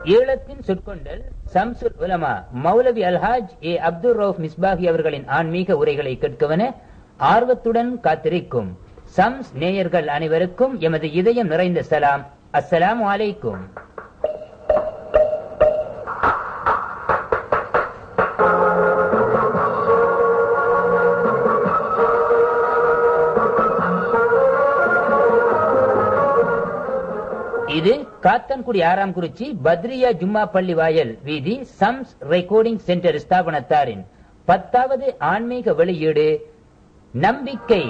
ஈழத்தின் சொற்கொண்டல் சம்சுல் உலமா மௌலவி அல்ஹாஜ் ஏ அப்துல் ரவுப் மிஸ்பாகி அவர்களின் ஆன்மீக உரைகளை கேட்கவன ஆர்வத்துடன் காத்திருக்கும் சம்ஸ் நேயர்கள் அனைவருக்கும் எமது இதயம் நிறைந்த சலாம் அஸ்ஸலாமு அலைக்கும் இது காத்தன்குடி ஆறாம் குறிச்சி பத்ரியா ஜும்மா பள்ளி வாயல் வீதி சம்ஸ் ரெக்கார்டிங் சென்டர் ஸ்தாபனத்தாரின் பத்தாவது ஆன்மீக வெளியீடு நம்பிக்கை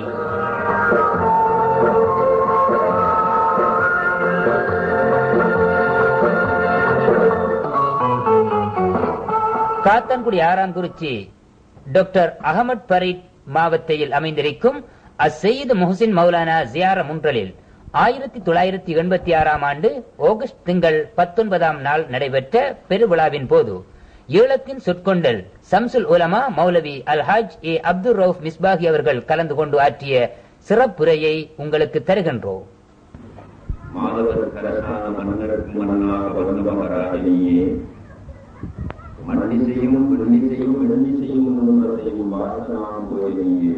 காத்தான்குடி ஆறாம் குறிச்சி டாக்டர் அகமது பரீத் மாவட்டத்தில் அமைந்திருக்கும் அசெய்து முஹசின் மௌலானா ஜியார முன்றலில் ஆயிரத்தி தொள்ளாயிரத்தி எண்பத்தி ஆறாம் ஆண்டு ஆகஸ்ட் திங்கள் பத்தொன்பதாம் நாள் நடைபெற்ற பெருவிழாவின் போது ஈழத்தின் சொற்கொண்டல் சம்சுல் உலமா மௌலவி அல்ஹாஜ் ஏ அப்துல் ரவுப் மிஸ்பாகி அவர்கள் கலந்து கொண்டு ஆற்றிய சிறப்புரையை உங்களுக்கு தருகின்றோம் மாதவர் கரசான மன்னருக்கு மன்னனாக வந்தவராகினியே மண்ணிசையும் பெண்ணிசையும் வெண்ணிசையும் நுண்ணிசையும் வாசனாம் கோயிலியே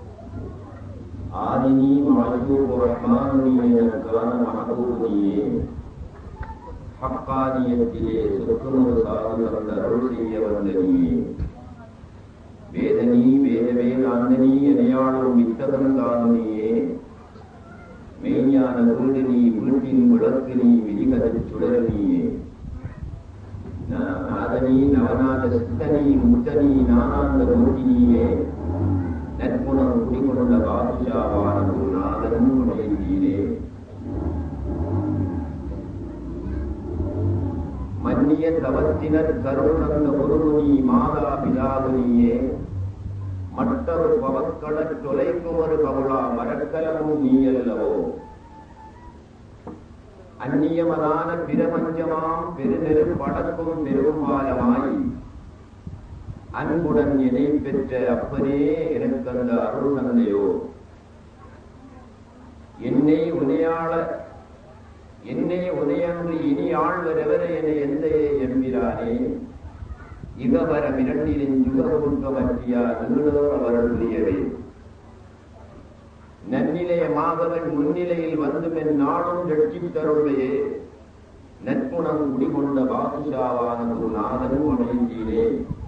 ஆதினி மாயூர் ரஹ்மானிய கான மகபூதியே ஹக்கானியத்திலே சொற்குணு சாது தந்த அருள் செய்ய வந்தனியே வேதனி வேதவே நாந்தனி எனையாளும் வித்தகன் தானுனியே மெய்ஞான குருடினி வீட்டின் விளக்கினி விதிகதச் சுடரனியே நாதனி நவநாத சித்தனி முத்தனி நானாந்த மூர்த்தினியே நற்குணம் குடிகொண்ட பாதுஷாவான ஒரு நாதன் உடையீரே மன்னிய தவத்தினர் கருணந்த குருமுனி மாதா பிதாகுனியே மற்றொரு பவக்கள தொலைக்கும் ஒரு பவுளா மரக்கலமும் நீயல்லவோ அந்நியமதான பிரபஞ்சமாம் பெருநெரு படக்கும் பெரும்பாலமாய் அன்புடன் இணை பெற்ற அப்பனே எனக்கு அந்த அருள் தந்தையோ என்னை உனையாள என்னை உனையன்று இனி ஆழ்வரவர என எந்த எம்பிரானே இகவர மிரண்டிலின் யுகமுக பற்றியா நீடோர் அவர்களுடையவே நன்னிலையமாகவன் முன்னிலையில் வந்து மென் நாளும் ரட்சித்தருளையே நற்குணம் குடிகொண்ட பாதுஷாவான ஒரு நாதனும் அடைந்தீரே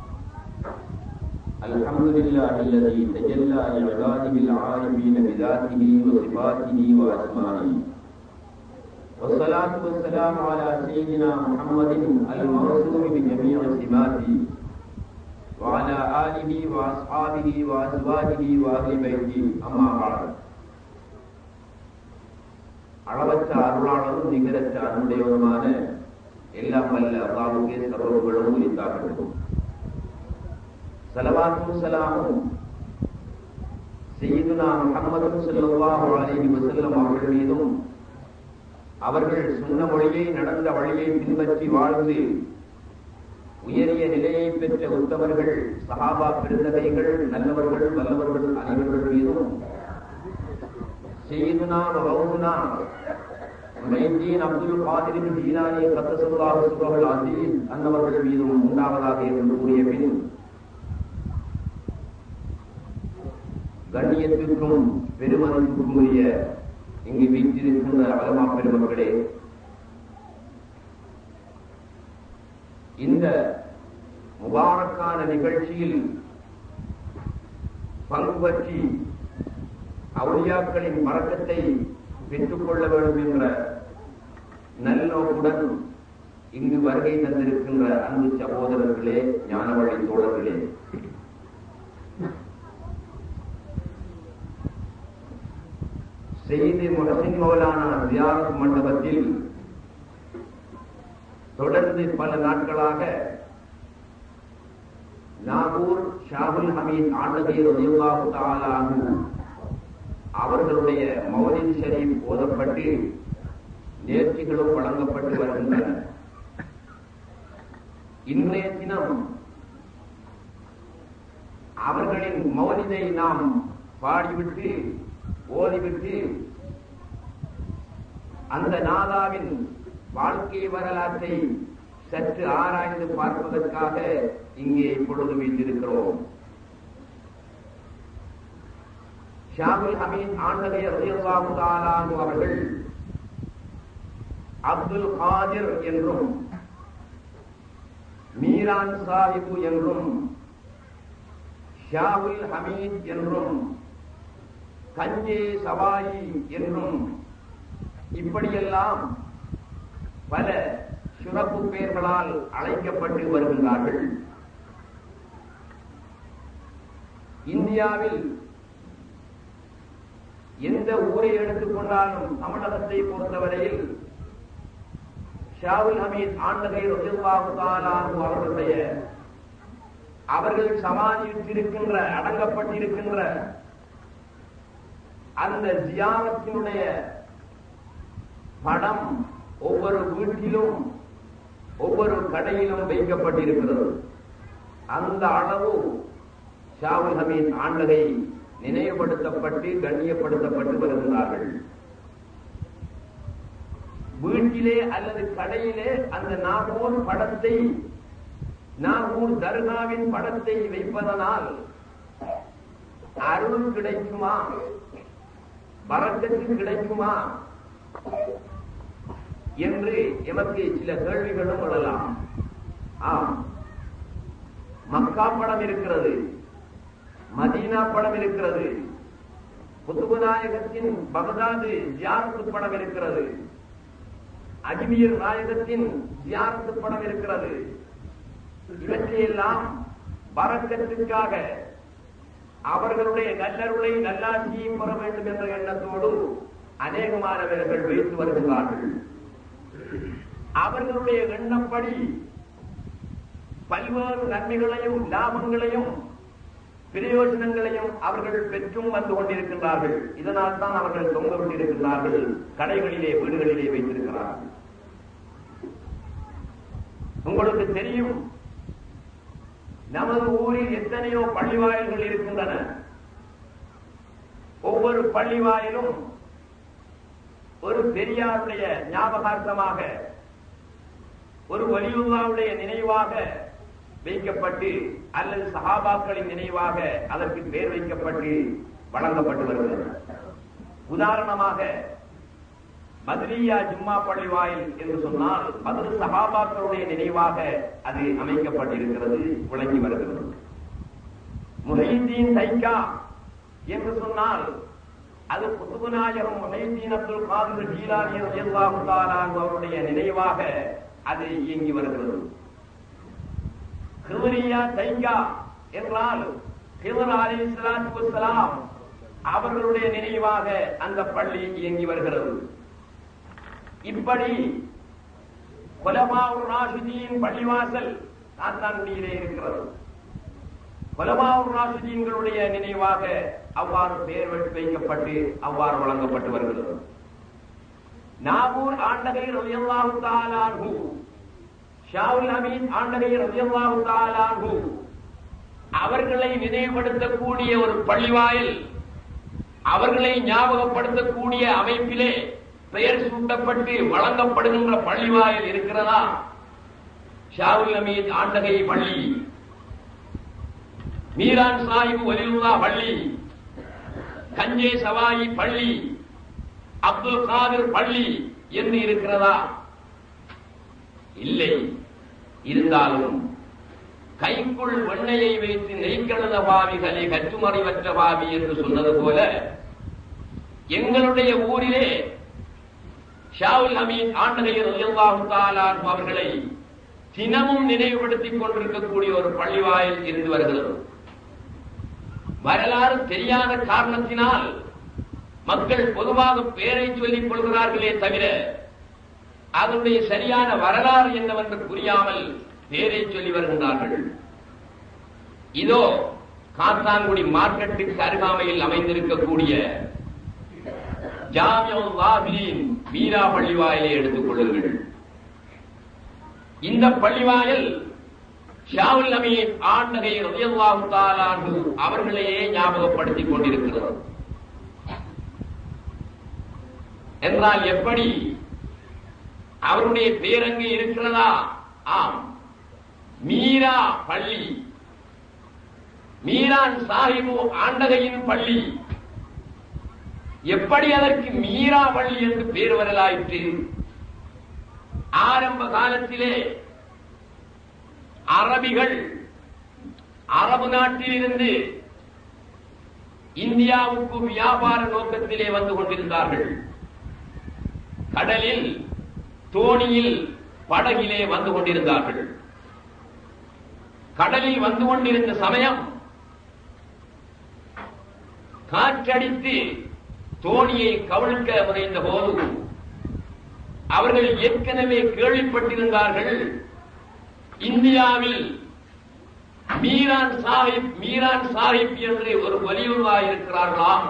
الحمد لله الذي تجلى لعباده العالمين بذاته وصفاته واسمائه والصلاة والسلام على سيدنا محمد الموصوم بجميع سماته وعلى آله وأصحابه وأزواجه وأهل بيته أما بعد அளவற்ற அருளாளரும் நிகரற்ற அன்புடையவருமான எல்லாம் வல்ல அல்லாவுக்கே சர்வர்களும் உரித்தாகட்டும் சலவாத்தும் சலாமும் செய்யுதுனா முகம்மது ஸல்லல்லாஹு அலைஹி வஸல்லம் அவர்கள் மீதும் அவர்கள் சொன்ன மொழியை நடந்த வழியை பின்பற்றி வாழ்ந்து உயரிய நிலையை பெற்ற உத்தமர்கள் சஹாபா பெருந்தகைகள் நல்லவர்கள் வல்லவர்கள் அனைவர்கள் மீதும் செய்யுதுனா வகவுனா மைதீன் அப்துல் காதிரின் ஜீலானி கத்தசுல்லாஹு சுபஹல் அசீஸ் அன்னவர்கள் மீதும் உண்டாவதாக என்று கூறிய பின் கண்ணியத்திற்கும் பெருமதிப்புக்கும் உரிய இங்கு வீற்றிருக்கின்ற அலமா பெருமக்களே இந்த முபாரக்கான நிகழ்ச்சியில் பங்கு பற்றி அவுளியாக்களின் மறக்கத்தை பெற்றுக்கொள்ள வேண்டும் என்ற நல்லோக்குடன் இங்கு வருகை தந்திருக்கின்ற அன்பு சகோதரர்களே ஞானவழி தோழர்களே செய்தி முகசின் மௌலானா ஜியாரத் மண்டபத்தில் தொடர்ந்து பல நாட்களாக நாகூர் ஷாகுல் ஹமீத் ஆண்டதீர் ரலியல்லாஹு தஆலா அன்ஹு அவர்களுடைய மௌலித் ஷரீப் ஓதப்பட்டு நேர்ச்சிகளும் வழங்கப்பட்டு வருகின்றன இன்றைய தினம் அவர்களின் மௌலிதை நாம் பாடிவிட்டு ஓதிவிட்டு அந்த நாதாவின் வாழ்க்கை வரலாற்றை சற்று ஆராய்ந்து பார்ப்பதற்காக இங்கே இப்பொழுது வைத்திருக்கிறோம் ஷாகுல் ஹமீத் ஆண்டகை ரலியல்லாஹு தஆலா அன்ஹு அவர்கள் அப்துல் காதிர் என்றும் மீரான் சாஹிபு என்றும் ஷாவுல் ஹமீத் என்றும் கஞ்சே சவாயி என்றும் இப்படியெல்லாம் பல சிறப்பு பெயர்களால் அழைக்கப்பட்டு வருகின்றார்கள் இந்தியாவில் எந்த ஊரை எடுத்துக்கொண்டாலும் தமிழகத்தை பொறுத்தவரையில் ஷாவுல் ஹமீத் ஆண்டகை ரஜில்லாஹு தாலானு அவர்களுடைய அவர்கள் சமாளித்திருக்கின்ற அடங்கப்பட்டிருக்கின்ற அந்த ஜியாரத்தினுடைய படம் ஒவ்வொரு வீட்டிலும் ஒவ்வொரு கடையிலும் வைக்கப்பட்டிருக்கிறது அந்த அளவு ஷாவுல் ஹமீத் ஆண்டகை நினைவுபடுத்தப்பட்டு கண்ணியப்படுத்தப்பட்டு வருகிறார்கள் வீட்டிலே அல்லது கடையிலே அந்த நாகூர் படத்தை நாகூர் தர்காவின் படத்தை வைப்பதனால் அருள் கிடைக்குமா வரக்கத்து கிடைக்குமா என்று எமக்கு சில கேள்விகளும் எழலாம் ஆம் மக்கா படம் இருக்கிறது மதீனா படம் இருக்கிறது புத்துபநாயகத்தின் பகதாது ஜியாரத்து படம் இருக்கிறது அஜ்மீர் நாயகத்தின் ஜியாரத்து படம் இருக்கிறது இவற்றையெல்லாம் பறக்கத்திற்காக அவர்களுடைய நல்லருளை நல்லாட்சியை பெற வேண்டும் என்ற எண்ணத்தோடு அநேகமானவர்கள் வைத்து வருகிறார்கள் அவர்களுடைய எண்ணப்படி பல்வேறு நன்மைகளையும் லாபங்களையும் பிரயோஜனங்களையும் அவர்கள் பெற்றும் வந்து கொண்டிருக்கின்றார்கள் இதனால் தான் அவர்கள் தொங்க விட்டிருக்கிறார்கள் கடைகளிலே வீடுகளிலே வைத்திருக்கிறார்கள் உங்களுக்கு தெரியும் நமது ஊரில் எத்தனையோ பள்ளிவாயல்கள் இருக்கின்றன ஒவ்வொரு பள்ளிவாயிலும் ஒரு பெரியாருடைய ஞாபகார்த்தமாக ஒரு வலியுல்லாவுடைய நினைவாக வைக்கப்பட்டு அல்லது சஹாபாக்களின் நினைவாக அதற்கு பெயர் வைக்கப்பட்டு வழங்கப்பட்டு வருகிறது உதாரணமாக மதுரியா ஜும்மா பள்ளிவாயில் என்று சொன்னால் மதுரை சஹாபாக்களுடைய நினைவாக அது அமைக்கப்பட்டிருக்கிறது விளங்கி வருகிறது முஹைதீன் தைக்கா என்று சொன்னால் அது குத்துபநாயகம் முஹைதீன் அப்துல் காதிர் ஜீலானி ரலியல்லாஹு தஆலா அவருடைய நினைவாக அது இயங்கி வருகிறது ஹிவரியா தைக்கா என்றால் ஹிவர் அலி இஸ்லாத்து வஸ்ஸலாம் அவர்களுடைய நினைவாக அந்த பள்ளி இயங்கி வருகிறது இப்படி கொலமாவுர் ராஷிதீன் பள்ளிவாசல் காத்தான்குடியிலே இருக்கிறது கொலமாவுர் ராஷிதீன்களுடைய நினைவாக அவ்வாறு பெயர் வைக்கப்பட்டு அவ்வாறு வழங்கப்பட்டு வருகிறது நாகூர் ஆண்டகை ரலியல்லாஹு தஆலா அன்ஹு ஷாவுல் ஹமீத் ஆண்டகை ரலியல்லாஹு தஆலா அன்ஹு அவர்களை நினைவுபடுத்தக்கூடிய ஒரு பள்ளிவாயில் அவர்களை ஞாபகப்படுத்தக்கூடிய அமைப்பிலே பெயர் சூட்டப்பட்டு வழங்கப்படுகின்ற பள்ளிவாயில் இருக்கிறதா ஷாவுல் ஹமீத் ஆண்டகை பள்ளி மீரான் சாஹிப் வலியுல்லா பள்ளி கஞ்சே சவாயி பள்ளி அப்துல் காதிர் பள்ளி என்று இருக்கிறதா இல்லை இருந்தாலும் கைக்குள் வெண்ணையை வைத்து நெய்க்கழுத பாவிகளை கற்றுமறைவற்ற பாவி என்று சொன்னது போல எங்களுடைய ஊரிலே ஷாவுல் ஹமீத் ஆண்டகையர் ரலியல்லாஹு தஆலா அன்ஹு அவர்களை தினமும் நினைவுபடுத்திக் கொண்டிருக்கக்கூடிய ஒரு பள்ளிவாயில் இருந்து வருகிறது வரலாறு தெரியாத காரணத்தினால் மக்கள் பொதுவாக பேரை சொல்லிக் கொள்கிறார்களே தவிர அதனுடைய சரியான வரலாறு என்னவென்று புரியாமல் பேரை சொல்லி வருகின்றார்கள் இதோ காத்தான்குடி மார்க்கெட்டுக்கு அருகாமையில் அமைந்திருக்கக்கூடிய ஜாமியுல் வாஹிரின் மீரா பள்ளிவாயலை எடுத்துக் கொள்ளுங்கள் இந்த பள்ளிவாயல் ஷாவுல் அமீன் ஆண்டகை ரலியல்லாஹு தஆலா அன்ஹு அவர்களையே ஞாபகப்படுத்திக் கொண்டிருக்கிறது என்றால் எப்படி அவருடைய பேரங்கு இருக்கிறதா ஆம் மீரா பள்ளி மீரான் சாஹிபு ஆண்டகையின் பள்ளி எப்படி அதற்கு மீரா பள்ளி என்று பேர் வரலாயிற்று ஆரம்ப காலத்திலே அரபிகள் அரபு நாட்டிலிருந்து இந்தியாவுக்கு வியாபார நோக்கத்திலே வந்து கொண்டிருந்தார்கள் கடலில் தோணியில் படகிலே வந்து கொண்டிருந்தார்கள் கடலில் வந்து கொண்டிருந்த சமயம் காற்றடித்து தோணியை கவிழ்க்க முனைந்த போது அவர்கள் ஏற்கனவே கேள்விப்பட்டிருந்தார்கள் இந்தியாவில் மீரான் சாஹிப் மீரான் சாஹிப் என்று ஒரு வலியுறுவாய் இருக்கிறார்களாம்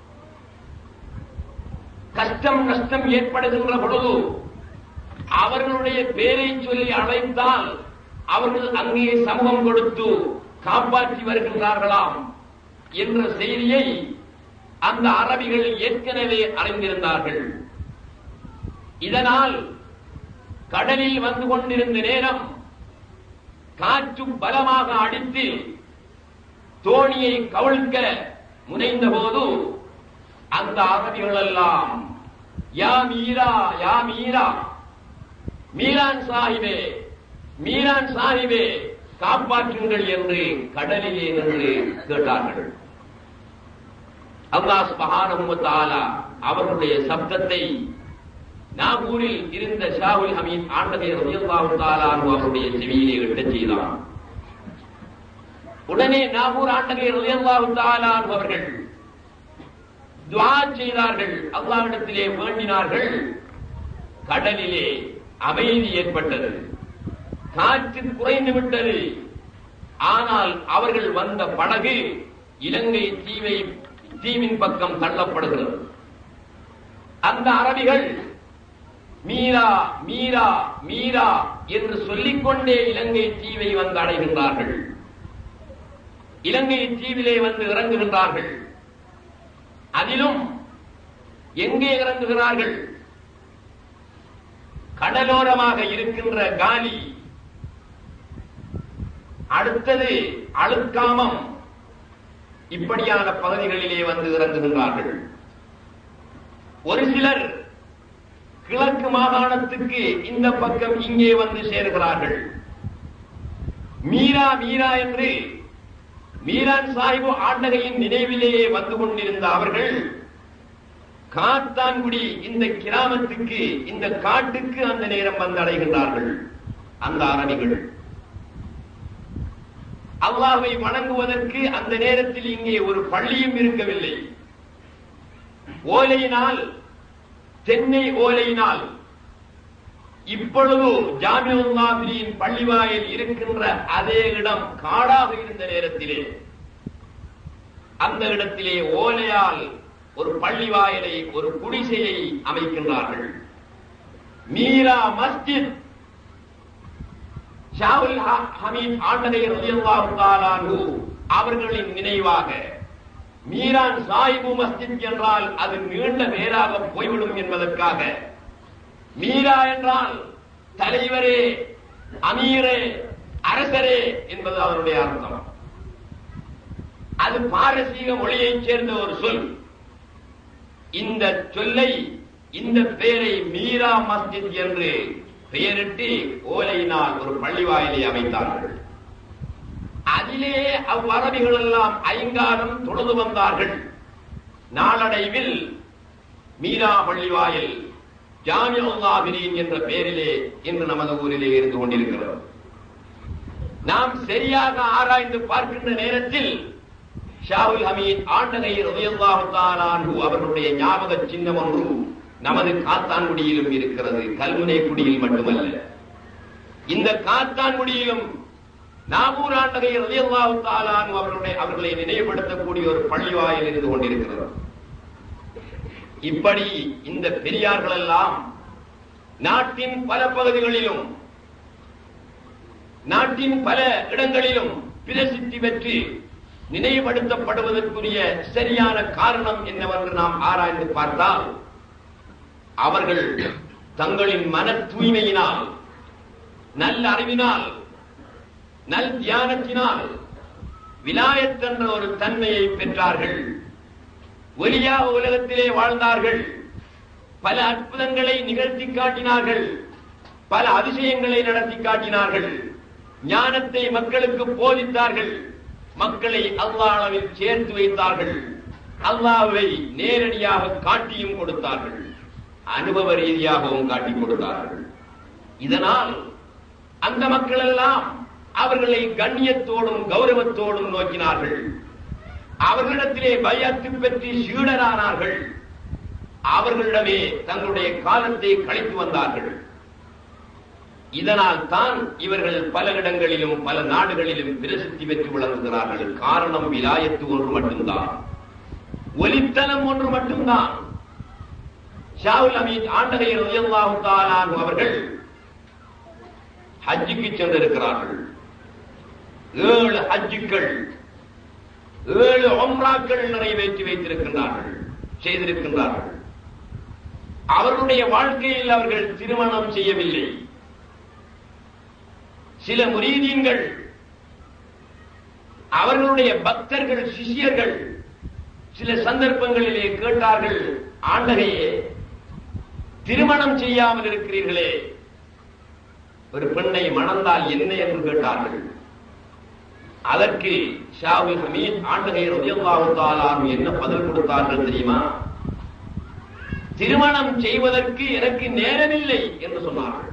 கஷ்டம் நஷ்டம் ஏற்படுகின்ற பொழுது அவர்களுடைய பேரை சொல்லி அழைத்தால் அவர்கள் அங்கே சமூகம் கொடுத்து காப்பாற்றி வருகின்றார்களாம் என்ற செய்தியை அந்த அரபிகள் ஏற்கனவே அறிந்திருந்தார்கள் இதனால் கடலில் வந்து கொண்டிருந்த நேரம் காற்று பலமாக அடித்து தோணியை கவிழ்க்க முனைந்த போது அந்த அரபிகள் எல்லாம் யா மீரா யா மீரா மீரான் சாஹிபே மீரான் சாஹிபே காப்பாற்றுங்கள் என்று கடலிலே நின்று கேட்டார்கள் அல்லாஹ் சுப்ஹானஹு வ தஆலா அவர்களுடைய சப்தத்தை நாகூரில் இருந்த ஷாவுல் ஹமீத் ஆண்டகை ரலியல்லாஹு தஆலா அன்ஹு அவருடைய செவியிலே எட்டச் செய்தான் உடனே நாகூர் ஆண்டகை ரலியல்லாஹு தஆலா அன்ஹு அவர்கள் துஆ செய்தார்கள் அல்லாஹ்விடத்திலே வேண்டினார்கள் கடலிலே அமைதி ஏற்பட்டது காற்று குறைந்து விட்டது ஆனால் அவர்கள் வந்த படகு இலங்கை தீவை தீவின் பக்கம் தள்ளப்படுகிறது அந்த அரபிகள் மீரா மீரா மீரா என்று சொல்லிக்கொண்டே இலங்கை தீவை வந்து அடைகின்றார்கள் இலங்கை தீவிலே வந்து இறங்குகின்றார்கள் அதிலும் எங்கே இறங்குகிறார்கள் கடலோரமாக இருக்கின்ற காலி அடுத்தது அழுக்காமம் இப்படியான பகுதிகளிலே வந்து இறங்குகின்றார்கள் ஒரு சிலர் கிழக்கு மாகாணத்துக்கு இந்த பக்கம் இங்கே வந்து சேருகிறார்கள் மீரா மீரா என்று மீரான் சாஹிபு ஆண்டகையின் நினைவிலேயே வந்து கொண்டிருந்த அவர்கள் காத்தான்குடி இந்த கிராமத்துக்கு இந்த காட்டுக்கு அந்த நேரம் வந்து அடைகின்றார்கள் அந்த அரணிகள் அல்லாஹை வணங்குவதற்கு அந்த நேரத்தில் இங்கே ஒரு பள்ளியும் இருக்கவில்லை ஓலையினால் தென்னை ஓலையினால் இப்பொழுது ஜாமியுல்லாபிரியின் பள்ளிவாயில் இருக்கின்ற அதே இடம் காடாக இருந்த நேரத்திலே அந்த இடத்திலே ஓலையால் ஒரு பள்ளிவாயலை ஒரு குடிசையை அமைக்கின்றார்கள் மீரா மஸ்ஜித் ஷாவுல் ஹ- ஹமீத் ஆண்டகை ரலியல்லாஹு தஆலா அன்ஹு அவர்களின் நினைவாக மீரான் சாயிபு மஸ்ஜித் என்றால் அது நீண்ட பேராக போய்விடும் என்பதற்காக மீரா என்றால் தலைவரே அமீரே அரசரே என்பது அவருடைய அர்த்தம் அது பாரசீக மொழியைச் சேர்ந்த ஒரு சொல் இந்த சொல்லை இந்த பெயரை மீரா மஸ்ஜித் என்று பெயரிட்டு ஓலையினால் ஒரு பள்ளிவாயிலை அமைத்தார்கள் அதிலே அவ்வரபிகள் எல்லாம் ஐங்காலம் தொழுது வந்தார்கள் நாளடைவில் மீரா பள்ளிவாயில் ஜாமியுல்லாபிரீன் என்ற பெயரிலே இன்று நமது ஊரிலே இருந்து கொண்டிருக்கிறது நாம் சரியாக ஆராய்ந்து பார்க்கின்ற நேரத்தில் ஷாவுல் ஹமீத் ஆண்டகை ரலியல்லாஹு தஆலா அன்ஹு அவர்களுடைய ஞாபக சின்னம் ஒன்று நமது காத்தான்குடியிலும் இருக்கிறது கல்முனை குடியில் மட்டுமல்ல இந்த காத்தான்குடியிலும் நாகூர் ஆண்டகை ரலியல்லாஹு தஆலா அன்ஹு அவர்களுடைய அவர்களை நினைவுபடுத்தக்கூடிய ஒரு பள்ளிவாயில் இருந்து கொண்டிருக்கிறது இப்படி இந்த பெரியார்கள் எல்லாம் நாட்டின் பல பகுதிகளிலும் நாட்டின் பல இடங்களிலும் பிரசித்தி பெற்று நினைவுபடுத்தப்படுவதற்குரிய சரியான காரணம் என்னவென்று நாம் ஆராய்ந்து பார்த்தால் அவர்கள் தங்களின் மன தூய்மையினால் நல்ல அறிவினால் நல் தியானத்தினால் விலாயத் என்ற ஒரு தன்மையை பெற்றார்கள் ஒலியாக உலகத்திலே வாழ்ந்தார்கள் பல அற்புதங்களை நிகழ்த்தி காட்டினார்கள் பல அதிசயங்களை நடத்தி காட்டினார்கள் ஞானத்தை மக்களுக்கு போதித்தார்கள் மக்களை அல்லாஹ் அளவில் சேர்த்து வைத்தார்கள் அல்லாஹ்வை நேரடியாக காட்டியும் கொடுத்தார்கள் அனுபவ ரீதியாகவும் காட்டிக் கொடுத்தார்கள் இதனால் அந்த மக்கள் எல்லாம் அவர்களை கண்ணியத்தோடும் கௌரவத்தோடும் நோக்கினார்கள் அவர்களிடத்திலே பயத்து பெற்று சீடரானார்கள் அவர்களிடமே தங்களுடைய காலத்தை கழித்து வந்தார்கள் இதனால் தான் இவர்கள் பல இடங்களிலும் பல நாடுகளிலும் பிரசித்தி பெற்று விளங்குகிறார்கள் காரணம் விலாயத்து ஒன்று மட்டும்தான் ஒலித்தலம் ஒன்று மட்டும்தான் ஷாவுல் அமீத் ஆண்டகை ரலியல்லாஹு தஆலா அன்ஹு அவர்கள் ஹஜ்ஜுக்கு சென்றிருக்கிறார்கள் ஏழு ஹஜ்ஜுக்கள் ஏழு உம்ராக்கள் நிறைவேற்றி வைத்திருக்கின்றார்கள் செய்திருக்கின்றார்கள் அவர்களுடைய வாழ்க்கையில் அவர்கள் திருமணம் செய்யவில்லை சில முரீதீன்கள் அவர்களுடைய பக்தர்கள் சிஷியர்கள் சில சந்தர்ப்பங்களிலே கேட்டார்கள் ஆண்டகையே திருமணம் செய்யாமல் இருக்கிறீர்களே ஒரு பெண்ணை மணந்தால் என்ன என்று கேட்டார்கள் அதற்கு ஷாவுல் ஹமீத் ஆண்டகை ரலியல்லாஹு தஆலா அன்ஹு என்ன பதில் கொடுத்தார்கள் தெரியுமா திருமணம் செய்வதற்கு எனக்கு நேரமில்லை என்று சொன்னார்கள்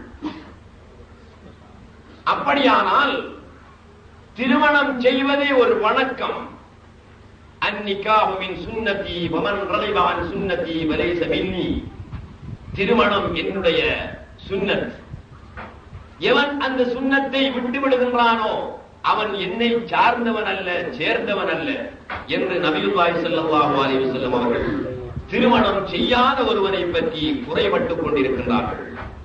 அப்படியானால் திருமணம் செய்வதே ஒரு வணக்கம் அந்நிகாஹுவின் சுன்னதி வமன் ரலிபான் சுன்னதி வலைச மின்னி திருமணம் என்னுடைய சுன்னத் எவன் அந்த சுன்னத்தை விட்டு விடுகின்றானோ அவன் என்னை சார்ந்தவன் அல்ல சேர்ந்தவன் அல்ல என்று நபியுல்லாஹி ஸல்லல்லாஹு அலைஹி வஸல்லம் அவர்கள் திருமணம் செய்யாத ஒருவனை பற்றி குறைபட்டுக் கொண்டிருக்கின்றார்கள்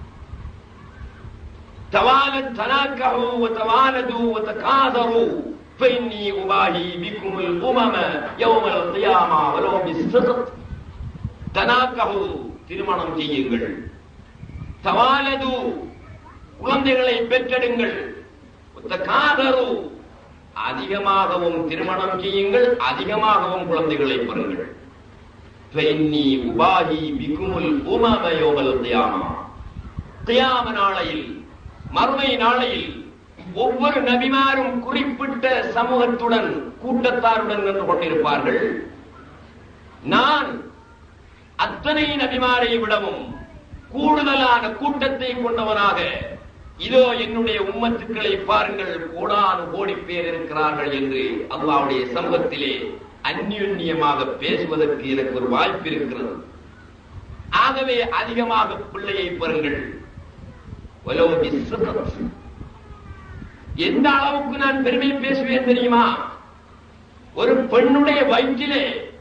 توالت تناكحوا وتوالدوا وتكاثروا فإني أباهي بكم الأمم يوم القيامة ولو بالسقط تناكحوا திருமணம் செய்யுங்கள் தவாலது குழந்தைகளை பெற்றெடுங்கள் காதரு அதிகமாகவும் திருமணம் செய்யுங்கள் அதிகமாகவும் குழந்தைகளை பெறுங்கள் ஃபைன்னி உபாஹி பிகுமுல் உமம யௌமல் கியாமா கியாம நாளையில் மறுமை நாளையில் ஒவ்வொரு நபிமாரும் குறிப்பிட்ட சமூகத்துடன் கூட்டத்தாருடன் நின்று கொண்டிருப்பார்கள் நான் அத்தனை நபிமாரை விடவும் கூடுதலான கூட்டத்தை கொண்டவனாக இதோ என்னுடைய உம்மத்துக்களை பாருங்கள் கோடானு கோடி பேர் இருக்கிறார்கள் என்று அல்லாவுடைய சமூகத்திலே அந்யுன்யமாக பேசுவதற்கு எனக்கு ஒரு வாய்ப்பு இருக்கிறது ஆகவே அதிகமாக பிள்ளையை பெறுங்கள் வலோ பிஸ்ஸகத். எந்த அளவுக்கு நான் பெருமை பேசுவேன் தெரியுமா ஒரு பெண்ணுடைய வயிற்றிலே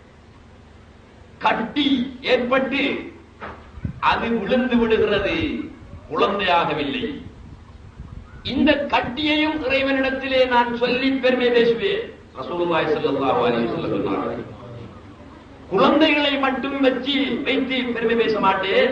கட்டி ஏற்பட்டு அது விழுந்து விடுகிறது குழந்தையாகவில்லை இந்த கட்டியையும் இறைவனிடத்திலே நான் சொல்லி பெருமை பேசுவேன் ரசூலுல்லாஹி ஸல்லல்லாஹு அலைஹி வஸல்லம் சொன்னார்கள் குழந்தைகளை மட்டும் வச்சு வைத்து பெருமை பேச மாட்டேன்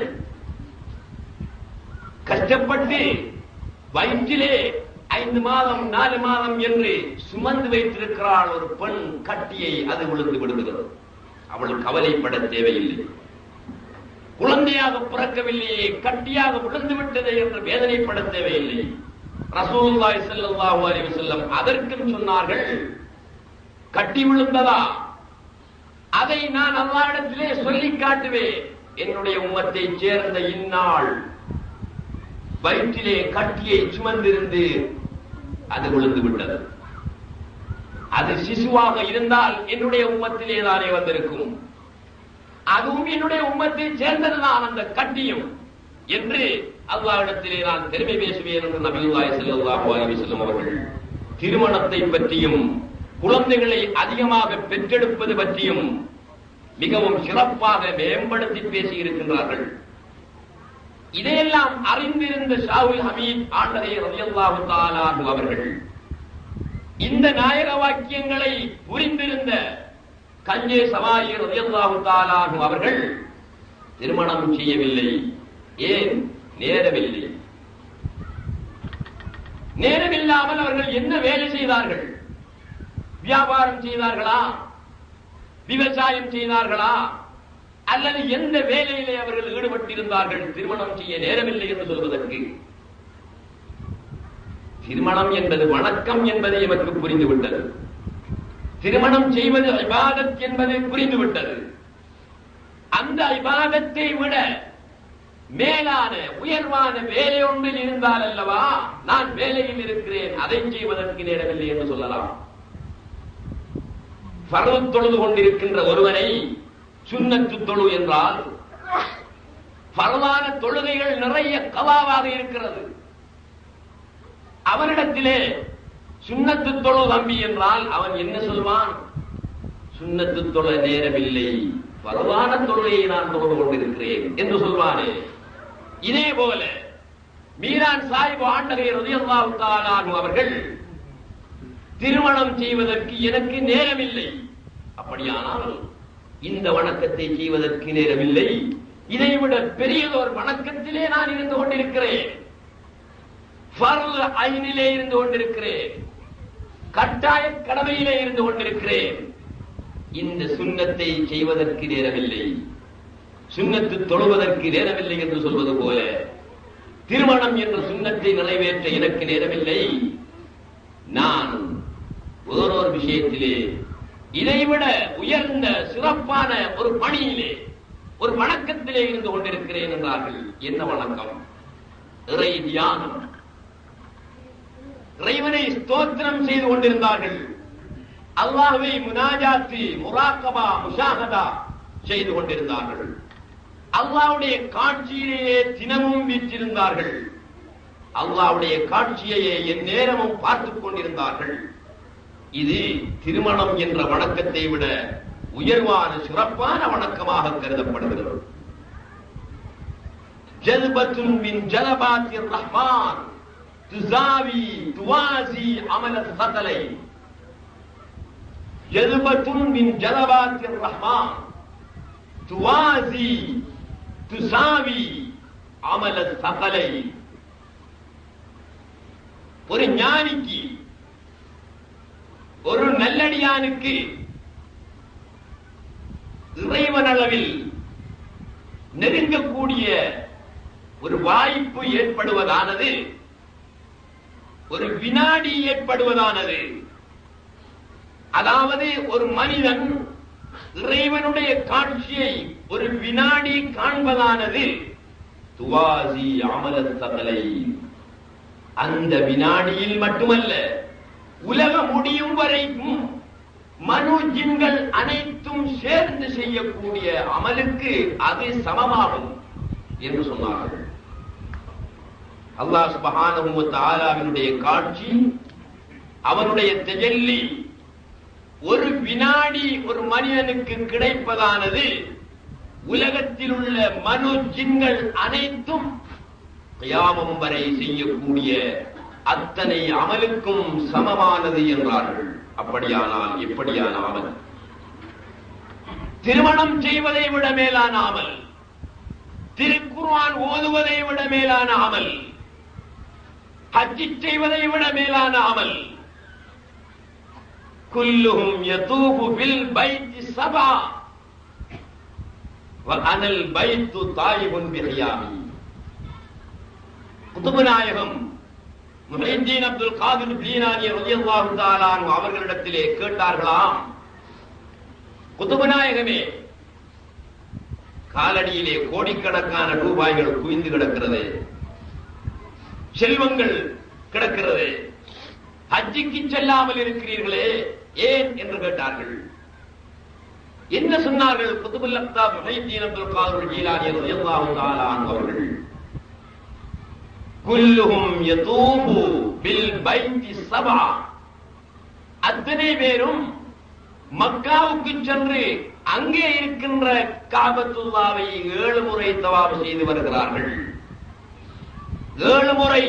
கஷ்டப்பட்டு வயிற்றிலே ஐந்து மாதம் நாலு மாதம் என்று சுமந்து வைத்திருக்கிறாள் ஒரு பெண் கட்டியை அது விழுந்து விடுகிறது அவள் கவலைப்பட தேவையில்லை குழந்தையாக பிறக்கவில்லையே கட்டியாக விழுந்து விட்டதே என்று வேதனைப்பட தேவையில்லை ரசூலுல்லாஹி ஸல்லல்லாஹு அலைஹி வஸல்லம் அதற்கும் சொன்னார்கள் கட்டி விழுந்ததா அதை நான் அல்லாஹ்விடத்திலே சொல்லி காட்டுவேன் என்னுடைய உம்மத்தை சேர்ந்த இந்நாள் வயிற்றிலே கட்டியை சுமந்திருந்து அது விழுந்து விட்டது அது சிசுவாக இருந்தால் என்னுடைய உம்மத்திலே தானே வந்திருக்கும் அதுவும் என்னுடைய உம்மத்தை சேர்ந்ததுதான் அந்த கட்டியும் என்று அல்லாஹ்விடத்திலே நான் பெருமை பேசுவேன் என்று நபியுல்லாஹி ஸல்லல்லாஹு அலைஹி வஸல்லம் அவர்கள் திருமணத்தை பற்றியும் குழந்தைகளை அதிகமாக பெற்றெடுப்பது பற்றியும் மிகவும் சிறப்பாக மேம்படுத்தி பேசி இருக்கின்றார்கள் இதையெல்லாம் அறிந்திருந்த ஷாவுல் ஹமீத் ஆண்டரை ரலியல்லாஹு தஆலா அன்ஹு அவர்கள் இந்த நாயக வாக்கியங்களை புரிந்திருந்த கஞ்சே சவாயி ரலியல்லாஹு தஆலா அன்ஹு அவர்கள் திருமணம் செய்யவில்லை ஏன் நேரமில்லை நேரமில்லாமல் அவர்கள் என்ன வேலை செய்தார்கள் வியாபாரம் செய்தார்களா விவசாயம் செய்தார்களா அல்லது எந்த வேலையிலே அவர்கள் ஈடுபட்டிருந்தார்கள் திருமணம் செய்ய நேரமில்லை என்று சொல்வதற்கு திருமணம் என்பது வணக்கம் என்பதை எமக்கு புரிந்துவிட்டது திருமணம் செய்வது இபாதத் என்பது புரிந்துவிட்டது அந்த இபாதத்தை விட மேலான உயர்வான வேலை ஒன்றில் இருந்தால் அல்லவா நான் வேலையில் இருக்கிறேன் அதை செய்வதற்கு நேரமில்லை என்று சொல்லலாம் பரவு தொழுது கொண்டிருக்கின்ற ஒருவனை சுண்ணத்து தொழு என்றால் பரவான தொழுகைகள் நிறைய கவாவாக இருக்கிறது அவனிடத்திலே சுண்ணத்து தொழு தம்பி என்றால் அவன் என்ன சொல்வான் சுண்ணத்து தொழ நேரமில்லை பரவான தொழுகையை நான் தொழுது கொண்டிருக்கிறேன் என்று சொல்வானே இதே போல மீரான் சாஹிப் ஆண்டகை ரதியல்லாஹு தஆலா அவர்கள் திருமணம் செய்வதற்கு எனக்கு நேரமில்லை அப்படியானால் இந்த வணக்கத்தை செய்வதற்கு நேரமில்லை இதைவிட பெரியதொரு வணக்கத்திலே நான் இருந்து கொண்டிருக்கிறேன் ஃபர்ல் ஐனிலே இருந்து கொண்டிருக்கிறேன் கட்டாய கடமையிலே இருந்து கொண்டிருக்கிறேன் இந்த சுண்ணத்தை செய்வதற்கு நேரமில்லை சுண்ணத்து தொழுவதற்கு நேரமில்லை என்று சொல்வது போல திருமணம் என்ற சுண்ணத்தை நிறைவேற்ற எனக்கு நேரமில்லை நான் ஓரொரு விஷயத்திலே இதைவிட உயர்ந்த சிறப்பான ஒரு பணியிலே ஒரு வணக்கத்திலே இருந்து கொண்டிருக்கிறேன் என்றார்கள் என்ன வணக்கம் இறை தியானம் இறைவனை ஸ்தோத்திரம் செய்து கொண்டிருந்தார்கள் அல்லாஹ்வை முனாஜாத்து முராக்கபா முஷாகதா செய்து கொண்டிருந்தார்கள் அல்லாஹ்வுடைய காட்சியிலேயே தினமும் வீற்றிருந்தார்கள் அல்லாஹ்வுடைய காட்சியையே என் நேரமும் பார்த்துக் கொண்டிருந்தார்கள் இது திருமணம் என்ற வணக்கத்தை விட உயர்வான சிறப்பான வணக்கமாக கருதப்படுகிறது ஜல்பத்துன் மின் ஜலபாத்திர் ரஹ்மான் துசாவி துவாசி அமல சதலை ஜல்பத்துன் மின் ஜலபாத்திர் ரஹ்மான் துவாசி துசாவி அமல சகலை ஒரு ஞானிக்கு ஒரு நல்லடியானுக்கு இறைவன் அளவில் நெருங்கக்கூடிய ஒரு வாய்ப்பு ஏற்படுவதானது ஒரு வினாடி ஏற்படுவதானது அதாவது ஒரு மனிதன் இறைவனுடைய காட்சியை ஒரு வினாடி காண்பதானது துவாசி அமல சகலை அந்த வினாடியில் மட்டுமல்ல உலகம் முடியும் வரைக்கும் மனு ஜின்கள் அனைத்தும் சேர்ந்து செய்யக்கூடிய அமலுக்கு அது சமமாகும் என்று சொன்னார்கள் அல்லாஹ் சுபஹானஹு வ தஆலாவினுடைய காட்சி அவனுடைய தஜல்லி ஒரு வினாடி ஒரு மனிதனுக்கு கிடைப்பதானது உலகத்தில் உள்ள மனு ஜின்கள் அனைத்தும் கியாமம் வரை செய்யக்கூடிய அத்தனை அமலுக்கும் சமமானது என்றார்கள் அப்படியானால் எப்படியான அமல் திருமணம் செய்வதை விட மேலான அமல் திருக்குர்ஆன் ஓதுவதை விட மேலான அமல் ஹஜ்ஜி செய்வதை விட மேலான அமல் குல்லுஹும் யதூபு பில் பைத்தி சபா وأنا البيت طائب بخيامي குதுபநாயகம் முஹித்தீன் அப்துல் காதிர் ஜீனானி ரலியல்லாஹு தஆலா அன்ஹு அவர்களிடத்திலே கேட்டார்களாம் குதுபநாயகமே காலடியிலே கோடிக்கணக்கான ரூபாய்கள் குவிந்து கிடக்கிறது செல்வங்கள் கிடக்கிறது ஹஜ்ஜிக்கு செல்லாமல் இருக்கிறீர்களே ஏன் என்று கேட்டார்கள் என்ன சொன்னார்கள் குதுபுல் அக்தாப் முஹித்தீன் அப்துல் காதிர் ஜீலானி ரலியல்லாஹு தஆலா அன்ஹு அவர்கள் குல்லுஹும் யதூபு பில் பைத்தி சபா அத்தனை பேரும் மக்காவுக்கு சென்று அங்கே இருக்கின்ற காபத்துல்லாவை ஏழு முறை தவாப் செய்து வருகிறார்கள் ஏழு முறை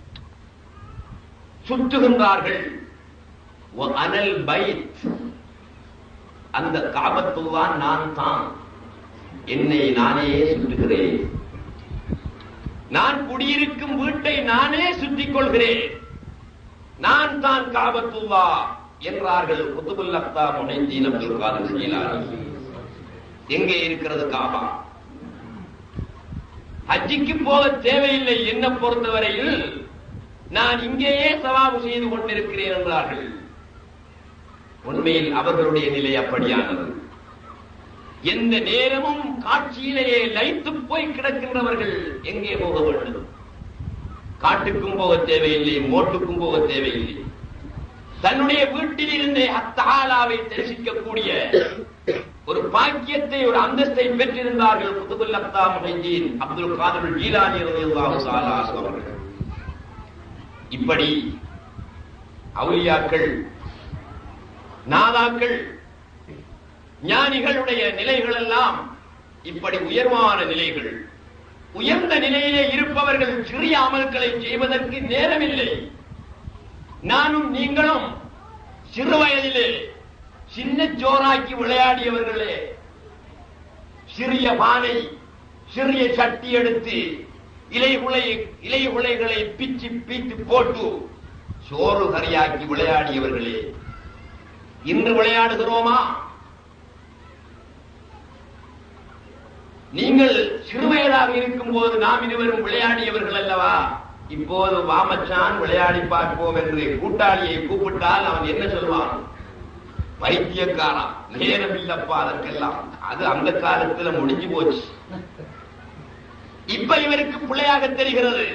சுற்றுகின்றார்கள் வ அனல் பைத் அந்த காபத்துல்லா நான் தான் என்னை நானே சுற்றுகிறேன் நான் குடியிருக்கும் வீட்டை நானே சுற்றிக் கொள்கிறேன் நான் தான் காபத்துல்லா என்றார்கள் குத்துபுல் அக்தா முனைந்தீன் அப்துல் காதர் ஜீலானி எங்கே இருக்கிறது காபா ஹஜ்ஜிக்கு போக தேவையில்லை என்ன பொறுத்தவரையில் நான் இங்கேயே சவாபு செய்து கொண்டிருக்கிறேன் என்றார்கள் உண்மையில் அவர்களுடைய நிலை அப்படியானது எந்த நேரமும் காட்சியிலேயே லயித்து போய் கிடக்கின்றவர்கள் எங்கே போக வேண்டும் காட்டுக்கும் போக தேவையில்லை மோட்டுக்கும் போக தேவையில்லை தன்னுடைய வீட்டில் இருந்தே அத்தாலாவை தரிசிக்கக்கூடிய ஒரு பாக்கியத்தை ஒரு அந்தஸ்தை பெற்றிருந்தார்கள் குதுபுல் அக்தா முஹைதீன் அப்துல் காதர் ஜீலானி ரலியல்லாஹு தஆலா அன்ஹு அவர்கள் இப்படி அவுலியாக்கள் நாதாக்கள் ஞானிகளுடைய நிலைகள் எல்லாம் இப்படி உயர்வான நிலைகள் உயர்ந்த நிலையிலே இருப்பவர்கள் சிறிய அமல்களை செய்வதற்கு நேரமில்லை நானும் நீங்களும் சிறு வயதிலே சின்ன சோறாக்கி விளையாடியவர்களே சிறிய பானை சிறிய சட்டி எடுத்து இலைகுலை இலைகுலைகளை பிச்சு பீத்து போட்டு சோறு கறியாக்கி விளையாடியவர்களே இன்று விளையாடுகிறோமா நீங்கள் சிறுவயதாக இருக்கும் போது நாம் இருவரும் விளையாடியவர்கள் அல்லவா இப்போது வாமச்சான் விளையாடி பார்ப்போம் என்று கூட்டாளியை கூப்பிட்டால் அவன் என்ன சொல்வான் வைத்தியக்காரா நேரம் இல்லப்பா அதற்கெல்லாம் அது அந்த காலத்துல முடிஞ்சு போச்சு இப்ப இவருக்கு பிள்ளையாக தெரிகிறது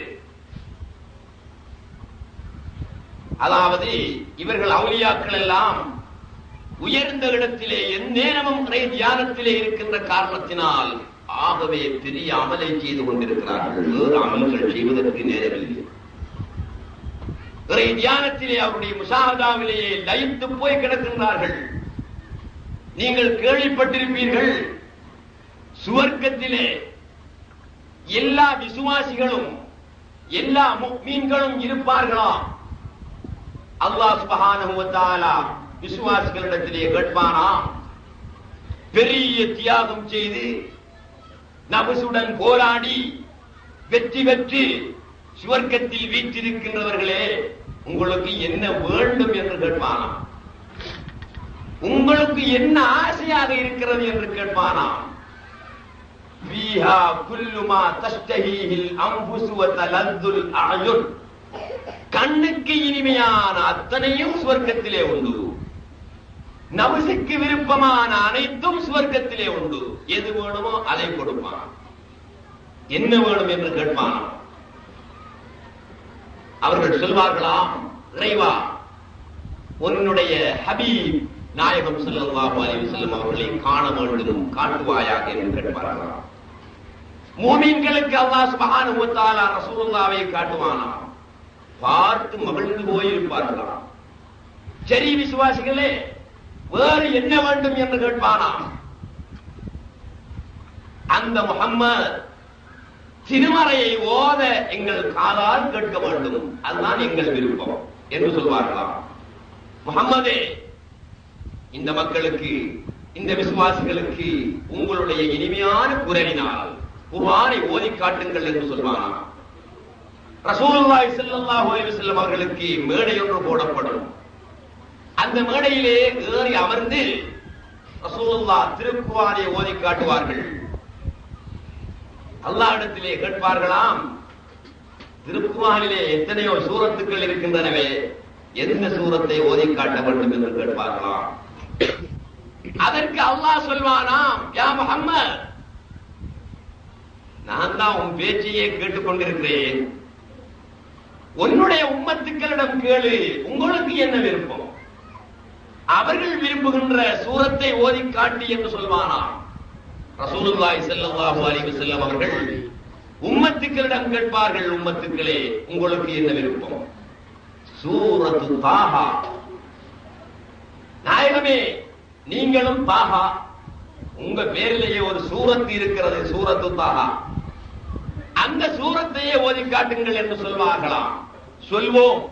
அதாவது இவர்கள் அவுலியாக்கள் எல்லாம் உயர்ந்த இடத்திலே எந்நேரமும் இறை தியானத்திலே இருக்கின்ற காரணத்தினால் ஆகவே பெரிய அமலை செய்து கொண்டிருக்கிறார்கள் வேறு அமல்கள் செய்வதற்கு நேரமில்லை இறை தியானத்திலே அவருடைய முசாகதாவிலேயே லயித்து போய் கிடக்கின்றார்கள் நீங்கள் கேள்விப்பட்டிருப்பீர்கள் சுவர்க்கத்திலே எல்லா விசுவாசிகளும் எல்லா மீன்களும் இருப்பார்களாம் அல்லாஹ் சுபஹானஹு வ தஆலா விசுவாசிகளிடத்திலே கேட்பானா பெரிய தியாகம் செய்து நபசுடன் போராடி வெற்றி பெற்று சுவர்க்கத்தில் வீற்றிருக்கின்றவர்களே உங்களுக்கு என்ன வேண்டும் என்று கேட்பானா உங்களுக்கு என்ன ஆசையாக இருக்கிறது என்று கேட்பானா فيها كل ما تشتهيه الانفس وتلذ الاعين கண்ணுக்கு இனிமையான அத்தனையும் சுவர்க்கத்திலே உண்டு நவசுக்கு விருப்பமான அனைத்தும் சுவர்க்கத்திலே உண்டு எது வேணுமோ அதை கொடுப்பான் என்ன வேணும் என்று கேட்பான் அவர்கள் சொல்வார்களாம் இறைவா உன்னுடைய ஹபீப் நாயகம் ஸல்லல்லாஹு அலைஹி வஸல்லம் அவர்களை காண வேண்டும் காட்டுவாயாக என்று கேட்பார்களாம் மூமின்களுக்கு அல்லாஹ் சுப்ஹானஹு வ தஆலா ரசூலுல்லாவை காட்டுவானாம் பார்த்து மகிழ்ந்து போயிருப்பார்களாம் சரி விசுவாசிகளே வேறு என்ன வேண்டும் என்று கேட்பானாம் அந்த முகம்மது திருமறையை ஓத எங்கள் காதால் கேட்க வேண்டும் அதுதான் எங்கள் விருப்பம் என்று சொல்வார்களாம் முகம்மதே இந்த மக்களுக்கு இந்த விசுவாசிகளுக்கு உங்களுடைய இனிமையான குரலினால் குர்ஆனை ஓதி காட்டுங்கள் என்று சொல்வானாம் ரசூலுல்லாஹி ஸல்லல்லாஹு அலைஹி வஸல்லம் அவர்களுக்கு மேடை ஒன்று போடப்படும் அந்த மேடையிலே ஏறி அமர்ந்து ரசூலுல்லாஹ் திருக்குர்ஆனை ஓதி காட்டுவார்கள் அல்லாஹ்விடத்திலே கேட்பார்களாம் திருக்குர்ஆனிலே எத்தனையோ சூரத்துக்கள் இருக்கின்றனவே எந்த சூரத்தை ஓதி காட்ட வேண்டும் என்று கேட்பார்களாம் அதற்கு அல்லாஹ் சொல்வானாம் யா முஹம்மத் நான் தான் உன் பேச்சையே கேட்டுக்கொண்டிருக்கிறேன் உன்னுடைய உம்மத்துக்களிடம் கேளு உங்களுக்கு என்ன விருப்பம் அவர்கள் விரும்புகின்ற சூரத்தை ஓதி காட்டி என்று சொல்வானாம் ரசூலுல்லாஹி ஸல்லல்லாஹு அலைஹி வஸல்லம் அவர்கள் உம்மத்துக்களிடம் கேட்பார்கள் உம்மத்துக்களே உங்களுக்கு என்ன விருப்பம் சூரத்து தாஹா நாயகமே நீங்களும் தாஹா உங்க பேரிலேயே ஒரு சூரத்து இருக்கிறது சூரத்து தாஹா அந்த சூரத்தையே ஓதி காட்டுங்கள் என்று சொல்வார்களாம் சொல்வோம்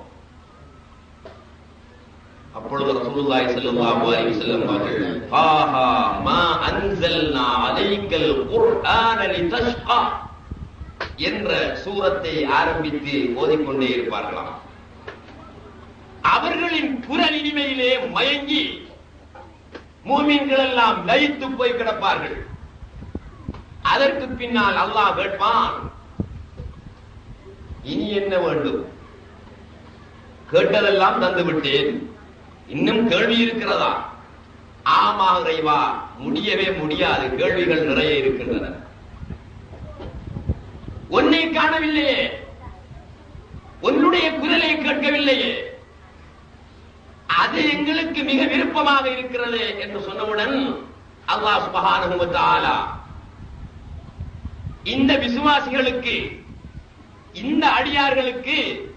அப்பொழுது ரசூலுல்லாஹி ஸல்லல்லாஹு அலைஹி வஸல்லம் அவர்கள் ஆஹா மா அன்ஸல்னா அலைக்கல் குர்ஆன லிதஷ்கா என்ற சூரத்தை ஆரம்பித்து ஓதிக்கொண்டே இருப்பார்களாம் அவர்களின் குரல் இனிமையிலே மயங்கி மூமின்கள் எல்லாம் லயித்து போய் கிடப்பார்கள் அதற்கு பின்னால் அல்லாஹ் கேட்பான் இனி என்ன வேண்டும் கேட்டதெல்லாம் தந்து விட்டேன் இன்னும் கேள்வி இருக்கிறதா ஆமா இறைவா முடியவே முடியாது கேள்விகள் நிறைய இருக்கின்றன உன்னை காணவில்லையே உன்னுடைய குரலை கேட்கவில்லையே அது எங்களுக்கு மிக விருப்பமாக இருக்கிறது என்று சொன்னவுடன் அல்லாஹ் சுபஹானஹு வ தஆலா இந்த விசுவாசிகளுக்கு இந்த அடியார்களுக்கு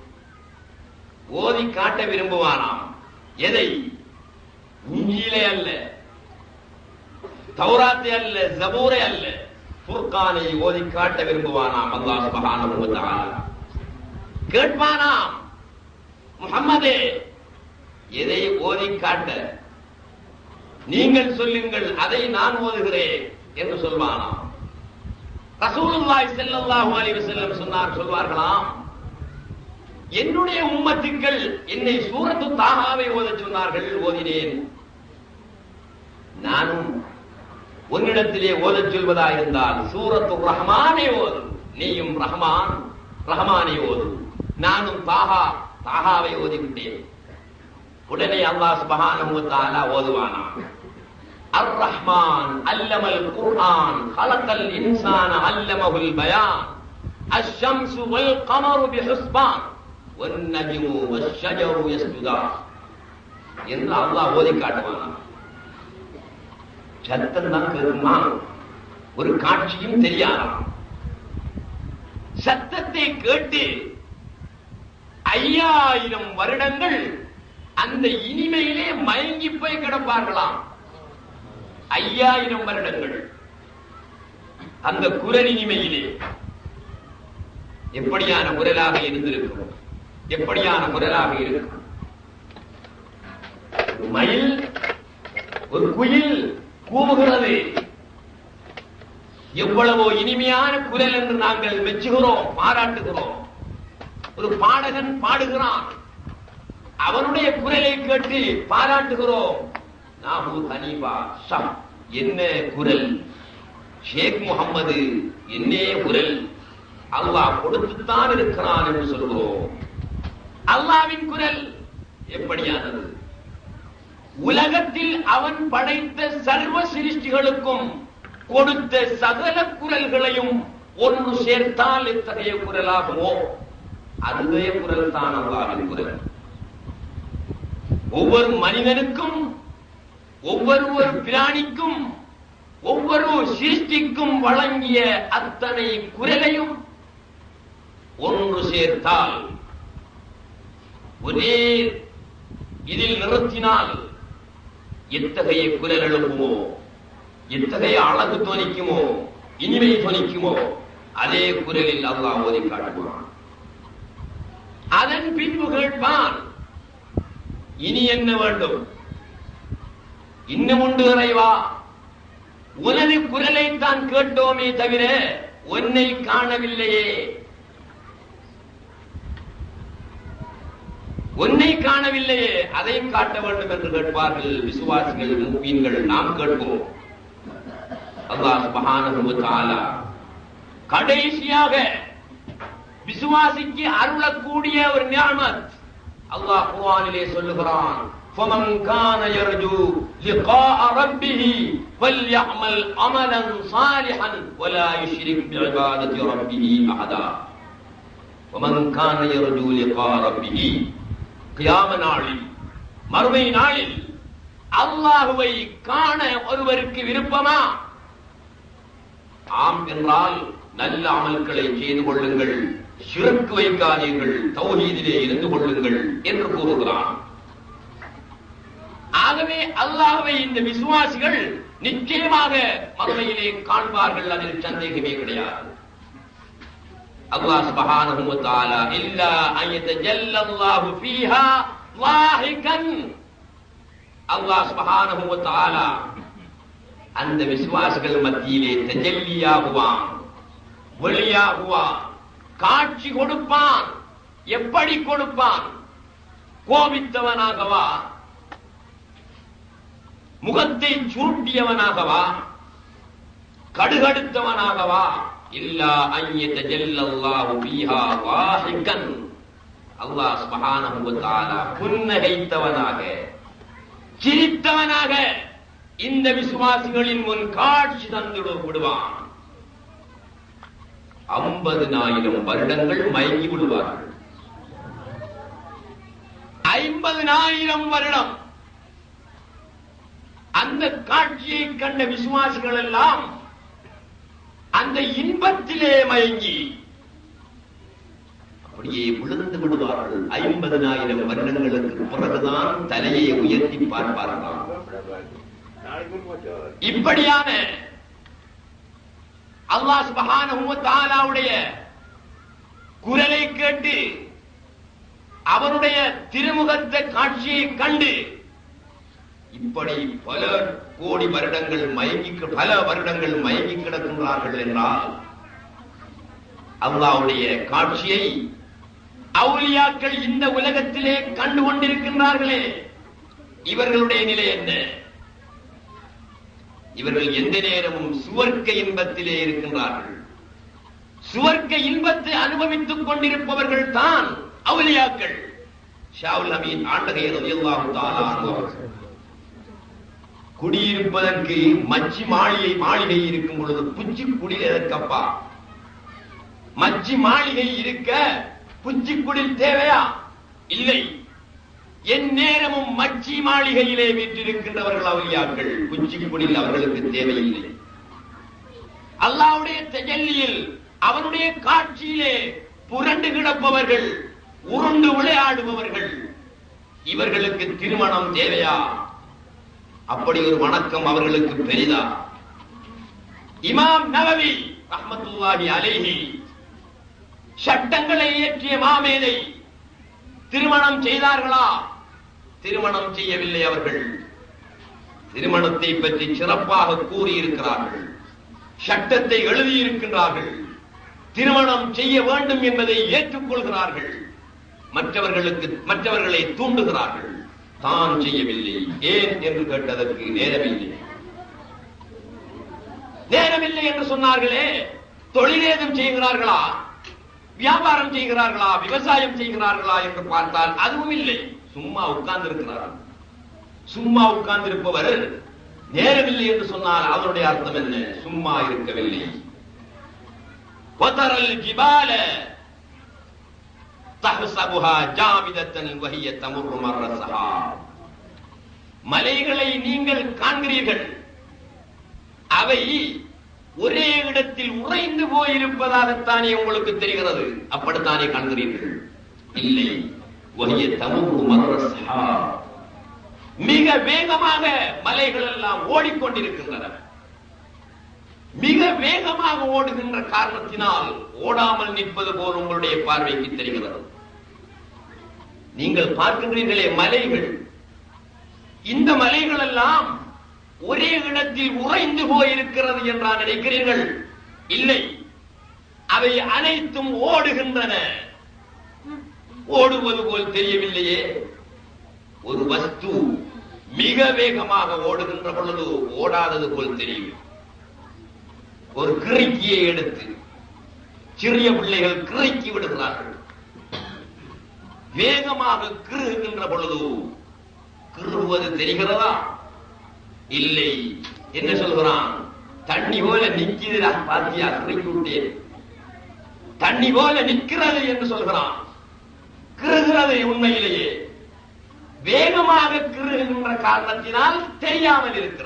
ஓதி காட்ட விரும்புவானாம் எதை இஞ்சியிலே அல்ல தௌராத்தை அல்ல ஜபூரை அல்ல ஃபுர்கானை ஓதி காட்ட விரும்புவானாம் அல்லாஹ் சுப்ஹானஹு வ தஆலா கேட்பானாம் முஹம்மதே எதை ஓதி காட்ட நீங்கள் சொல்லுங்கள் அதை நான் ஓதுகிறேன் என்று சொல்வானாம் ரசூலுல்லாஹி ஸல்லல்லாஹு அலைஹி வஸல்லம் சொன்னார் சொல்வார்களாம் என்னுடைய உம்மத்துக்கள் என்னை சூரத்து தாகாவை ஓதச் சொன்னார்கள் ஓதினேன் நானும் உன்னிடத்திலே ஓதச் சொல்வதா இருந்தால் சூரத்து ரஹ்மானை ஓது நீயும் ரஹ்மான் ரஹ்மானை ஓது நானும் தாகா தாகாவை ஓதிவிட்டேன் உடனே அல்லாஹ் சுப்ஹானஹு வ தஆலா ஓதுவானாம் அர் ரஹ்மான் அல்லமல் குர்ஆன் ஹலக்கல் இன்சான அல்லமஹுல் பயான் الشمس والقمر بحسبان والنجم والشجر يسجدان என்று அல்லாஹ் ஓதி காட்டுவானாம் சத்தம் தான் கேட்குமா ஒரு காட்சியும் தெரியாதாம் சத்தத்தை கேட்டு ஐயாயிரம் வருடங்கள் அந்த இனிமையிலே மயங்கி போய் கிடப்பார்களாம் ஐயாயிரம் வருடங்கள் அந்த குரல் இனிமையிலே எப்படியான குரலாக இருந்திருக்கும் எப்படியான குரலாக இருக்கும் ஒரு மயில் ஒரு குயில் கூவுகிறது எவ்வளவோ இனிமையான குரல் என்று நாங்கள் மெச்சுகிறோம் பாராட்டுகிறோம் ஒரு பாடகன் பாடுகிறான் அவனுடைய குரலை கேட்டு பாராட்டுகிறோம் நாமு ஹனீபா ஷம் என்ன குரல் ஷேக் முகம்மது என்னே குரல் அல்லாஹ் கொடுத்துத்தான் இருக்கிறான் என்று சொல்கிறோம் அல்லாவின் குரல் எப்படியானது உலகத்தில் அவன் படைத்த சர்வ சிருஷ்டிகளுக்கும் கொடுத்த சகல குரல்களையும் ஒன்று சேர்த்தால் எத்தகைய குரலாகுமோ அதுவே குரல் தான் அல்லாவின் குரல் ஒவ்வொரு மனிதனுக்கும் ஒவ்வொரு ஒரு பிராணிக்கும் ஒவ்வொரு சிருஷ்டிக்கும் வழங்கிய அத்தனை குரலையும் ஒன்று சேர்த்தால் ஒரே இதில் நிறுத்தினால் எத்தகைய குரல் எழுப்புமோ எத்தகைய அழகு துணிக்குமோ இனிமை துணிக்குமோ அதே குரலில் அல்லாஹ் ஓதி காட்டுவான் அதன் பின்பு கேட்பான் இனி என்ன வேண்டும் இன்னும் உண்டு இறைவா உனது குரலை தான் கேட்டோமே தவிர உன்னை காணவில்லையே உன்னை காணவில்லையே அதை காட்ட வேண்டும் என்று கேட்பார்கள் விசுவாசிகள் முப்பீன்கள் நாம் கேட்போம் அல்லாஹ் சுப்ஹானஹு வ தஆலா கடைசியாக விசுவாசிக்கு அருளக்கூடிய ஒரு நியாமத் அல்லாஹ் குர்ஆனிலே சொல்லுகிறான் فمن كان يرجو لقاء ربه فليعمل عملا صالحا ولا يشرك بعبادة ربه أحدا ومن كان يرجو لقاء ربه கியாம நாளில் மறுமை நாளில் அல்லாஹுவை காண ஒருவருக்கு விருப்பமா ஆம் என்றால் நல்ல அமல்களை செய்து கொள்ளுங்கள் சிறக்கு வைக்காதீர்கள் தௌஹீதிலே இருந்து கொள்ளுங்கள் என்று கூறுகிறான் ஆகவே அல்லாஹ்வை இந்த விசுவாசிகள் நிச்சயமாக மறுமையிலே காண்பார்கள் அதில் சந்தேகமே கிடையாது அல்லாஹ் சுப்ஹானஹு வ தஆலா இல்லா அன் யதஜல்ல அல்லாஹு ஃபீஹா லாஹிகன் அல்லாஹ் சுப்ஹானஹு வ தஆலா அந்த விசுவாசிகள் மத்தியிலே தஜல்லியாகுவான் வெளியாகுவான் காட்சி கொடுப்பான் எப்படி கொடுப்பான் கோபித்தவனாகவா முகத்தை சுருட்டியவனாகவா கடுகடுத்தவனாகவா இல்லா ஐயத்த ஜல்லல்லாஹு பீஹா வாஹிகன் அல்லாஹ் சுப்ஹானஹு வ தஆலா புன்னகைத்தவனாக சிரித்தவனாக இந்த விசுவாசிகளின் முன் காட்சி தந்து விடுவான் ஐம்பதினாயிரம் வருடங்கள் மயங்கி விடுவார்கள் ஐம்பதினாயிரம் வருடம் அந்த காட்சியை கண்ட விசுவாசிகள் எல்லாம் அந்த இன்பத்திலே மயங்கி அப்படியே விழுந்து விடுவார்கள் ஐம்பதனாயிரம் வருடங்களுக்கு பிறகுதான் தலையை உயர்த்தி பார்ப்பார்களாம் இப்படியான அல்லாஹ் சுபஹானஹு வ தஆலாவுடைய குரலை கேட்டு அவருடைய திருமுகத்தை காட்சியை கண்டு இப்படி பல கோடி வருடங்கள் மயங்கி கி- பல வருடங்கள் மயங்கி கிடக்கின்றார்கள் என்றால் அல்லாஹ்வுடைய காட்சியை அவுலியாக்கள் இந்த உலகத்திலே கண்டு கொண்டிருக்கின்றார்களே இவர்களுடைய நிலை என்ன இவர்கள் எந்த நேரமும் சுவர்க்க இன்பத்திலே இருக்கின்றார்கள் சுவர்க்க இன்பத்தை அனுபவித்துக் கொண்டிருப்பவர்கள் தான் அவுலியாக்கள் ஷாவுல் அமீன் ஆண்டகை ரலியல்லாஹு தஆலா அன்ஹு அவர்கள். குடியிருப்பதற்கு மச்சி மாளிகை மாளிகை இருக்கும் பொழுது புச்சி குடில் எதற்கப்பா மச்சி மாளிகை இருக்க புச்சி குடில் தேவையா இல்லை என் நேரமும் மச்சி மாளிகையிலே வீற்றிருக்கின்றவர்கள் அவலியாக்கள் புச்சி குடில் அவர்களுக்கு தேவையில்லை அல்லாவுடைய தஜல்லியில் அவனுடைய காட்சியிலே புரண்டு கிடப்பவர்கள் உருண்டு விளையாடுபவர்கள் இவர்களுக்கு திருமணம் தேவையா அப்படி ஒரு வணக்கம் அவர்களுக்கு பெரிதா இமாம் நவவி ரஹ்மத்துல்லாஹி அலைஹி சட்டங்களை இயற்றிய மாமேதை திருமணம் செய்தார்களா திருமணம் செய்யவில்லை அவர்கள் திருமணத்தை பற்றி சிறப்பாக கூறியிருக்கிறார்கள் சட்டத்தை எழுதியிருக்கின்றார்கள் திருமணம் செய்ய வேண்டும் என்பதை ஏற்றுக்கொள்கிறார்கள் மற்றவர்களுக்கு மற்றவர்களை தூண்டுகிறார்கள் தான் செய்யவில்லை ஏன் என்று கேட்டதற்கு நேரமில்லை நேரமில்லை என்று சொன்னார்களே தொழிலேதும் செய்கிறார்களா வியாபாரம் செய்கிறார்களா விவசாயம் செய்கிறார்களா என்று பார்த்தால் அதுவும் இல்லை சும்மா உட்கார்ந்து இருக்கிறார்கள் சும்மா உட்கார்ந்து இருப்பவர் நேரமில்லை என்று சொன்னால் அதனுடைய அர்த்தம் என்ன சும்மா இருக்கவில்லை وترى الجبال تحسبها جامدة وهي تمر مر السحاب மலைகளை நீங்கள் காண்கிறீர்கள் அவை ஒரே இடத்தில் உறைந்து போயிருப்பதாகத்தானே உங்களுக்கு தெரிகிறது அப்படித்தானே காண்கிறீர்கள் இல்லை வகிய தமுகு மர்ரஸ்ஹா மிக வேகமாக மலைகள் எல்லாம் ஓடிக்கொண்டிருக்கின்றன மிக வேகமாக ஓடுகின்ற காரணத்தினால் ஓடாமல் நிற்பது போல் உங்களுடைய பார்வைக்கு தெரிகிறது நீங்கள் பார்க்கின்றீர்களே மலைகள் இந்த மலைகள் எல்லாம் ஒரே இடத்தில் உறைந்து போயிருக்கிறது என்றா நினைக்கிறீர்கள் இல்லை அவை அனைத்தும் ஓடுகின்றன ஓடுவது போல் தெரியவில்லையே ஒரு வஸ்து மிக வேகமாக ஓடுகின்ற பொழுது ஓடாதது போல் தெரியும் ஒரு கிறுக்கியை எடுத்து சிறிய பிள்ளைகள் கிறுக்கி விடுகிறார்கள் வேகமாக கிறுகின்ற பொழுது கிறுவது தெரிகிறதா இல்லை என்ன சொல்கிறான் தண்ணி போல நிக்கிறதா பாத்தியா கிறுக்கி விட்டேன் தண்ணி போல நிற்கிறது என்று சொல்கிறான் கிறுகிறது உண்மையிலேயே வேகமாக கிறுகின்ற காரணத்தினால் தெரியாமல் இருக்கிறது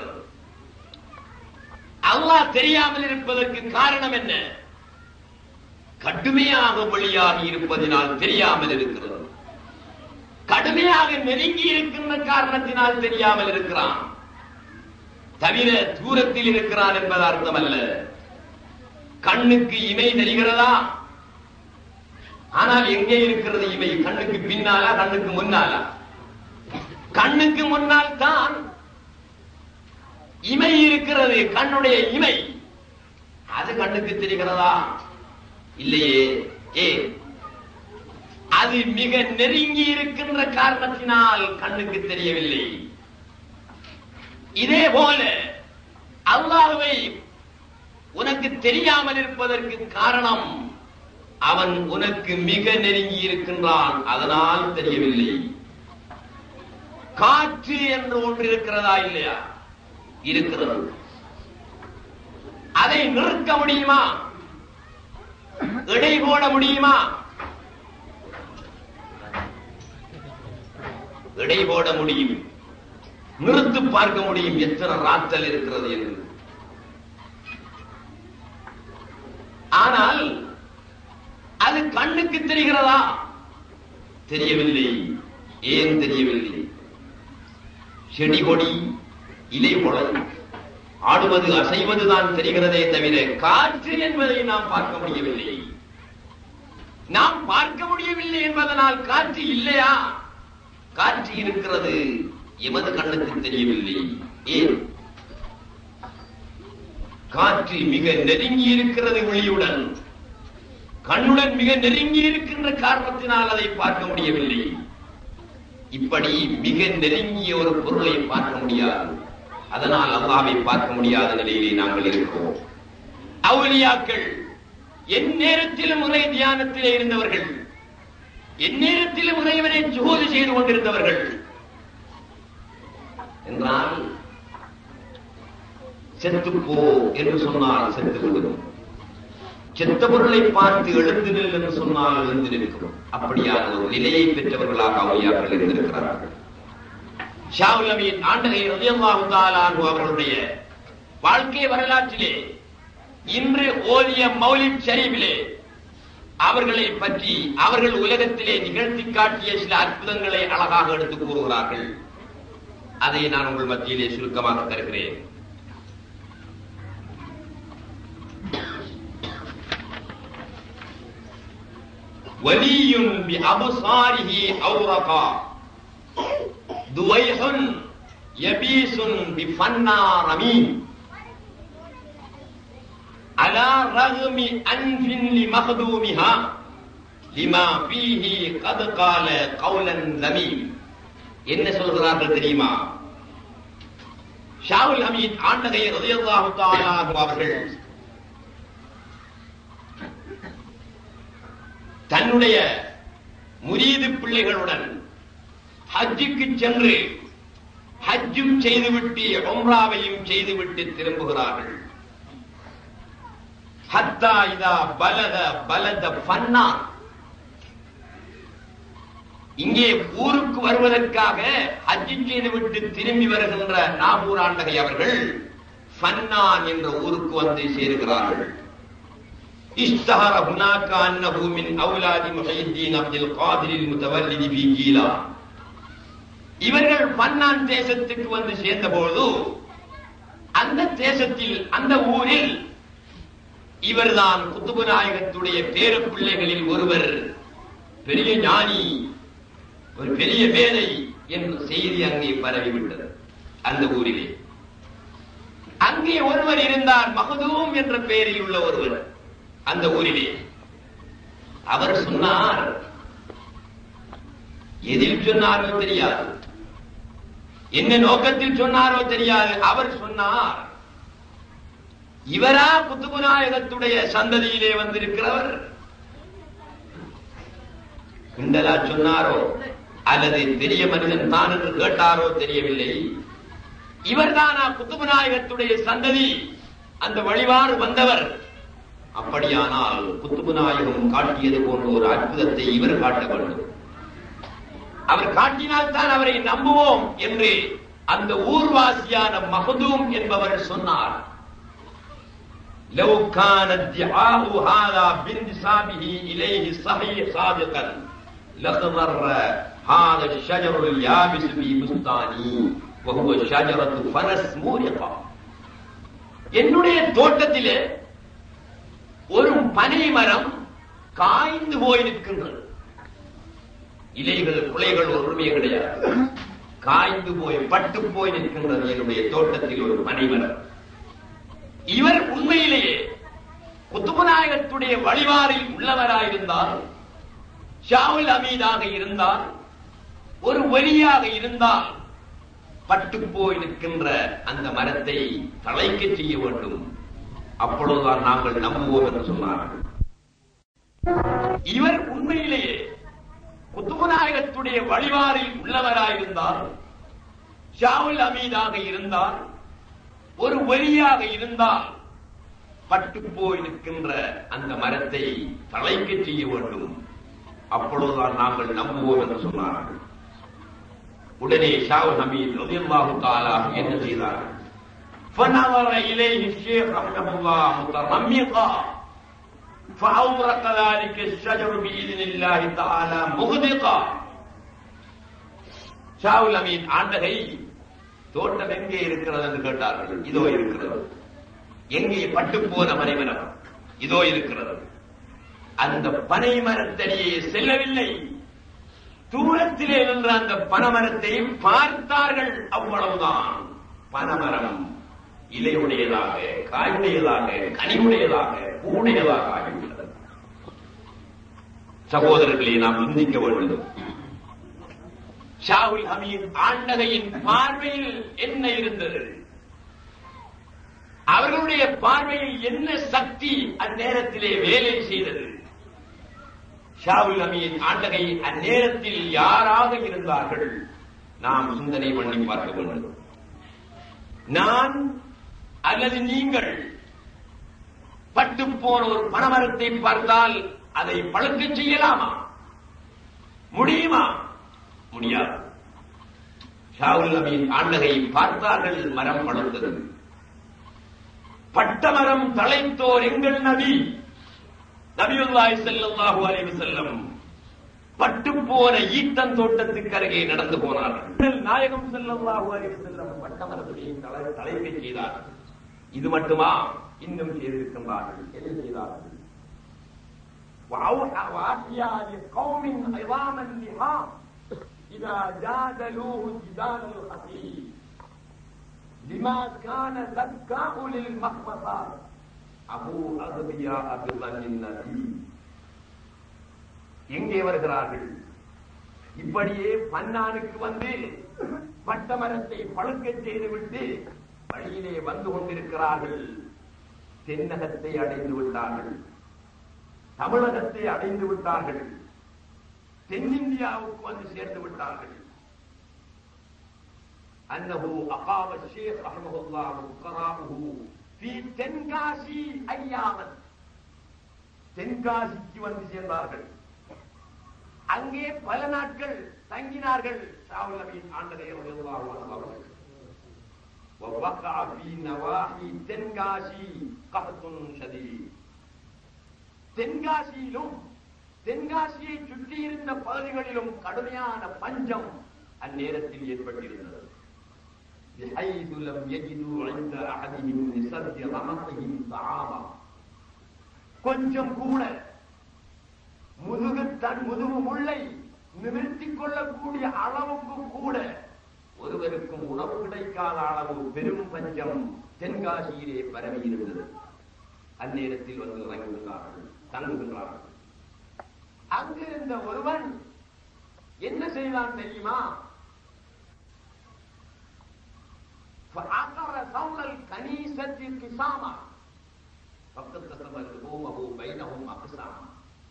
அல்லாஹ் தெரியாமல் இருப்பதற்கு காரணம் என்ன கடுமையாக வெளியாகி இருப்பதினால் தெரியாமல் இருக்கிறது கடுமையாக நெருங்கி இருக்கின்ற காரணத்தினால் தெரியாமல் இருக்கிறான் தவிர தூரத்தில் இருக்கிறான் என்பது அர்த்தமல்ல கண்ணுக்கு இமை தெரிகிறதா ஆனால் எங்கே இருக்கிறது இமை கண்ணுக்கு பின்னாலா கண்ணுக்கு முன்னாலா கண்ணுக்கு முன்னால் தான் இமை இருக்கிறது கண்ணுடைய இமை அது கண்ணுக்கு தெரிகிறதா இல்லையே ஏ அது மிக நெருங்கி இருக்கின்ற காரணத்தினால் கண்ணுக்கு தெரியவில்லை இதே போல அல்லாஹ்வை உனக்கு தெரியாமல் இருப்பதற்கு காரணம் அவன் உனக்கு மிக நெருங்கி இருக்கின்றான் அதனால் தெரியவில்லை காற்று என்று ஒன்று இருக்கிறதா இல்லையா இருக்கிறது அதை நிறுத்த முடியுமா இடை போட முடியுமா இடை போட முடியும் நிறுத்து பார்க்க முடியும் எத்தனை ராத்தல் இருக்கிறது என்று ஆனால் அது கண்ணுக்கு தெரிகிறதா தெரியவில்லை ஏன் தெரியவில்லை செடி கொடி இலை முளை ஆடுவது அசைவதுதான் தெரிகிறதே தவிர காற்று என்பதை நாம் பார்க்க முடியவில்லை நாம் பார்க்க முடியவில்லை என்பதனால் காற்று இல்லையா காற்று இருக்கிறது எமது கண்ணுக்கு தெரியவில்லை ஏன் காற்று மிக நெருங்கி இருக்கிறது ஒளியுடன் கண்ணுடன் மிக நெருங்கி இருக்கின்ற காரணத்தினால் அதை பார்க்க முடியவில்லை இப்படி மிக நெருங்கிய ஒரு பொருளை பார்க்க முடியாது அதனால் அல்லாவை பார்க்க முடியாத நிலையிலே நாங்கள் இருக்கிறோம் அவுலியாக்கள் என் நேரத்திலும் இறை தியானத்திலே இருந்தவர்கள் என் நேரத்திலும் இறைவனை ஜோதி செய்து கொண்டிருந்தவர்கள் என்றால் செத்து போ என்று சொன்னால் செத்து விடும் செத்த பொருளை பார்த்து எழுந்து நில் என்று சொன்னால் எழுந்து நிற்கும் அப்படியான ஒரு நிலையை பெற்றவர்களாக அவுலியாக்கள் இருந்திருக்கிறார்கள் ஷாவுல் அமீன் ஆண்டகை ரலியல்லாஹு தஆலா அன்ஹு அவர்களுடைய வாழ்க்கை வரலாற்றிலே இன்று ஓதிய மௌலித் ஷரீஃபிலே அவர்களை பற்றி அவர்கள் உலகத்திலே நிகழ்த்தி காட்டிய சில அற்புதங்களை அழகாக எடுத்து கூறுகிறார்கள் அதை நான் உங்கள் மத்தியிலே சுருக்கமாக தருகிறேன் வலியுன் பி அபசாரிஹி அவ்ரகா துவைஹுன் யபீசுன் பி ஃபன்னா ரமீம் على رغم أنف لمخدومها لما فيه قد قال قولا ذميم என்ன சொல்கிறார்கள் தெரியுமா ஷாவுல் ஹமீத் ஆண்டகை ரலியல்லாஹு தஆலா அவர்கள் தன்னுடைய முரீது பிள்ளைகளுடன் ஹஜ்ஜுக்கு சென்று ஹஜ்ஜும் செய்துவிட்டு உம்ராவையும் செய்துவிட்டு திரும்புகிறார்கள் ஹத்தா இதா பலத பலத ஃபன்னா இங்கே ஊருக்கு வருவதற்காக ஹஜ்ஜி செய்துவிட்டு திரும்பி வருகின்ற நாகூர் ஆண்டகை அவர்கள் ஃபன்னான் என்ற ஊருக்கு வந்து சேருகிறார்கள் اشتهر هناك أنه من أولاد محي الدين عبد القادر المتولد في جيلان இவர்கள் பன்னான் தேசத்துக்கு வந்து சேர்ந்தபோது அந்த தேசத்தில் அந்த ஊரில் இவர்தான் குத்துபு நாயகத்துடைய பேர பிள்ளைகளில் ஒருவர் பெரிய ஞானி ஒரு பெரிய வேலை என்ற செய்தி அங்கே பரவிவிட்டது அந்த ஊரிலே அங்கே ஒருவர் இருந்தார் மகதூம் என்ற பெயரில் உள்ள ஒருவர் அந்த ஊரிலே அவர் சொன்னார் எதில் சொன்னாரோ தெரியாது என்ன நோக்கத்தில் சொன்னாரோ தெரியாது அவர் சொன்னார் இவரா குத்துபுநாயகத்துடைய சந்ததியிலே வந்திருக்கிறவர் கிண்டலா சொன்னாரோ அல்லது பெரிய மனிதன் தான் என்று கேட்டாரோ தெரியவில்லை இவர்தானா குத்துபுநாயகத்துடைய சந்ததி அந்த வழிபாடு வந்தவர் அப்படியானால் குத்துபுநாயகம் காட்டியது போன்ற ஒரு அற்புதத்தை இவர் காட்ட வேண்டும் அவர் காட்டினால் தான் அவரை நம்புவோம் என்று அந்த ஊர்வாசியான மகதூம் என்பவர் சொன்னார் لو كان ادعاء هذا بانتسابه إليه صحيح صادقا لخضر هذا الشجر اليابس في بستاني وهو شجرة فرس مورقة என்னுடைய தோட்டத்திலே ஒரு பனை மரம் காய்ந்து போய் நிற்கின்றது இலைகள் குலைகள் ஒருமே கிடையாது காய்ந்து போய் பட்டு போய் நிற்கின்றது என்னுடைய தோட்டத்தில் ஒரு பனை மரம் இவர் உண்மையிலேயே குத்துபநாயகத்துடைய வழிபாரில் உள்ளவராயிருந்தால் ஷாவுல் அமீதாக இருந்தால் ஒரு வழியாக இருந்தால் பட்டு போய் நிற்கின்ற அந்த மரத்தை தழைக்க செய்ய வேண்டும் அப்பொழுதுதான் நாங்கள் நம்புவோம் என்று சொன்னார்கள் இவர் உண்மையிலேயே குத்துவநாயகத்துடைய வழிபாடில் உள்ளவராயிருந்தால் ஷாவுல் அமீதாக இருந்தால் ஒரு வழியாக இருந்தால் பட்டு போய் நிற்கின்ற அந்த மரத்தை தழைக்க செய்ய வேண்டும் அப்பொழுதுதான் நாங்கள் நம்புவோம் என்று சொன்னார்கள் உடனே ஷாவு ஹமீத் ரலியல்லாஹு தஆலா என்ன செய்தார்கள் فنظر إليه الشيخ رحمه الله مترمقا فأورق ذلك الشجر بإذن الله تعالى مغدقا ஷாவுல் அமீன் ஆண்டகை தோட்டம் எங்கே இருக்கிறது என்று கேட்டார்கள் இதோ இருக்கிறது எங்கே பட்டு போன மனைமரம் இதோ இருக்கிறது அந்த பனை மரத்தடியே செல்லவில்லை தூரத்திலே நின்ற அந்த பனமரத்தை பார்த்தார்கள் அவ்வளவுதான் பனமரம் இலையுடையதாக காயுடையதாக கனிவுடையதாக பூடையதாக ஆகிவிட்டது சகோதரர்களை நாம் சிந்திக்க வேண்டும் ஷாவுல் ஹமீத் ஆண்டகையின் பார்வையில் என்ன இருந்தது அவர்களுடைய பார்வையில் என்ன சக்தி அந்நேரத்திலே வேலை செய்தது ஷாவுல் அமீன் ஆண்டகை அந்நேரத்தில் யாராக இருந்தார்கள் நாம் சிந்தனை பண்ணி பார்க்க வேண்டும் நான் அல்லது நீங்கள் பட்டு போன ஒரு பணமரத்தை பார்த்தால் அதை பழுக்க செய்யலாமா முடியுமா முடியாது ஷாவுல் அமீன் ஆண்டகை பார்த்தார்கள் மரம் பழுத்தது பட்டமரம் தலைத்தோர் எங்கள் நபி நபியுல்லாஹி ஸல்லல்லாஹு அலைஹி வஸல்லம் பட்டு போன ஈத்தன் தோட்டத்துக்கு அருகே நடந்து போனார்கள் நாயகம் ஸல்லல்லாஹு அலைஹி வஸல்லம் பட்டமரத்துடைய தலை தலைமை செய்தார்கள் இது மட்டுமா இன்னும் செய்திருக்கின்றார்கள் என்ன செய்தார்கள் وأوحى وأحيا لقوم عظاما لحام إذا جادلوه جدال الخفيف لما كان ذكاء للمخمصات அபு அகபியா அபிமனின் நபி எங்கே வருகிறார்கள் இப்படியே பன்னானுக்கு வந்து பட்டமரத்தை பழுக்க செய்துவிட்டு வழியிலே வந்து கொண்டிருக்கிறார்கள் தென்னகத்தை அடைந்து விட்டார்கள் தமிழகத்தை அடைந்து விட்டார்கள் தென்னிந்தியாவுக்கு வந்து சேர்ந்து விட்டார்கள் أنه أقام الشيخ رحمه الله وقرأه في தென்காசி ஐயாமன் தென்காசிக்கு வந்து சேர்ந்தார்கள் அங்கே பல நாட்கள் தங்கினார்கள் ஷாவுல் அமீன் ஆண்டகை அவர்கள் ووقع في نواحي தென்காசி قحط شديد தென்காசியிலும் தென்காசியை சுற்றியிருந்த பகுதிகளிலும் கடுமையான பஞ்சம் அந்நேரத்தில் ஏற்பட்டிருந்தது بحيث لم يجدوا عند أحدهم لسد رمقهم طعاما கொஞ்சம் கூட முதுகு தன் முதுகு முள்ளை நிறுத்திக் கொள்ளக்கூடிய அளவுக்கு கூட ஒருவருக்கும் உணவு கிடைக்காத அளவு பெரும் பஞ்சம் தென்காசியிலே பரவி இருந்தது அந்நேரத்தில் வந்து இறங்குகிறார்கள் தங்குகின்றார்கள் அங்கு இருந்த ஒருவன் என்ன செய்தான் தெரியுமா فعقر ثول الكنيسة قساما فقد قسم لحومه بينهم أقساما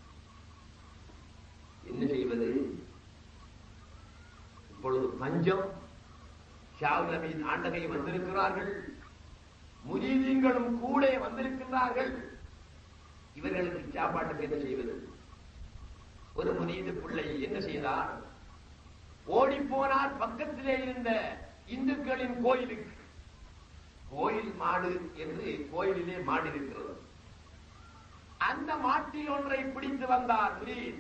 என்ன செய்வது இப்பொழுது பஞ்சம் ஷாவுல் அமீன் ஆண்டகை வந்திருக்கிறார்கள் முஜீதீங்களும் கூட வந்திருக்கிறார்கள் இவர்களுக்கு சாப்பாட்டுக்கு என்ன செய்வது ஒரு முனீது பிள்ளை என்ன செய்தார் ஓடி போனார் பக்கத்திலே இருந்த இந்துக்களின் கோயிலுக்கு கோயில் மாடு என்று கோயிலிலே மாடு இருக்கிறது அந்த மாட்டில் ஒன்றை பிடித்து வந்தார் முரீத்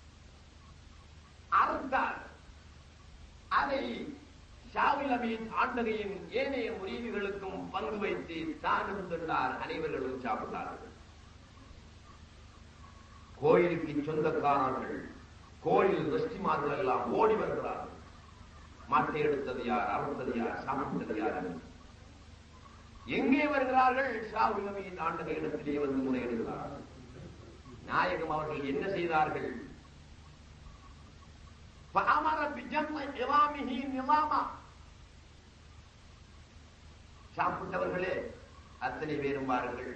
அறுத்தார் அதை ஷாவில் அமீன் ஆண்டகையின் ஏனைய முரீதுகளுக்கும் பங்கு வைத்து தானும் தின்றார் அனைவர்களும் சாப்பிட்டார்கள் கோயிலுக்கு சொந்தக்காரர்கள் கோயில் வெஸ்டிமார்கள் எல்லாம் ஓடி வருகிறார்கள் மாட்டை எடுத்தது யார் அறுத்தது யார் சாப்பிட்டது யார் என்று. எங்கே வருகிறார்கள் ஷாவுல் நபியின் ஆண்டக இடத்திலே வந்து முறையிடுகிறார்கள் நாயகம் அவர்கள் என்ன செய்தார்கள் இலாமிஹி நிலாமா சாப்பிட்டவர்களே அத்தனை பேரும் பாருங்கள்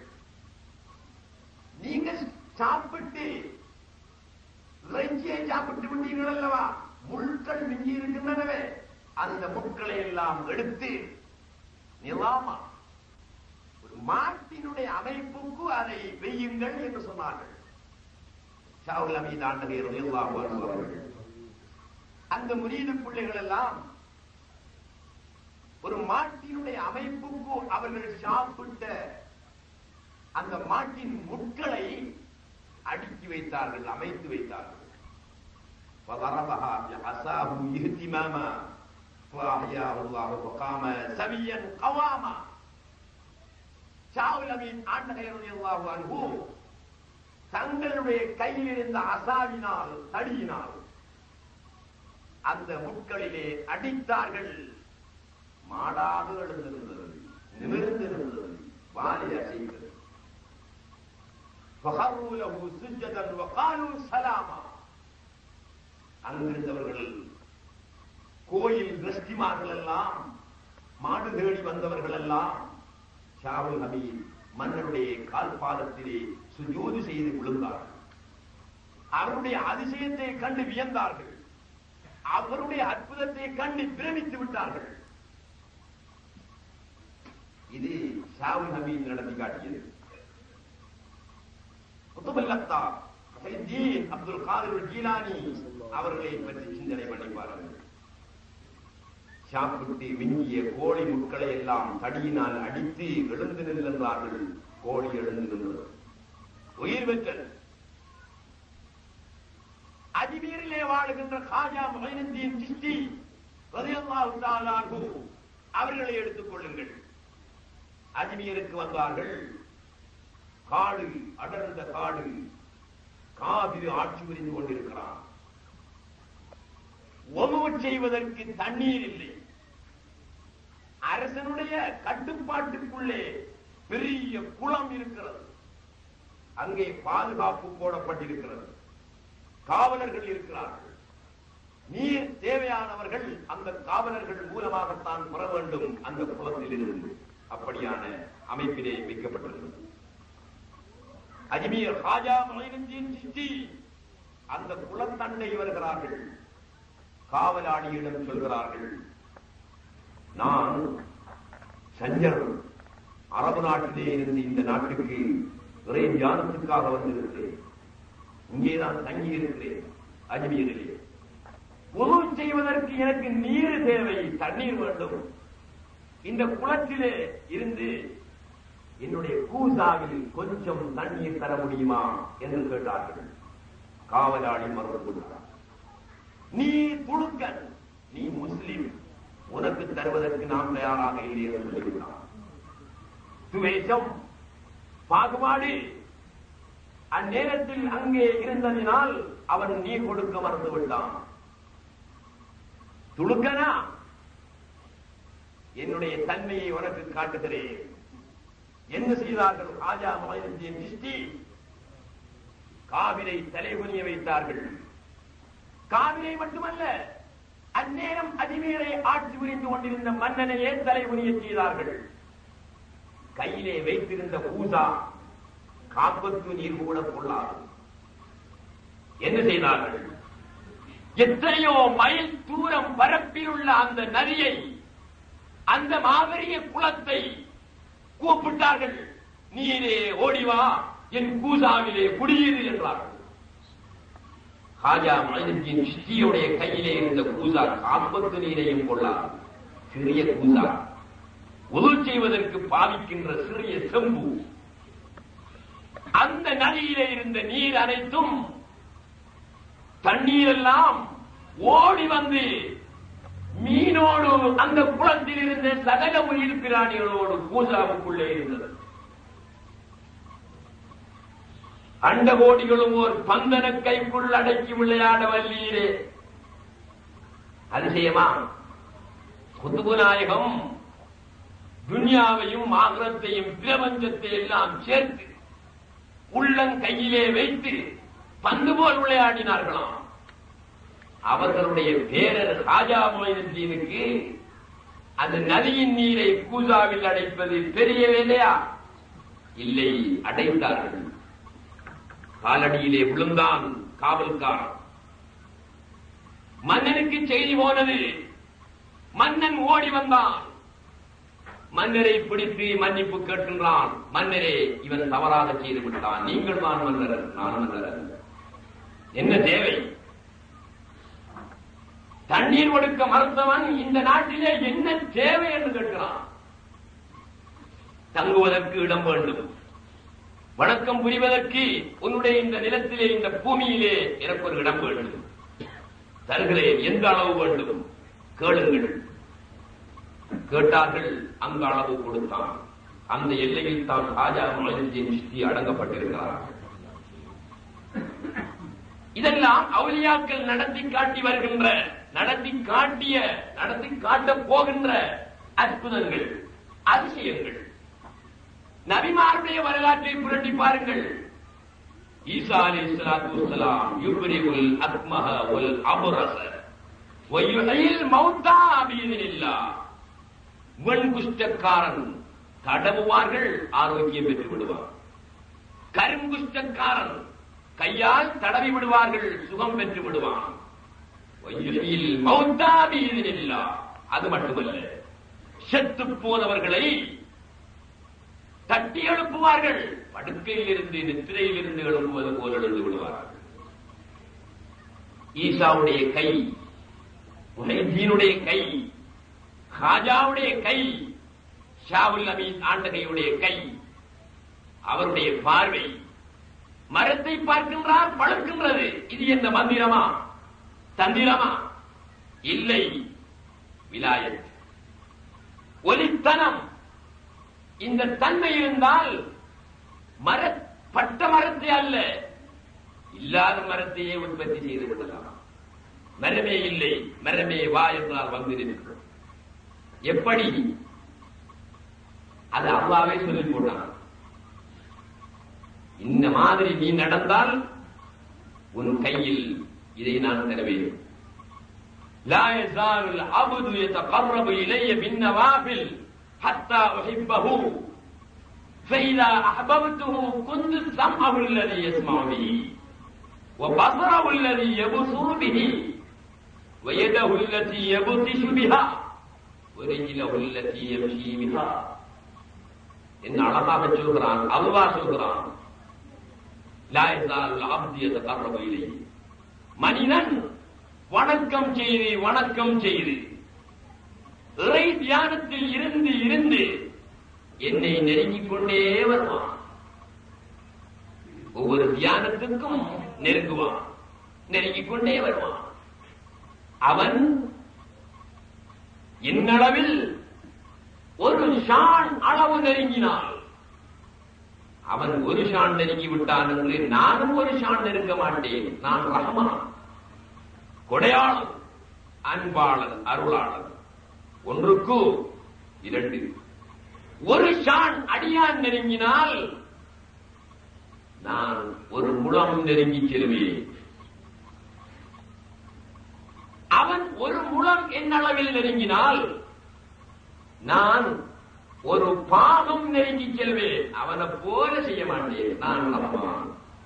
நீங்க சாப்பிட்டு இறைச்சியை சாப்பிட்டு விட்டீர்கள் அல்லவா முட்கள் மிஞ்சி இருக்கின்றனவே அந்த முட்களை எல்லாம் எடுத்து நிலாமா ஒரு மாட்டினுடைய அமைப்புக்கு அதை வெய்யுங்கள் என்று சொன்னார்கள் ஷாவுல் அமீத் ஆண்டகையர் நிர்வாகம் வருபவர்கள் அந்த முரீது பிள்ளைகள் எல்லாம் ஒரு மாட்டினுடைய அமைப்புக்கு அவர்கள் சாப்பிட்ட அந்த மாட்டின் முட்களை அடுக்கி வைத்தார்கள் அமைத்து வைத்தார்கள் فضربها بعصاه اهتماما فأحياه الله فقام سويا قواما ஷாவுல் அமீன் ஆண்டகையர் அன்ஹு தங்களுடைய கையில் இருந்த அசாவினால் தடியினால் அந்த முட்களிலே அடித்தார்கள் மாடாக எழுந்திருந்தது நிமிர்ந்திருந்தது வாலி அசைந்தது فخروا له سجدا وقالوا سلاما அங்கிருந்தவர்கள் கோயில் திருஷ்டிமார்கள் எல்லாம் மாடு தேடி வந்தவர்கள் எல்லாம் ஷாவுல் ஹமீத் மன்னனுடைய கால் பாதத்திலே சுஜூது செய்து விழுந்தார்கள் அவருடைய அதிசயத்தை கண்டு வியந்தார்கள் அவருடைய அற்புதத்தை கண்டு பிரமித்து விட்டார்கள் இது ஷாவுல் ஹமீத் நடத்தி காட்டியது குத்துபல்லத்தா சைதீன் அப்துல் காதிர் ஜீலானி அவர்களை பற்றி சிந்தனை பண்ணி பாருங்கள் சாப்பிட்டு விஞ்சிய கோழி முட்களை எல்லாம் தடியினால் அடித்து எழுந்து நின்றார்கள் கோழி எழுந்து நின்றது உயிர் பெற்றது அஜ்மீரிலே வாழுகின்ற காஜா மொயினுத்தீன் சிஸ்டி ரலியல்லாஹு தஆலா அன்ஹு அவர்களை எடுத்துக் கொள்ளுங்கள் அஜ்மீருக்கு வந்தார்கள் காடு அடர்ந்த காடு காவிரி ஆட்சி புரிந்து கொண்டிருக்கிறான் ஒழுவு செய்வதற்கு தண்ணீர் இல்லை அரசனுடைய கட்டுப்பாட்டுக்குள்ளே பெரிய குளம் இருக்கிறது அங்கே பாதுகாப்பு போடப்பட்டிருக்கிறது காவலர்கள் இருக்கிறார்கள் நீர் தேவையானவர்கள் அந்த காவலர்கள் மூலமாகத்தான் பெற வேண்டும் அந்த குளத்தில் இருந்து அப்படியான அமைப்பிலே வைக்கப்பட்டிருக்கிறது அஜ்மீர் ஹாஜா மொயினுத்தீன் சிஸ்டி அந்த குளத்தண்டை வருகிறார்கள் காவலாளியிடம் சொல்கிறார்கள் நான் சஞ்சர் அரபு நாட்டிலே இருந்து இந்த நாட்டுக்கு இறை தியானத்துக்காக வந்திருக்கிறேன் இங்கேதான் தங்கி இருக்கிறேன் அஜ்மீரிலே உதவு செய்வதற்கு எனக்கு நீர் தேவை தண்ணீர் வேண்டும் இந்த குளத்திலே இருந்து என்னுடைய கூசாவில் கொஞ்சம் தண்ணீர் தர முடியுமா என்று கேட்டார்கள் காவலாளி மறுத்து கொடுத்தார் நீ துணுக்கன் நீ முஸ்லிம் உனக்கு தருவதற்கு நாம் தயாராக இல்லை என்று சொல்லிவிட்டான் துவேஷம் பாகுபாடு அந்நேரத்தில் அங்கே இருந்ததினால் அவன் நீ கொடுக்க மறந்து விட்டான் துணுக்கனா என்னுடைய தன்மையை உனக்கு காட்டுகிறேன் என்ன செய்தார்கள் ராஜா மலையத்தின் திருஷ்டி காவிரை தலைகுனிய வைத்தார்கள் காவிரை மட்டுமல்ல அந்நேரம் அஜ்மீரை ஆட்சி புரிந்து கொண்டிருந்த மன்னனையே தலைகுனிய செய்தார்கள் கையிலே வைத்திருந்த பூசா காப்பத்து நீர் கூட கொள்ளாது என்ன செய்தார்கள் எத்தனையோ மைல் தூரம் பரப்பில் உள்ள அந்த நதியை அந்த மாபெரிய குளத்தை கூப்பிட்டார்கள் நீரே ஓடிவா என் கூசாவிலே குடியீரு என்றார்கள் ஹாஜா மனிதத்தின் சித்தியுடைய கையிலே இருந்த கூசா காப்பத்து நீரையும் கொள்ளார் சிறிய கூசா உதவு செய்வதற்கு பாவிக்கின்ற சிறிய செம்பு அந்த நதியிலே இருந்த நீர் அனைத்தும் தண்ணீர் எல்லாம் ஓடி வந்து மீனோடு அந்த குளத்தில் இருந்த சகல உயிர் பிராணிகளோடு பூஜாவுக்குள்ளே இருந்தது அண்டகோடிகளும் ஒரு பந்தன கைக்குள் அடக்கி விளையாட வல்லீரே அதிசயமா குத்துபு நாயகம் துன்யாவையும் ஆகரத்தையும் பிரபஞ்சத்தை எல்லாம் சேர்த்து உள்ளங்கையிலே வைத்து பந்து போல் விளையாடினார்களாம் அவர்களுடைய பேரர் ராஜா மொய்தீனுக்கு அந்த நதியின் நீரை கூசாவில் அடைப்பது பெரிய வேலையா இல்லை அடைந்தார்கள் காலடியிலே விழுந்தான் காவல்காரன் மன்னனுக்கு செய்தி போனது மன்னன் ஓடி வந்தான் மன்னரை பிடித்து மன்னிப்பு கேட்கின்றான் மன்னரே இவன் தவறாக செய்து விட்டான் நீங்கள் தான் மன்னர் நான் மன்னர் அல்ல. என்ன தேவை தண்ணீர் கொடுக்க மறுத்தவன் இந்த நாட்டிலே என்ன தேவை என்று கேட்கிறான் தங்குவதற்கு இடம் வேண்டும் வணக்கம் புரிவதற்கு உன்னுடைய இந்த நிலத்திலே இந்த பூமியிலே எனக்கு ஒரு இடம் வேண்டும் தருகிறேன் எந்த அளவு வேண்டும் கேளுங்கள் கேட்டார்கள் அந்த அளவு கொடுத்தான் அந்த எல்லையில் தான் ராஜா மகிழ்ச்சியின் சித்தி அடங்கப்பட்டிருக்கிறார் இதெல்லாம் அவுலியாக்கள் நடத்தி காட்டி வருகின்ற நடத்தி காட்டிய நடத்தி காட்டப் போகின்ற அற்புதங்கள் அதிசயங்கள் நபிமாருடைய வரலாற்றை புரட்டி பாருங்கள் ஈசா அலி சலாத்து வலாம் யுப்ரிகுல் அக்மஹ வல் அபுரஸ வயுஹில் மௌத்தா பீதினில்லாஹ் வெண்குஷ்டக்காரன் தடவுவார்கள் ஆரோக்கியம் பெற்று விடுவார் கருங்குஷ்டக்காரன் கையால் தடவி விடுவார்கள் சுகம் பெற்று விடுவான் வயுஹில் மௌத்தா பீதினில்லாஹ் அது மட்டுமல்ல செத்து போனவர்களை தட்டி எழுப்புவார்கள் படுக்கையில் இருந்து நித்திரையில் இருந்து எழுப்புவது போல் எழுந்து விடுவார்கள் ஈசாவுடைய கை முஹைதீனுடைய கை ஹாஜாவுடைய கை ஷாவுல் அமீன் ஆண்டகையுடைய கை அவருடைய பார்வை மரத்தை பார்க்கின்றார் பழுக்கின்றது இது என்ன மந்திரமா தந்திரமா இல்லை விலாயத் ஒலித்தனம் இந்த தன்மை இருந்தால் மர பட்ட மரத்தை அல்ல இல்லாத மரத்தையே உற்பத்தி செய்து விடலாம் மரமே இல்லை மரமே வா என்றால் வந்து நிற்கும் எப்படி அது அல்லாவே சொல்லி போட்டான் இந்த மாதிரி நீ நடந்தால் உன் கையில் இதை நான் தருவேன் لا يزال العبد يتقرب إلي بالنوافل حتى أحبه فإذا أحببته كنت سمعه الذي يسمع به وبصره الذي يبصر به ويده التي يبطش بها ورجله التي يمشي بها என்ன அழகாக சொல்கிறான் அல்லாஹ் சொல்கிறான் லா யஸாலுல் அப்து யதகர்ரபு இலைஹி மனிதன் வணக்கம் செய்து வணக்கம் செய்து இறை தியானத்தில் இருந்து இருந்து என்னை நெருங்கிக் கொண்டே வருவான் ஒவ்வொரு தியானத்துக்கும் நெருங்குவான் நெருங்கிக் கொண்டே வருவான் அவன் என்னளவில் ஒரு ஷான் அளவு நெருங்கினான் அவன் ஒரு ஷான் நெருங்கி விட்டான் என்று நானும் ஒரு ஷான் நெருங்க மாட்டேன் நான் ரஹமான் கொடையாளன் அன்பாளன் அருளாளன் ஒன்றுக்கு இரண்டு ஒரு ஷான் அடியான் நெருங்கினால் நான் ஒரு முழம் நெருங்கி செல்வேன் அவன் ஒரு முழம் என்னளவில் நெருங்கினால் நான் ஒரு பாகம் நெருங்கி செல்வேன் அவனை போல செய்ய மாட்டேன் நான் ரஹ்மான்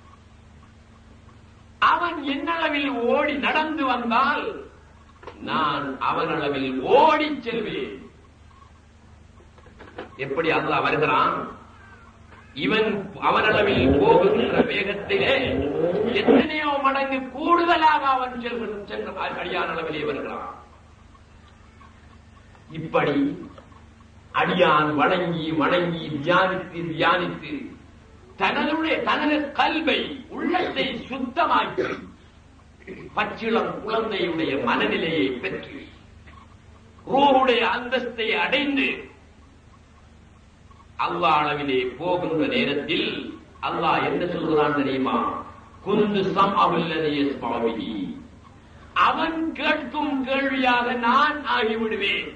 அவன் என்னளவில் ஓடி நடந்து வந்தால் நான் அவனளவில் ஓடி செல்வேன் எப்படி அல்லாஹ் வருகிறான் இவன் அவனளவில் போகின்ற வேகத்திலே எத்தனையோ மடங்கு கூடுதலாக அவன் செல்கிற சென்ற அடியான அளவிலே வருகிறான் இப்படி அடியான் வணங்கி வணங்கி தியானித்து தியானித்து தனதுடைய தனது கல்வை உள்ளத்தை சுத்தமாக்கி பச்சிளம் குழந்தையுடைய மனநிலையை பெற்று ரூஹுடைய அந்தஸ்தை அடைந்து அல்லாஹ் அளவிலே போகின்ற நேரத்தில் அல்லாஹ் என்ன சொல்கிறான் தெரியுமா குந்து சம் அவுல்லதி அவன் கேட்கும் கேள்வியாக நான் ஆகிவிடுவேன்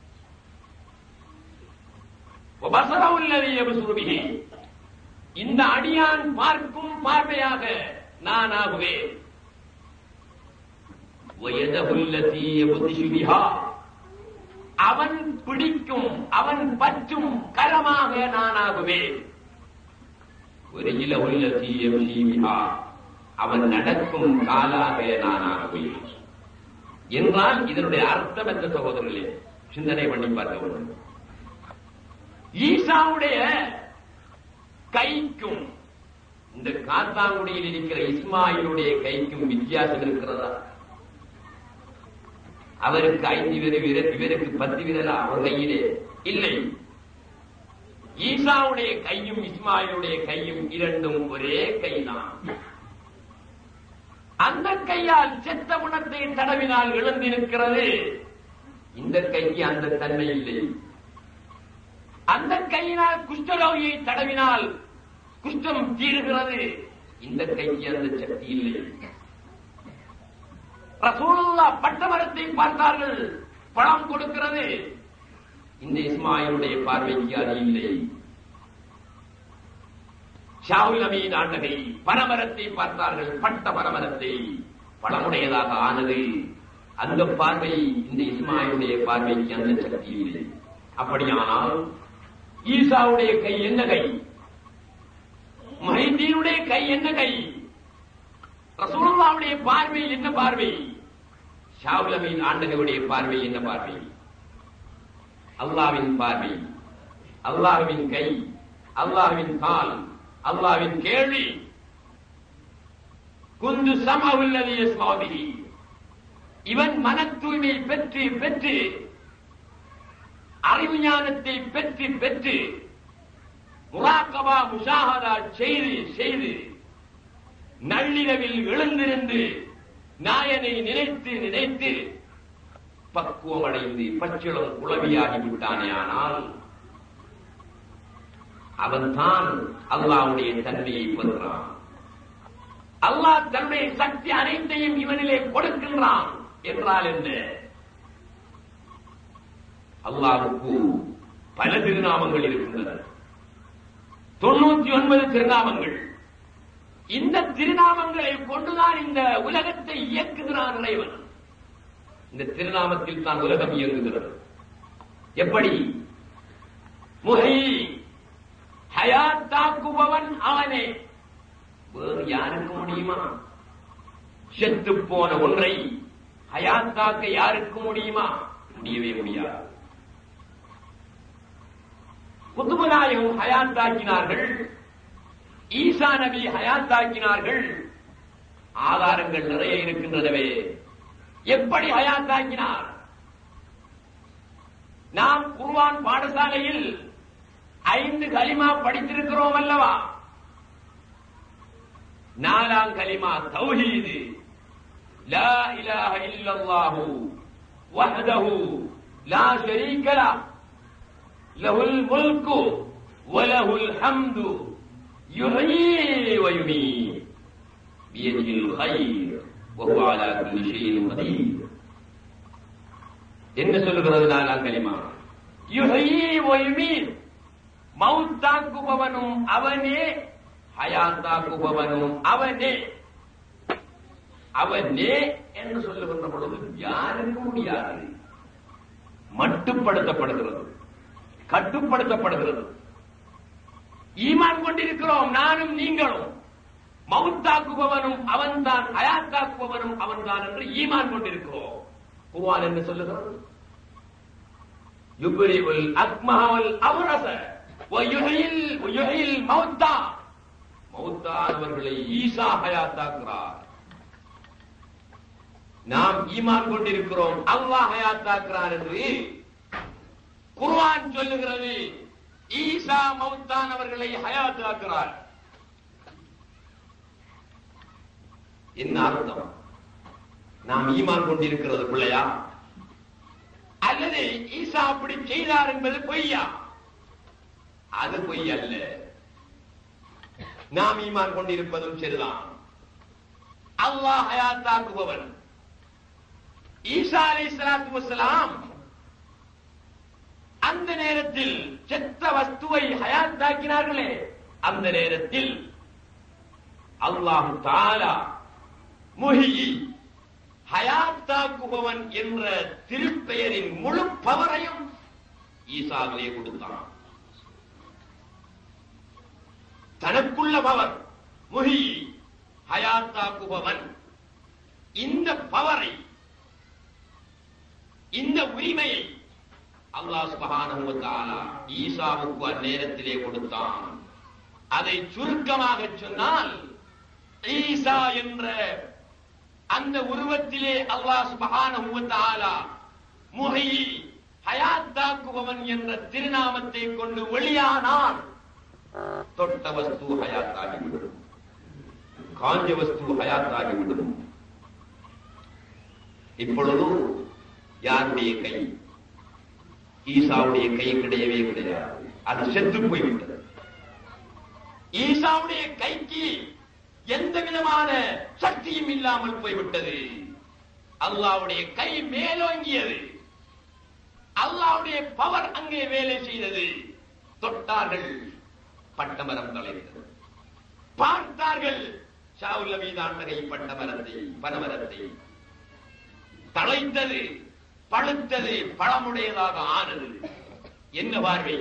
உள்ளது இந்த அடியான் பார்க்கும் பார்வையாக நான் ஆகுவேன் வயதகுல்லதி யபதிஷு பிஹா அவன் பிடிக்கும் அவன் பற்றும் கரமாக நானாகுவேன் ஒரு இல உள்ளதி யம்ஷி பிஹா அவன் நடக்கும் காலாக நானாகுவேன் என்றால் இதனுடைய அர்த்தம் என்ற சகோதரர்களே சிந்தனை பண்ணி பார்க்க வேண்டும் ஈசாவுடைய கைக்கும் இந்த காத்தாங்குடியில் இருக்கிற இஸ்மாயிலுடைய கைக்கும் வித்தியாசம் இருக்கிறதா அவருக்கு ஐந்து விரல் விரல் இவருக்கு பத்து விரலா அவர் கையிலே இல்லை ஈசாவுடைய கையும் இஸ்மாயிலுடைய கையும் இரண்டும் ஒரே கைதான் அந்த கையால் செத்த குணத்தை தடவினால் எழுந்திருக்கிறது இந்த கைக்கு அந்த தன்மை இல்லை அந்த கையினால் குஷ்டரோகியை தடவினால் குஷ்டம் தீருகிறது இந்த கைக்கு அந்த சக்தி இல்லை ரசூலுல்லா பட்ட மரத்தை பார்த்தார்கள் பழம் கொடுக்கிறது இந்த இஸ்மாயிலுடைய பார்வைக்கு அது இல்லை ஷாவுல் அமீன் ஆண்டகை பரமரத்தை பார்த்தார்கள் பட்ட பரமரத்தை பழமுடையதாக ஆனது அந்த பார்வை இந்த இஸ்மாயிலுடைய பார்வைக்கு அந்த சக்தி இல்லை அப்படியானால் ஈசாவுடைய கை என்ன கை மைதீனுடைய கை என்ன கை ரசூலுல்லாவுடைய பார்வை என்ன பார்வை ஷாவுல் அமீன் ஆண்டகையுடைய பார்வை என்ன பார்வை அல்லாவின் பார்வை அல்லாஹ்வின் கை அல்லாஹ்வின் கால் அல்லாஹ்வின் கேள்வி குந்து சமவுள்ளது யஸ்மாபிஹி இவன் மன தூய்மை பெற்று பெற்று அறிவு ஞானத்தை பெற்று பெற்று முராக்கபா முஷாஹதா செய்து செய்து நள்ளிரவில் எழுந்திருந்து நாயனை நினைத்து நினைத்து பக்குவம் அடைந்து பச்சிளம் உளவியாகி விட்டானே ஆனால் அவன் தான் அல்லாவுடைய தன்மையை பெறுகிறான் அல்லாஹ் தன்னுடைய சக்தி அனைத்தையும் இவனிலே கொடுக்கின்றான் என்றால் என்ன அல்லாவுக்கு பல திருநாமங்கள் இருக்கின்றன தொண்ணூத்தி ஒன்பது திருநாமங்கள் இந்த திருநாமங்களை கொண்டுதான் இந்த உலகத்தை இயக்குகிறான் இறைவன் இந்த திருநாமத்தில் தான் உலகம் இயங்குகிறது எப்படி முகை ஹயாத்தாக்குபவன் அவனே வேறு யாருக்கு முடியுமா செத்து போன ஒன்றை ஹயாத்தாக்க யாருக்கு முடியுமா முடியவே முடியாது குத்துபநாயகம் ஹயாத்தாக்கினார்கள் ஈசா நபி ஹயாத்தாக்கினார்கள் ஆதாரங்கள் நிறைய இருக்கின்றனவே எப்படி ஹயாத்தாக்கினார் நாம் குர்வான் பாடசாலையில் ஐந்து கலிமா படித்திருக்கிறோம் அல்லவா நாலாம் கலிமா தௌஹீது லா இலாஹ இல்லல்லாஹு வஹ்தஹு லா ஷரீக லஹ் லஹுல் முல்கு வலஹுல் ஹம்து யுஹ்யி வயுமீத் பியதிஹில் கைர் வஹுவ அலா குல்லி ஷைஇன் கதீர் என்ன சொல்லுகிறது நாலாம் கலிமா யுஹ்யி வயுமீத் மௌத்தாக்குபவனும் அவனே ஹயாத்தாக்குபவனும் அவனே அவனே என்று சொல்லுகின்ற பொழுது யாருக்கு முடியாது மட்டுப்படுத்தப்படுகிறது கட்டுப்படுத்தப்படுகிறது ஈமான் கொண்டிருக்கிறோம் நானும் நீங்களும் மவுத்தாக்குபவனும் அவன்தான் ஹயாத்தாக்குபவனும் அவன்தான் என்று ஈமான் கொண்டிருக்கிறோம் குர்ஆன் என்ன சொல்லுகிறது யுப்ரிவுல் அக்மஹவல் அவ்ரஸ வயுஹில் வயுஹில் மௌத்தா மௌத்தானவர்களை ஈசா ஹயாத்தாக்குறார் நாம் ஈமான் கொண்டிருக்கிறோம் அல்லாஹ் ஹயாத்தாக்குறார் என்று குர்ஆன் சொல்லுகிறது ஈசா மௌத்தானவர்களை ஹயாத்தாக்குறார் என்ன அர்த்தம் நாம் ஈமான் கொண்டிருக்கிறது பிள்ளையா அல்லது ஈசா அப்படி செய்தார் என்பது பொய்யா அது பொய் அல்ல நாம் ஈமான் கொண்டிருப்பதும் சரிதான் அல்லாஹ் ஹயாத்தாக்குபவன் ஈசா அலை சலாத்து வசலாம் அந்த நேரத்தில் செத்த வஸ்துவை ஹயாத்தாக்கினார்களே அந்த நேரத்தில் அல்லாஹு தாலா முஹி ஹயாத்த ஹயாத்தாக்குபவன் என்ற திருப்பெயரின் முழு பவரையும் ஈசாவிலே கொடுத்தான் தனக்குள்ள பவர் முஹி ஹயாத்தாக்குபவன் இந்த பவரை இந்த உரிமையை அல்லாஹ் சுபஹானஹு வ தஆலா ஈசாவுக்கு அந்நேரத்திலே கொடுத்தான் அதை சுருக்கமாக சொன்னால் ஈசா என்ற அந்த உருவத்திலே அல்லாஹ் சுபஹானஹு வ தஆலா முஹி ஹயாத்தாக்குபவன் என்ற திருநாமத்தை கொண்டு வெளியானால் தொட்ட வஸ்து ஹயாத்தாகிவிடும் காஞ்ச வஸ்து ஹயாத்தாகிவிடும் இப்பொழுது யாருடைய கை ஈசாவுடைய கை கிடையவே கிடையாது அது செத்து போய்விட்டது ஈசாவுடைய கைக்கு எந்த விதமான சக்தியும் இல்லாமல் போய்விட்டது அல்லாவுடைய கை மேலோங்கியது அல்லாவுடைய பவர் அங்கே வேலை செய்தது தொட்டார்கள் பட்டமரம் தலைந்தது பார்த்தார்கள் ஷாவுல் மீதாண்டகை பட்டமரத்தை பனமரத்தை தழைத்தது பழுத்தது பழமுடையதாக ஆனது என்ன பார்வை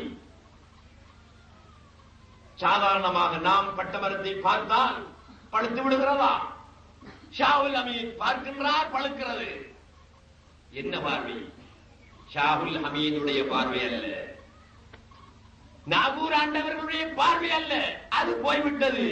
சாதாரணமாக நாம் பட்டமரத்தை பார்த்தால் பழுத்து விடுகிறதா ஷாவுல் அமீன் பார்க்கின்றார் பழுக்கிறது என்ன பார்வை ஷாகுல் ஹமீதுடைய பார்வை அல்ல நாகூர் ஆண்டவர்களுடைய பார்வை அல்ல அது போய்விட்டது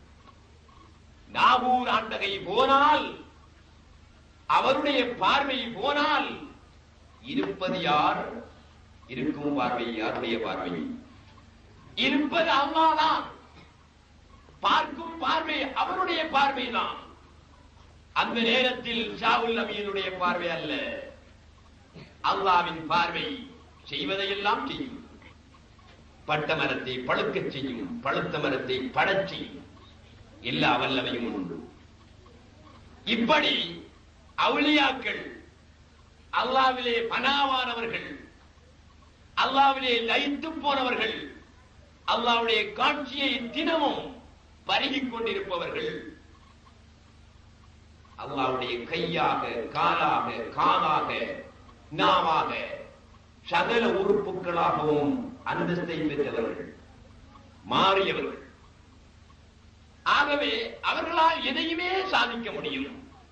நாகூர் ஆண்டகை போனால் அவருடைய பார்வை போனால் இருப்பது யார் இருக்கும் பார்வை யாருடைய பார்வை இருப்பது அம்மாதான் பார்க்கும் பார்வை அவருடைய பார்வைதான் அந்த நேரத்தில் ஷாவுல் நபியினுடைய பார்வை அல்ல அல்லாவின் பார்வை செய்வதையெல்லாம் செய்யும் பட்ட மரத்தை பழுக்கச் செய்யும் பழுத்த மரத்தை படச் செய்யும் எல்லா வல்லமையும் உண்டு இப்படி அவுளியாக்கள் அல்லாவிலே பனாவானவர்கள் அல்லாவிலே லயித்து போனவர்கள் அல்லாவுடைய காட்சியை தினமும் பருகிக் கொண்டிருப்பவர்கள் அல்லாவுடைய கையாக காலாக காதாக நாமாக சகல உறுப்புகளாகவும் அந்தஸ்தை பெற்றவர்கள் மாறியவர்கள் ஆகவே அவர்களால் எதையுமே சாதிக்க முடியும்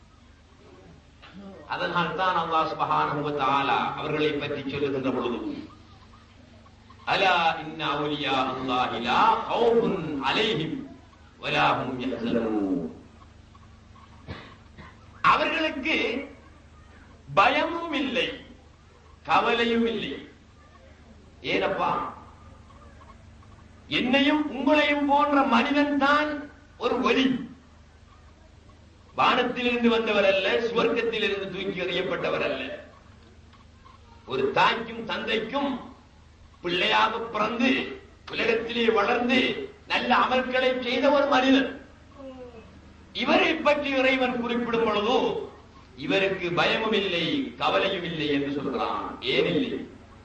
அதனால் தான் அல்லாஹ் சுபஹானஹு வ தஆலா அவர்களை பற்றி சொல்லுகின்ற பொழுது அலா இன்ன அவுலியா அல்லாஹி லா கௌஃபுன் அலைஹிம் வலா ஹும் யஹ்சனூன் அவர்களுக்கு பயமும் இல்லை கவலையும் இல்லை ஏனப்பா என்னையும் உங்களையும் போன்ற மனிதன் தான் ஒரு ஒலி வானத்திலிருந்து வந்தவர் அல்ல சுவர்க்கத்திலிருந்து தூக்கி எறியப்பட்டவர் அல்ல ஒரு தாய்க்கும் தந்தைக்கும் பிள்ளையாக பிறந்து உலகத்திலே வளர்ந்து நல்ல அமல்களை செய்த ஒரு மனிதன் இவரை பற்றி இறைவன் குறிப்பிடும் பொழுது இவருக்கு பயமும் இல்லை கவலையும் இல்லை என்று சொல்கிறான் ஏன் இல்லை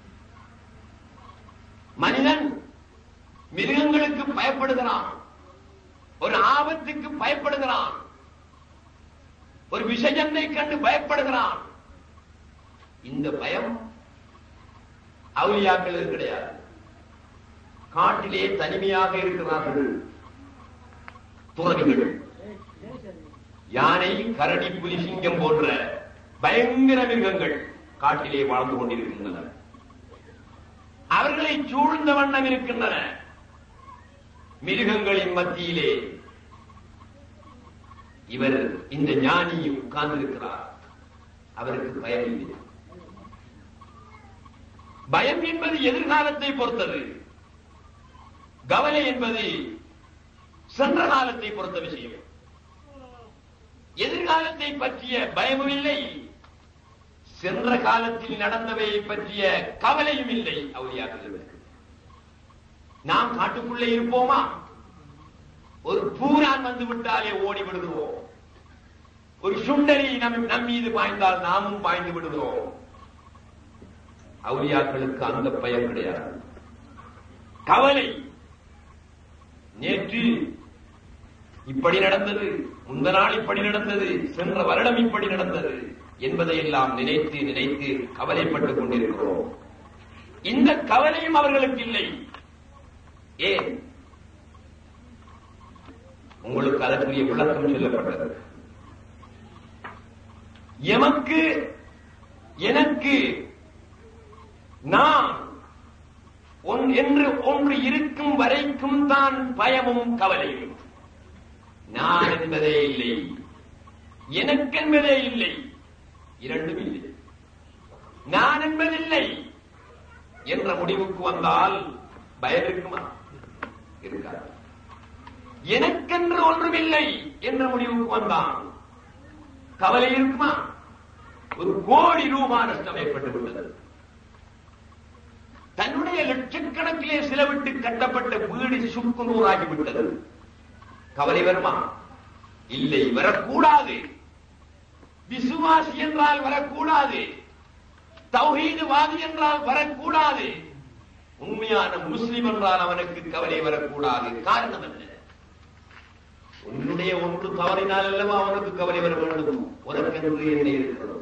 மனிதன் மிருகங்களுக்கு பயப்படுகிறான் ஒரு ஆபத்துக்கு பயப்படுகிறான் ஒரு விஷஜனை கண்டு பயப்படுகிறான் இந்த பயம் அவுலியாக்களுக்கு கிடையாது காட்டிலே தனிமையாக இருக்கிறார்கள் துறவிகள் யானை கரடி புலி சிங்கம் போன்ற பயங்கர மிருகங்கள் காட்டிலே வாழ்ந்து கொண்டிருக்கின்றன அவர்களை சூழ்ந்த வண்ணம் இருக்கின்றன மிருகங்களின் மத்தியிலே இவர் இந்த ஞானி உட்கார்ந்திருக்கிறார் அவருக்கு பயம் இல்லை பயம் என்பது எதிர்காலத்தை பொறுத்தது கவலை என்பது சென்ற காலத்தை பொறுத்த விஷயம் எதிர்காலத்தை பற்றிய பயமும் இல்லை சென்ற காலத்தில் நடந்தவையை பற்றிய கவலையும் இல்லை அவளியாக்களுக்கு நாம் காட்டுக்குள்ளே இருப்போமா ஒரு பூரான் வந்து விட்டாலே ஓடி விடுகிறோம் ஒரு சுண்டலி நம் நம் மீது பாய்ந்தால் நாமும் பாய்ந்து விடுகிறோம் அவுலியாக்களுக்கு அந்த பயம் கிடையாது கவலை நேற்று இப்படி நடந்தது முந்த நாள் இப்படி நடந்தது சென்ற வருடம் இப்படி நடந்தது என்பதையெல்லாம் நினைத்து நினைத்து கவலைப்பட்டுக் கொண்டிருக்கிறோம் இந்த கவலையும் அவர்களுக்கு இல்லை ஏன் உங்களுக்கு அதற்குரிய விளக்கம் சொல்லப்பட்டது எமக்கு எனக்கு நான் ஒன் என்று ஒன்று இருக்கும் வரைக்கும் தான் பயமும் கவலையும் நான் என்பதே இல்லை எனக்கென்பதே இல்லை இரண்டும் இல்லை நான் என்பதில்லை என்ற முடிவுக்கு வந்தால் பயம் இருக்குமா இருக்காது எனக்கென்று ஒன்றுமில்லை என்ற முடிவுக்கு வந்தான் கவலை இருக்குமா ஒரு கோடி ரூபாய் நஷ்டம் ஏற்பட்டு விட்டது தன்னுடைய லட்சக்கணக்கிலே செலவிட்டு கட்டப்பட்ட வீடு சுக்கு நூறாகிவிட்டது கவலை வருமா இல்லை வரக்கூடாது விசுவாசி என்றால் வரக்கூடாது தௌஹீதுவாதி என்றால் வரக்கூடாது உண்மையான முஸ்லிம் என்றால் அவனுக்கு கவலை வரக்கூடாது காரணம் என்ன உன்னுடைய ஒன்று தவறினால் அல்லவா அவனுக்கு கவலை வர வேண்டும் உனக்கென்று என்ன இருக்கிறது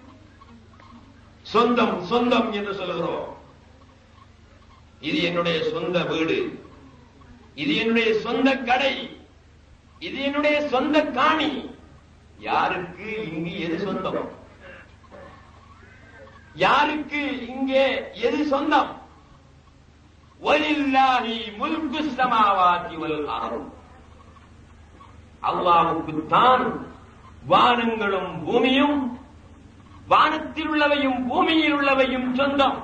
சொந்தம் சொந்தம் என்று சொல்லுகிறோம் இது என்னுடைய சொந்த வீடு இது என்னுடைய சொந்த கடை இது என்னுடைய சொந்த காணி யாருக்கு இங்கு எது சொந்தம் யாருக்கு இங்கே எது சொந்தம் வலில்லாஹி முல்கு சமாவாதி வல் அர்த் அல்லாஹ்வுக்குத்தான் வானங்களும் பூமியும் வானத்தில் உள்ளவையும் பூமியில் உள்ளவையும் சொந்தம்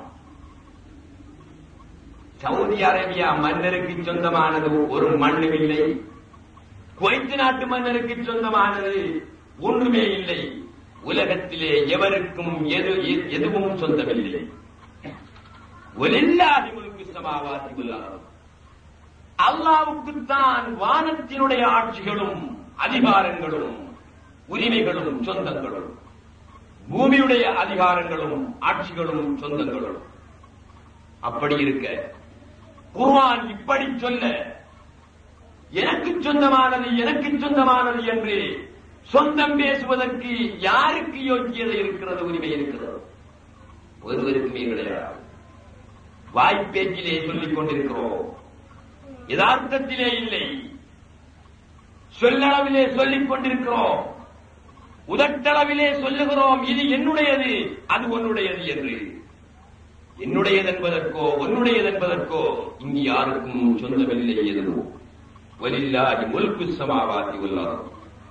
சவுதி அரேபியா மன்னருக்கு சொந்தமானது ஒரு மண்ணும் இல்லை குவைத்து நாட்டு மன்னருக்கு சொந்தமானது ஒன்றுமே இல்லை உலகத்திலே எவருக்கும் எது எதுவும் சொந்தமில்லை ஒலில்லாதி முழுக்கு சமாவாதி உள்ளார் அல்லாவுக்குத்தான் வானத்தினுடைய ஆட்சிகளும் அதிகாரங்களும் உரிமைகளும் சொந்தங்களும் பூமியுடைய அதிகாரங்களும் ஆட்சிகளும் சொந்தங்களும் அப்படி இருக்க குர்ஆன் இப்படி சொல்ல எனக்கு சொந்தமானது எனக்கு சொந்தமானது என்று சொந்தம் பேசுவதற்கு யாருக்கு யோக்கியதை இருக்கிறது உரிமை இருக்கிறது ஒருவருக்குமே கிடையாது வாய்ப்பேச்சிலே சொல்லிக் கொண்டிருக்கிறோம் யதார்த்தத்திலே இல்லை சொல்லளவிலே சொல்லிக் கொண்டிருக்கிறோம் உதட்டளவிலே சொல்லுகிறோம் இது என்னுடையது அது உன்னுடையது என்று என்னுடையது என்பதற்கோ உன்னுடையது என்பதற்கோ இங்கு யாருக்கும் சொந்தமில்லை எதுவும் வலில்லாஹி முல்கு சமாவாதி உள்ளார்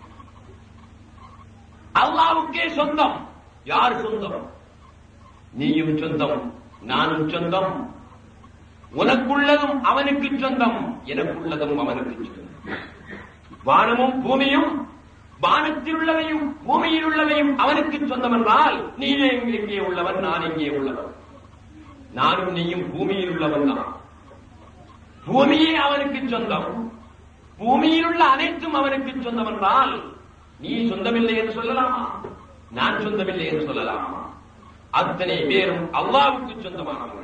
அல்லாவுக்கே சொந்தம் யார் சொந்தம் நீயும் சொந்தம் நானும் சொந்தம் உனக்குள்ளதும் அவனுக்கு சொந்தம் எனக்குள்ளதும் அவனுக்கு சொந்தம் வானமும் பூமியும் வானத்தில் உள்ளவையும் பூமியில் உள்ளவையும் அவனுக்கு சொந்தம் என்றால் நீ எங்கே உள்ளவன் நான் எங்கே உள்ளவன் நானும் நீயும் பூமியில் உள்ளவன் தான் பூமியே அவனுக்கு சொந்தம் பூமியில் உள்ள அனைத்தும் அவனுக்கு சொந்தம் என்றால் நீ சொந்தமில்லை என்று சொல்லலாமா நான் சொந்தமில்லை என்று சொல்லலாமா அத்தனை பேரும் அல்லாவுக்கு சொந்தமானவர்கள்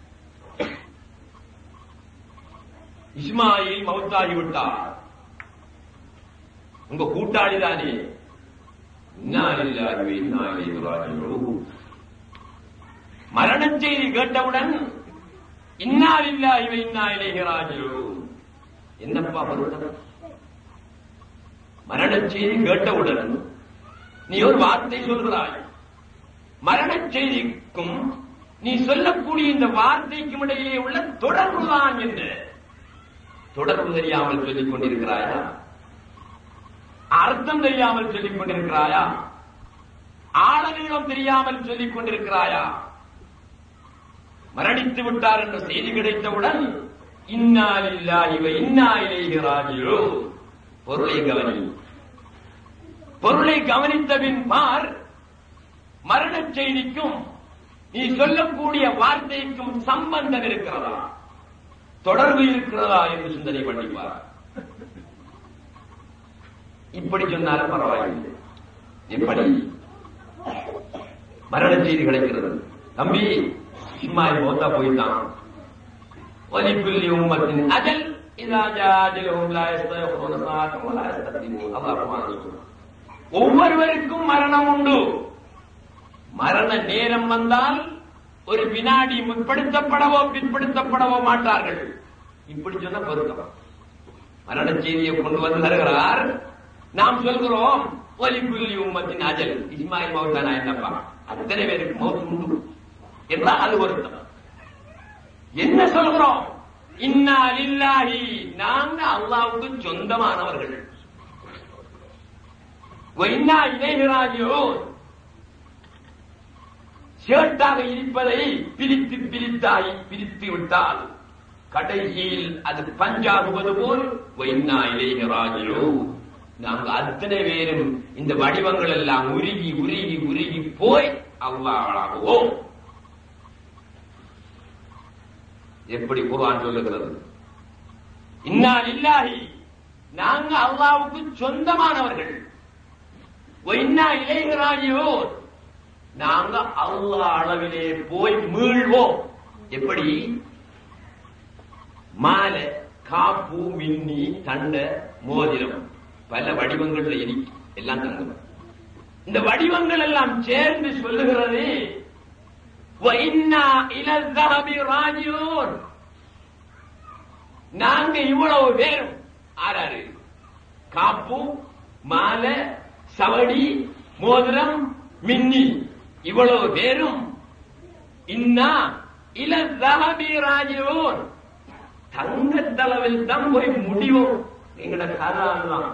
இஸ்மாயில் மௌத்தாகிவிட்டார் உங்க கூட்டாளி தானே மரண செய்தி கேட்டவுடன் இன்னாலில்லா இவை இன்னா இளைகிறாஜோ என்னப்பா வருடம் மரண செய்தி கேட்டவுடன் நீ ஒரு வார்த்தை சொல்கிறாய் மரண செய்திக்கும் நீ சொல்லக்கூடிய இந்த வார்த்தைக்கும் இடையே உள்ள தொடர்புதான் என்ன தொடர்பு தெரியாமல் சொல்லிக் கொண்டிருக்கிறாயா அர்த்தம் தெரியாமல் சொல்லிக் கொண்டிருக்கிறாயா ஆழநீளம் தெரியாமல் சொல்லிக் கொண்டிருக்கிறாயா மரணித்து விட்டார் என்ற செய்தி கிடைத்தவுடன் இன்னாலில்லா இவ இன்னா இலேகிறாஜோ பொருளை கவனி பொருளை கவனித்தபின் பார் மரண செய்திக்கும் நீ சொல்லக்கூடிய வார்த்தைக்கும் சம்பந்தம் இருக்கிறதா தொடர்பு இருக்கிறதா என்று சிந்தனை பண்ணிப்பார் இப்படி சொன்னாலும் பரவாயில்லை எப்படி மரண செய்தி கிடைக்கிறது தம்பி இஸ்மாயில் மோத்தா போயிட்டான் ஒலிப்புள்ளி உம்மத்தின் அஜல் ஒவ்வொருவருக்கும் மரணம் உண்டு மரண நேரம் வந்தால் ஒரு வினாடி முற்படுத்தப்படவோ பிற்படுத்தப்படவோ மாட்டார்கள் இப்படி சொன்ன பொருத்தம் மரண செய்தியை கொண்டு வந்து தருகிறார் நாம் சொல்கிறோம் ஒலி புள்ளி உம்மத்தின் அஜல் இஸ்மாயில் மௌத்தானா என்னப்பா அத்தனை பேருக்கு மௌத்து உண்டு என்றால் அது பொருத்தம் என்ன சொல்கிறோம் இன்னா லில்லாஹி நாங்க அல்லாவுக்கு சொந்தமானவர்கள் வைனா இணைகிறாயோ சேட்டாக இருப்பதை பிரித்து பிரித்தாய் பிரித்து விட்டால் கடைசியில் அது பஞ்சாகுவது போல் வைனா இளைஞராஜோ நாங்க அத்தனை பேரும் இந்த வடிவங்கள் எல்லாம் உருகி உருகி உருகி போய் அல்லாஹாகுவோம் எப்படி குர்ஆன் சொல்லுகிறது இன்னா இல்லாஹி நாங்க அல்லாவுக்கு சொந்தமானவர்கள் ஒன்னா இளைஞராகியோ நாங்க அல்லாஹ் அளவிலே போய் மீள்வோம் எப்படி மாலை காப்பு மின்னி தண்டை மோதிரம் பல வடிவங்கள்ல இருக்கு எல்லாம் தங்கம் இந்த வடிவங்கள் எல்லாம் சேர்ந்து சொல்லுகிறது وَإِنَّا إِلَى الذَّهَبِ رَاجِعُونَ நாங்க இவ்வளவு பேரும் ஆறாரு காப்பு மாலை சவடி மோதிரம் மின்னி இவ்வளவு பேரும் இன்னா இல தஹபி ராஜிவோன் தங்கத்தளவில் தான் போய் முடிவோம் எங்கட கதான்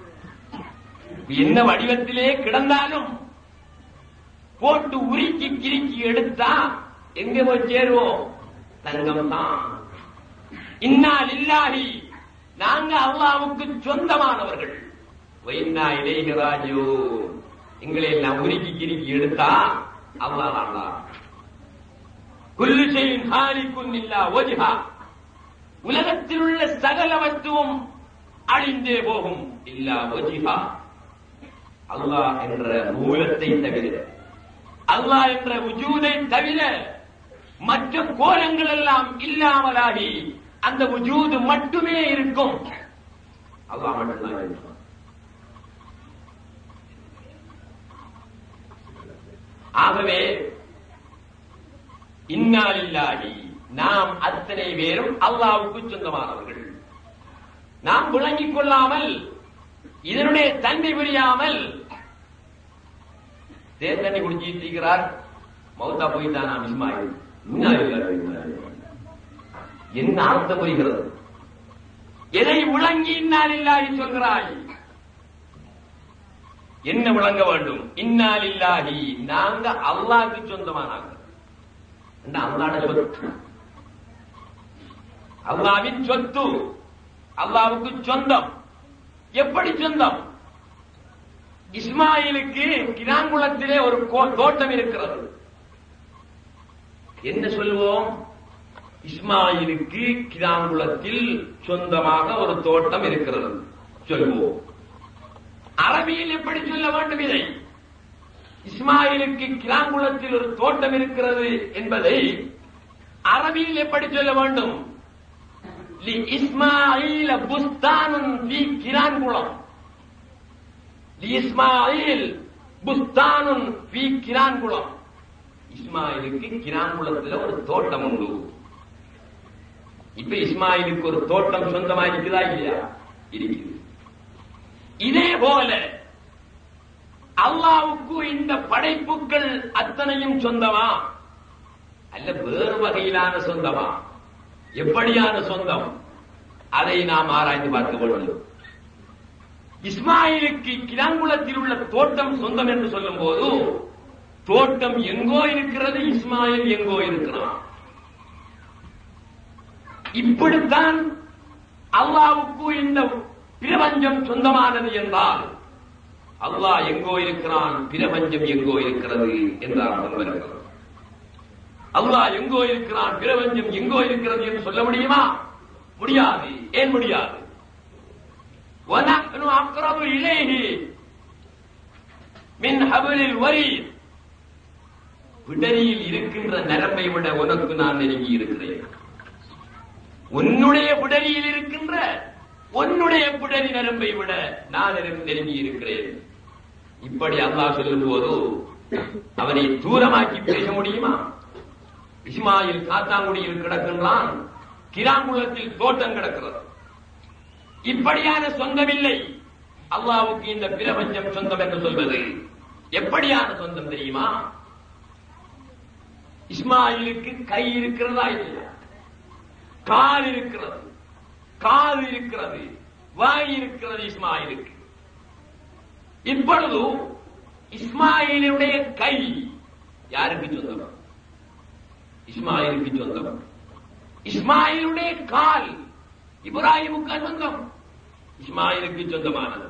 என்ன வடிவத்திலே கிடந்தாலும் போட்டு உருக்கி கிறுக்கி எடுத்தா எங்க போய் சேருவோம் தங்கம் தான் இன்னால் இல்லாஹி நாங்க அல்லாவுக்கு சொந்தமானவர்கள் வைனா இளைகராஜோ எங்களை எல்லாம் உருக்கி கிறுக்கி எடுத்தா அல்லாஹ் அல்லாஹ் குல்லு செய்யும் ஹாலிக்குன் இல்லா ஒஜிஹா உலகத்தில் உள்ள சகல வஸ்துவும் அழிந்தே போகும் இல்லா ஒஜிஹா அல்லாஹ் என்ற மூலத்தை தவிர அல்லாஹ் என்ற உஜூதை தவிர மற்ற கோலங்கள் எல்லாம் இல்லாமலாகி அந்த உஜூது மட்டுமே இருக்கும் அல்லாஹ் மட்டும்தான் இருக்கும் ஆகவே இன்னாலில்லாஹி நாம் அத்தனை பேரும் அல்லாவுக்கு சொந்தமானவர்கள் நாம் விளங்கிக் கொள்ளாமல் இதனுடைய தன்மை புரியாமல் தேர் தண்ணி குடிச்சிட்டு இருக்கிறார் மௌத்தா போய்தான் நாம் இஸ்மாயில் இன்னாலில்லாஹி வ இன்னா இலைஹி ராஜிஊன். என்ன அர்த்தம் புரிகிறது எதை விளங்கி இன்னாலில்லாஹி சொல்கிறாய் என்ன விளங்க வேண்டும் இன்னாலில்லாஹி நாங்க அல்லாஹ்க்கு சொந்தமானாங்க என்ன அல்லாட சொத்து அல்லாவின் சொத்து அல்லாவுக்கு சொந்தம் எப்படி சொந்தம் இஸ்மாயிலுக்கு கிராங்குளத்திலே ஒரு கோ- தோட்டம் இருக்கிறது என்ன சொல்லுவோம் இஸ்மாயிலுக்கு கிராங்குளத்தில் சொந்தமாக ஒரு தோட்டம் இருக்கிறது சொல்லுவோம் அரபியில் எப்படி சொல்ல வேண்டும் இதை இஸ்மாயிலுக்கு கிராங்குளத்தில் ஒரு தோட்டம் இருக்கிறது என்பதை அரபியில் எப்படி சொல்ல வேண்டும் லி இஸ்மாயில் புஸ்தானுன் ஃபீ கிரான்குளம் லி இஸ்மாயில் புஸ்தானுன் ஃபீ கிரான்குளம் இஸ்மாயிலுக்கு கிரான்குளத்தில் ஒரு தோட்டம் உண்டு இப்ப இஸ்மாயிலுக்கு ஒரு தோட்டம் சொந்தமா இருக்குதா இல்லையா இருக்குது இதே போல அல்லாவுக்கு இந்த படைப்புகள் அத்தனையும் சொந்தமா அல்ல வேறு வகையிலான சொந்தமா எப்படியான சொந்தம் அதை நாம் ஆராய்ந்து பார்க்க வேண்டும் இஸ்மாயிலுக்கு கிராங்குளத்தில் உள்ள தோட்டம் சொந்தம் என்று சொல்லும் போது தோட்டம் எங்கோ இருக்கிறது இஸ்மாயில் எங்கோ இருக்கிறான் இப்படித்தான் அல்லாவுக்கு இந்த பிரபஞ்சம் சொந்தமானது என்றால் அல்லாஹ் எங்கோ இருக்கிறான் பிரபஞ்சம் எங்கோ இருக்கிறது என்றார் வருகிறது அல்லாஹ் எங்கோ இருக்கிறான் பிரபஞ்சம் எங்கோ இருக்கிறது என்று சொல்ல முடியுமா முடியாது ஏன் முடியாது وَنَحْنُ أَقْرَبُ إِلَيْهِ مِنْ حَبْلِ الْوَرِيدِ பிடரியில் இருக்கின்ற நரம்பை விட உனக்கு நான் நெருங்கி இருக்கிறேன் உன்னுடைய பிடரியில் இருக்கின்ற உன்னுடைய பிடரி நரம்பை விட நான் நெருங்கி இருக்கிறேன் இப்படி அல்லாஹ் சொல்லும் போது அவனை தூரமாக்கி பேச முடியுமா இஸ்மாயில் காத்தாங்குடியில் கிடக்கின்றான் கிராங்குளத்தில் தோட்டம் கிடக்கிறது இப்படியான சொந்தமில்லை அல்லாவுக்கு இந்த பிரபஞ்சம் சொந்தம் என்று சொல்வது எப்படியான சொந்தம் தெரியுமா இஸ்மாயிலுக்கு கை இருக்கிறதா இல்லையா கால் இருக்கிறது காது இருக்கிறது வாய் இருக்கிறது இஸ்மாயிலுக்கு இப்பொழுது இஸ்மாயிலுடைய கை யாருக்கு சொந்தம் இஸ்மாயிலுக்கு சொந்தம் இஸ்மாயிலுடைய கால் இப்ராஹிமுக்கு சொந்தம் இஸ்மாயிலுக்கு சொந்தமானது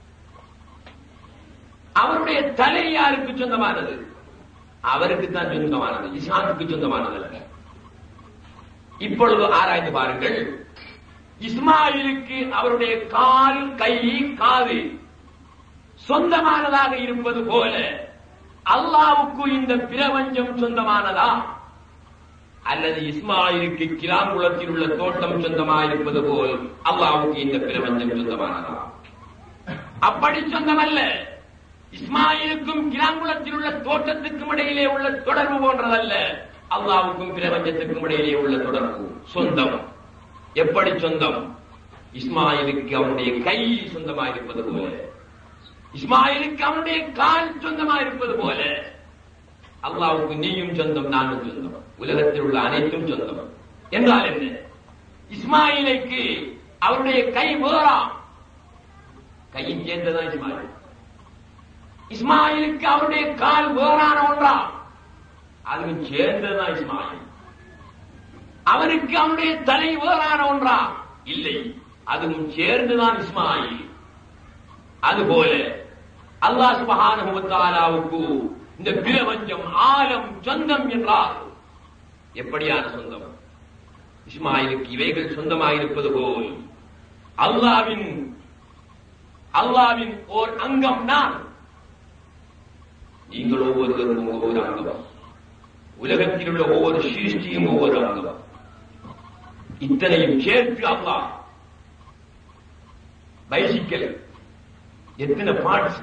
அவருடைய தலை யாருக்கு சொந்தமானது அவருக்கு தான் சொந்தமானது இஸ்லாமுக்கு சொந்தமானது அல்ல இப்பொழுது ஆராய்ந்து பாருங்கள் இஸ்மாயிலுக்கு அவருடைய கால் கை காது சொந்தமானதாக இருப்பது போல அல்லாவுக்கு இந்த பிரபஞ்சம் சொந்தமானதா அல்லது இஸ்மாயிலுக்கு கிராங்குளத்தில் உள்ள தோட்டம் சொந்தமாயிருப்பது போல் அல்லாவுக்கு இந்த பிரபஞ்சம் சொந்தமானதா அப்படி சொந்தமல்ல இஸ்மாயிலுக்கும் கிராங்குளத்தில் உள்ள தோட்டத்துக்கும் இடையிலே உள்ள தொடர்பு போன்றதல்ல அல்லாவுக்கும் பிரபஞ்சத்துக்கும் இடையிலே உள்ள தொடர்பு சொந்தம் எப்படி சொந்தம் இஸ்மாயிலுக்கு அவனுடைய கை சொந்தமாயிருப்பது போல இஸ்மாயிலுக்கு அவனுடைய கால் சொந்தமாயிருப்பது போல அல்லாவுக்கு நீயும் சொந்தம் நானும் சொந்தம் உலகத்தில் உள்ள அனைத்தும் சொந்தம் என்றால் என்ன இஸ்மாயிலுக்கு அவருடைய கை வேறாம் கையின் சேர்ந்ததான் இஸ்மாயில் இஸ்மாயிலுக்கு அவருடைய கால் வேறான ஒன்றா அதுவும் சேர்ந்ததுதான் இஸ்மாயில் அவனுக்கு அவனுடைய தலை வேறான ஒன்றா இல்லை அதுவும் சேர்ந்துதான் இஸ்மாயில் அதுபோல அல்லாஹ் சுபஹானஹு வ தஆலாவுக்கு இந்த பிரபஞ்சம் ஆலம் சொந்தம் என்றால் எப்படியான சொந்தம் இஸ்மாயிலுக்கு இவைகள் சொந்தமாயிருப்பது போல் அல்லாவின் அல்லாவின் ஓர் அங்கம் நான் நீங்கள் ஒவ்வொருவரும் ஒவ்வொரு அங்கம் உலகத்தில் உள்ள ஒவ்வொரு சிருஷ்டியும் ஒவ்வொரு அங்கம் இத்தனையும் சேர்த்து அல்லாஹ் பைசிக்கல் எத்தனை பார்ட்ஸ்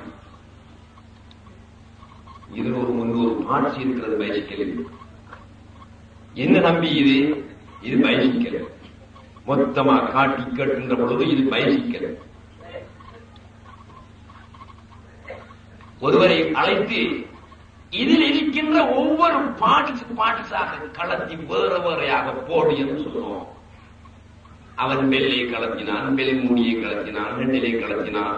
இருநூறு முன்னூறு பார்ட்ஸ் இருக்கிறது பைசிக்கல் என்ன நம்பி இது இது பைசிக்கல் மொத்தமா காட்டி கேட்டுன்ற பொழுது இது பைசிக்கல் ஒருவரை அழைத்து இதில் இருக்கின்ற ஒவ்வொரு பாட்ஸ் பாட்ஸாக கலத்தி வேற வேறையாக போடு என்று சொல்லுவோம் அவன் பெல்லை கலத்தினான் பெல் மூடியை கலத்தினான் ஹெண்டிலை கலத்தினான்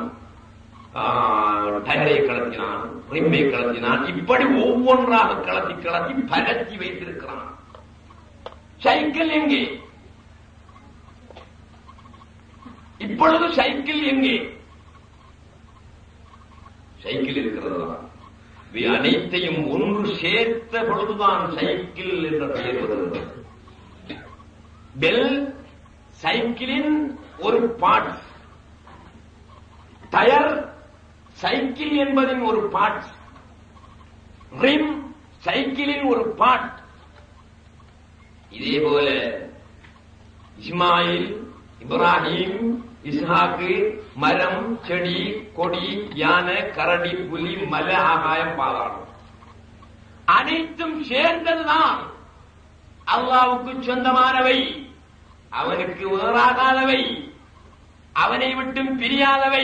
டயரை கலத்தினான் ரிம்மை கலத்தினான் இப்படி ஒவ்வொன்றாக கலத்தி கலத்தி பரத்தி வைத்திருக்கிறான் சைக்கிள் எங்கே இப்பொழுது சைக்கிள் எங்கே சைக்கிள் இருக்கிறது இவை அனைத்தையும் ஒன்று சேர்த்த பொழுதுதான் சைக்கிள் என்ற பெயர் வருகிறது பெல் சைக்கிளின் ஒரு பார்ட் டயர் சைக்கிள் என்பதின் ஒரு பார்ட் ரிம் சைக்கிளின் ஒரு பார்ட் இதே போல இஸ்மாயில் இப்ராஹிம் இஸ்ஹாக்கு மரம் செடி கொடி யானை கரடி புலி மலை ஆகாயம் பாதாளம் அனைத்தும் சேர்ந்ததுதான் அல்லாவுக்கு சொந்தமானவை அவனுக்கு வேறாகாதவை அவனை விட்டும் பிரியாதவை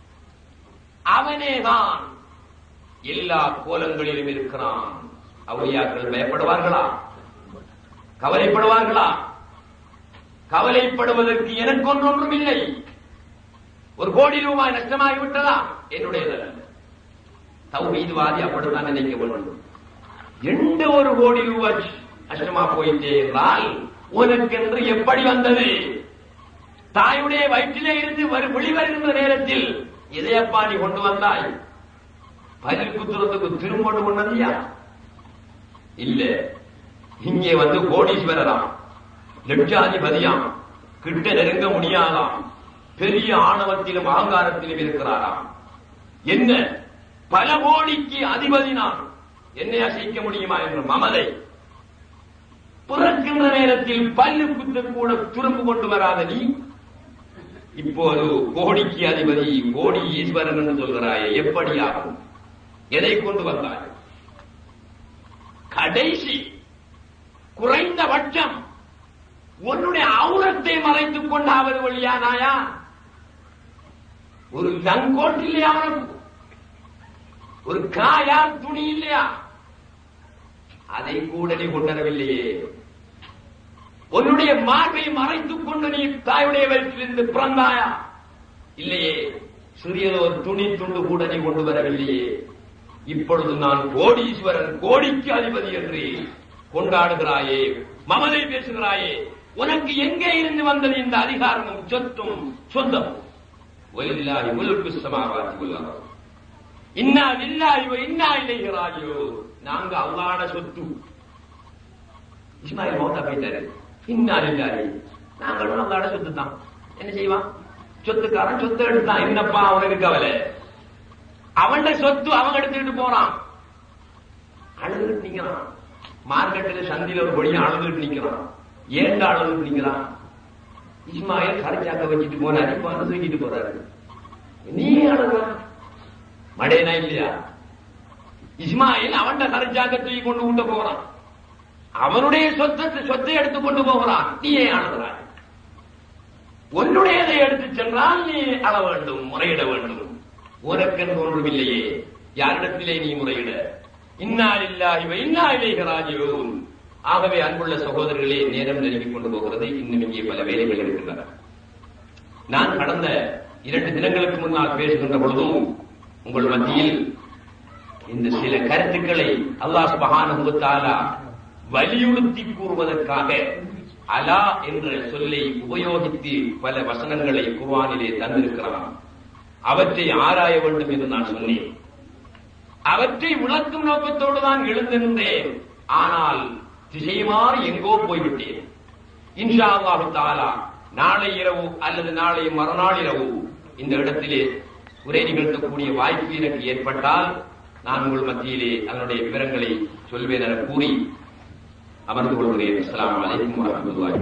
அவனேதான் எல்லா கோலங்களிலும் இருக்கிறான் அவுளியாக்கள் பயப்படுவார்களா கவலைப்படுவார்களா கவலைப்படுவதற்கு எனக்கு ஒன்றொன்றும் இல்லை ஒரு கோடி ரூபாய் நஷ்டமாகிவிட்டதா என்னுடையதல்ல தௌஹீத்வாதி அப்படித்தான் நினைக்க வேண்டும் எந்த ஒரு கோடி ரூபாய் நஷ்டமா போயிட்டே என்றால் உனக்கென்று எப்படி வந்தது தாயுடைய வயிற்றிலே இருந்து வெளிவருகின்ற நேரத்தில் இதையப்பா நீ கொண்டு வந்தாய் பதில் குத்துறதுக்கு திரும்ப கொண்டதியா இல்ல இங்கே வந்து கோடீஸ்வரராம் லட்சாதிபதியாம் கிட்ட நெருங்க முடியாதாம் பெரிய ஆணவத்திலும் அகங்காரத்திலும் இருக்கிறாராம் என்ன பல கோடிக்கு அதிபதி நான் என்னை அசைக்க முடியுமா என்ற மமதை பிறக்கின்ற நேரத்தில் பல்லு குத்து கூட துரும்பு கொண்டு வராத நீ இப்போது கோடிக்கு அதிபதி கோடி ஈஸ்வரன் என்று சொல்கிறாயே எப்படி ஆகும் எதை கொண்டு வந்தாய் கடைசி குறைந்தபட்சம் உன்னுடைய அவுரத்தை மறைத்துக் கொண்டாவது வழியானாயா ஒரு லங்கோட் இல்லையா அவனுக்கு ஒரு காயார் துணி இல்லையா அதை கூட நீ கொண்டரவில்லையே உன்னுடைய மார்பை மறைத்துக் கொண்டு நீ தாயுடைய வயிற்றிலிருந்து பிறந்தாயா இல்லையே சிறியது ஒரு துணி துண்டு கூட நீ கொண்டு வரவில்லையே இப்பொழுது நான் கோடீஸ்வரன் கோடிக்கு அதிபதி என்று கொண்டாடுகிறாயே மமதை பேசுகிறாயே உனக்கு எங்கே இருந்து வந்தது இந்த அதிகாரமும் சொத்தும் சொந்தமும் வலில்லாஹி முல்கு சமாவாதி வல் அர்த். இன்னா லில்லாஹி வ இன்னா இலைஹி ராஜிஊன் நாங்க அல்லாஹ்ட சொத்து இஸ்மாயில் மௌத்தா போயிட்டாரு இன்னா லில்லாஹி நாங்களும் அல்லாஹ்ட சொத்து தான் என்ன செய்வான் சொத்துக்காரன் சொத்து எடுத்தான் என்னப்பா அவனுக்கு கவலை அவன்ட சொத்து அவன் எடுத்துக்கிட்டு போறான் அழுதுகிட்டு நிக்கிறான் மார்க்கெட்டில் சந்தில ஒரு பொடியும் அழுதுகிட்டு நிக்கிறான் ஏண்ட அழுதுகிட்டு நிக்கிறான் இஸ்மாயில் கரைச்சாக்க வச்சுட்டு போனாரு இப்ப வந்து தூக்கிட்டு போறாரு நீ அழுகிறான் மடையனா இல்லையா இஸ்மாயில் அவன்ட கரைச்சாக்க தூக்கி கொண்டு விட்டு போறான் அவனுடைய சொத்தை சொத்தை எடுத்து கொண்டு போகிறான் நீ ஏன் அழுகிறாய் உன்னுடையதை எடுத்து சென்றால் நீ அழ வேண்டும் முறையிட வேண்டும் உனக்கென்று ஒன்றுமில்லையே யாரிடத்திலே நீ முறையிட இன்னாலில்லாஹி வ இன்னா இலைஹி ராஜிஊன் ஆகவே அன்புள்ள சகோதரர்களே நேரம் நெருங்கிக் கொண்டு போகிறது இன்னும் இங்கே பல வேலைகள் இருக்கின்றன நான் கடந்த இரண்டு தினங்களுக்கு முன்னால் பேசுகின்ற பொழுதும் உங்கள் மத்தியில் இந்த சில கருத்துக்களை அல்லாஹ் சுப்ஹானஹு வ தஆலா வலியுறுத்தி கூறுவதற்காக அலா என்ற சொல்லை உபயோகித்து பல வசனங்களை குர்ஆனிலே தந்திருக்கிறான் அவற்றை ஆராய வேண்டும் என்று நான் சொன்னேன் அவற்றை விளக்கும் நோக்கத்தோடு தான் எழுந்திருந்தேன் ஆனால் திசை மாறி எங்கோ போய்விட்டேன் இன்ஷா அல்லாஹு தாலா நாளை இரவு அல்லது நாளை மறுநாள் இரவு இந்த இடத்திலே உரை நிகழ்த்தக்கூடிய வாய்ப்பு எனக்கு ஏற்பட்டால் நான் உங்கள் மத்தியிலே அதனுடைய விவரங்களை சொல்வேன் என கூறி அமர்ந்து கொள்கிறேன் அஸ்ஸலாமு அலைக்கும் வரஹ்மத்துல்லாஹி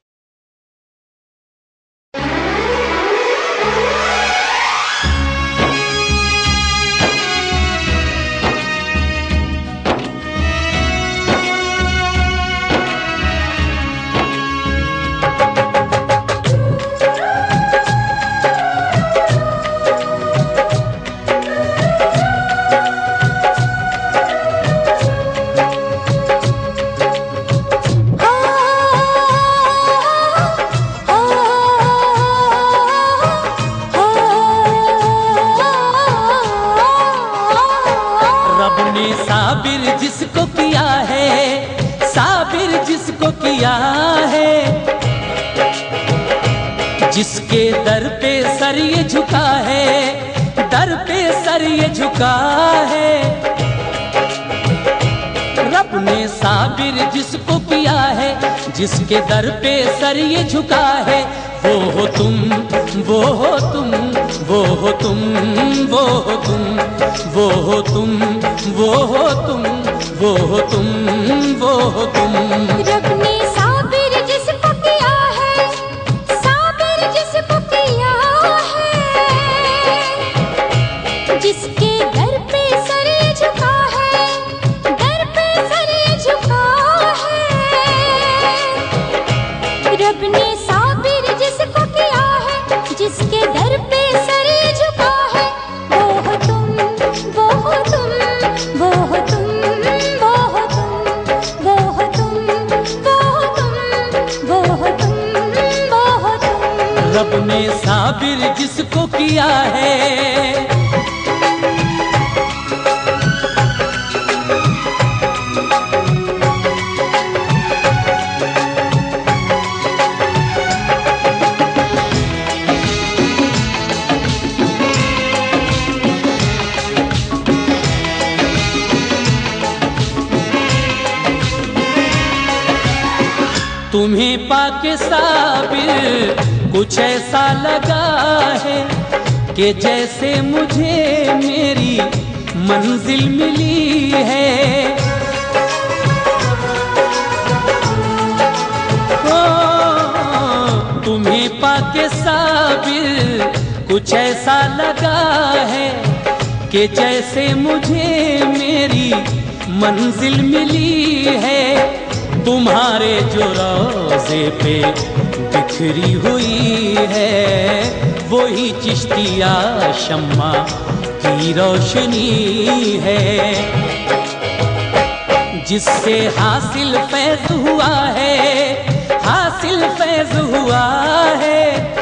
रब ने साबिर जिसको किया है साबिर जिसको किया है जिसके दर पे सर ये झुका है दर पे सर ये झुका है रब ने साबिर जिसको किया है जिसके दर पे सर ये झुका है वो हो तुम वो हो तुम वो हो तुम वो हो तुम वो हो तुम वो हो तुम वो हो तुम वो हो तुम रब ने साबिर जिसको किया है साबिर जिसको किया है जिसके दर पे सर झुका है दर पे सर झुका है रब ने साबिर जिसको किया है जिसके दर पे सर झुका है वो हो तुम वो हो तुम वो हो तुम वो हो तुम वो हो तुम वो हो तुम वो हो तुम वो हो तुम रब ने साबिर जिसको किया है तुम्हें पाके साबिर कुछ ऐसा लगा है कि जैसे मुझे मेरी मंजिल मिली है ओ, तुम्हें पाके साबिर कुछ ऐसा लगा है कि जैसे मुझे मेरी मंजिल मिली है तुम्हारे जो रोजे पे बिखरी हुई है वही चिश्तिया शम्मा की रोशनी है जिससे हासिल फैज हुआ है हासिल फैज हुआ है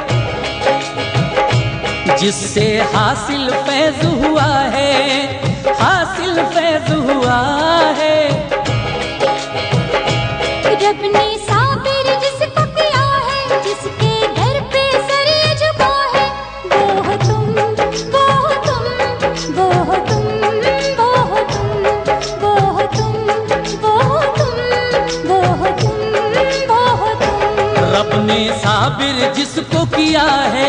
जिससे हासिल फैज हुआ है हासिल फैज हुआ है रब ने साबिर जिसको किया है जिसके दर पे सर ये झुका है वो हो तुम वो हो तुम वो हो तुम वो हो तुम वो हो तुम वो हो तुम वो हो तुम वो हो तुम रब ने साबिर जिसको किया है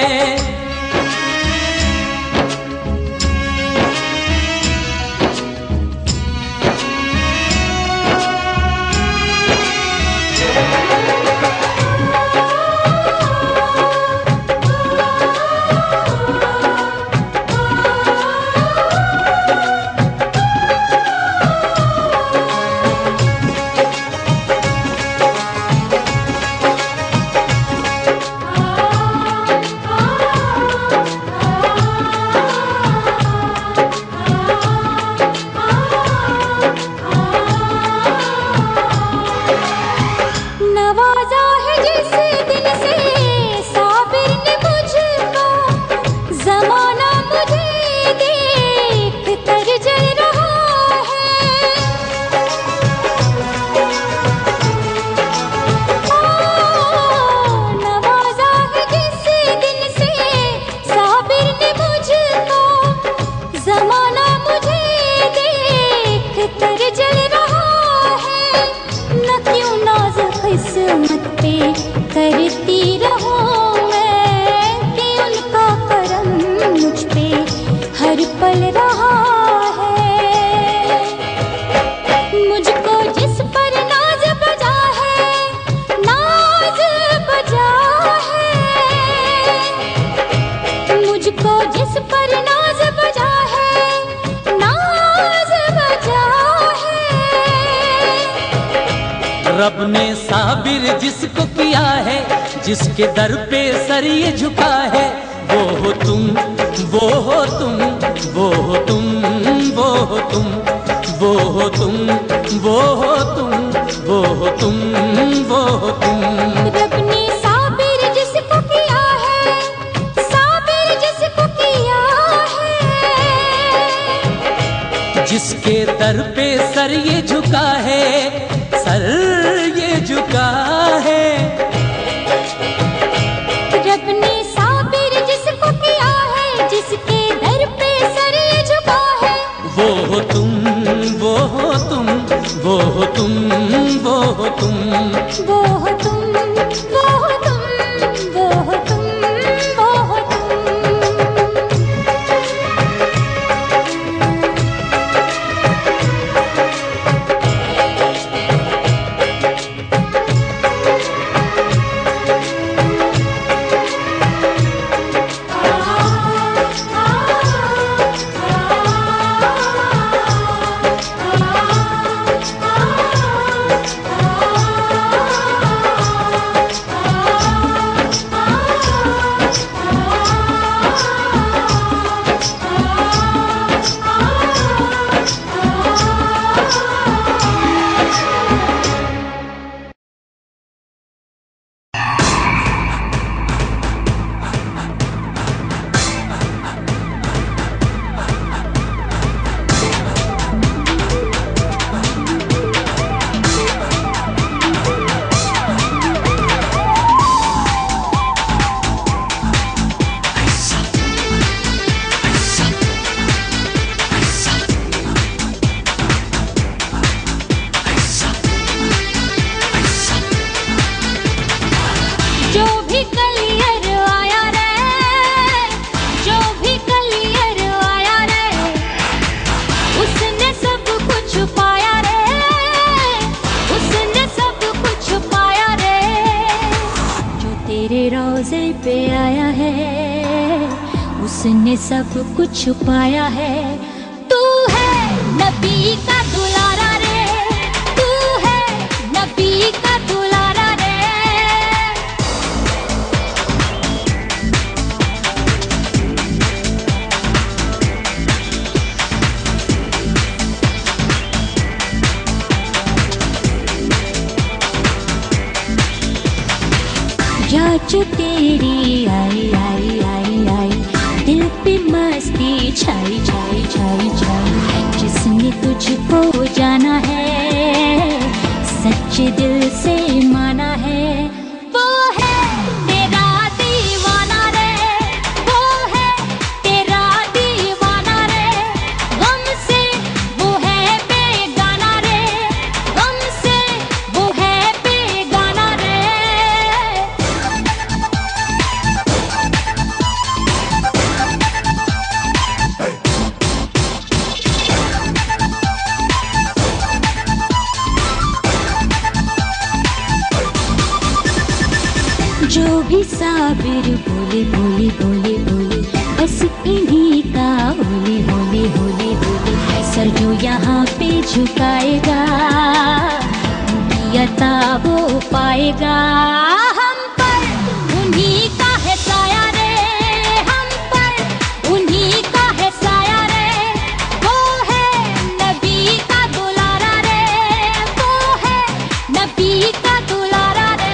नवाजा है जिस दिल से साबिर ने मुझको जमाना मुझे देख कर जल रहा है ओ, नवाजा है जिस दिल से साबिर ने मुझको जमाना मुझे देख कर जल रहा है न क्यों नाज किस्मत पे करती रहूं मैं कि उनका करम मुझ पे हर पल रहा है मुझको जिस पर नाज बजा है नाज बजा है मुझको जिस पर नाज बजा है नाज बजा है रब ने साबिर जिसको किया है जिसके दर पे सर ये झुका है वो हो तुम वो हो तुम वो हो तुम वो हो तुम वो हो तुम वो हो तुम वो हो तुम वो हो तुम रब ने साबिर जिसको किया है साबिर जिसको किया है जिसके दर पे सर ये झुका है सर ये झुका है रब ने साबिर जिसको किया है जिसके दर पे सर ये झुका है वो हो तुम वो हो तुम वो हो तुम वो हो तुम वो हो तुम वो हो तुम वो हो तुम वो हो तुम जो भी कलियर आया रे जो भी कलियर आया रे उसने सब कुछ पाया रे उसने सब कुछ पाया रे जो तेरे रोजे पे आया है उसने सब कुछ पाया है तू है नबी का दुल्हा जो तेरी आई आई आई आई दिल पे मस्ती छाई छाई छाई छाई जिसने तुझको जाना है सच्चे दिल से माना है वो है तेरा दीवाना रे वो है तेरा दीवाना रे गम से वो है बेगाना रे गम से वो है बेगाना रे जो भी साबिर बोले बोले बोले बोले बस इन्हीं का होले होले होले होले सर जो यहाँ पे झुकाएगा अता वो पाएगा हम पर उन्हीं का है साया रे हम पर उन्हीं का है साया रे वो है नबी का दुलारा रे वो है नबी का दुलारा रे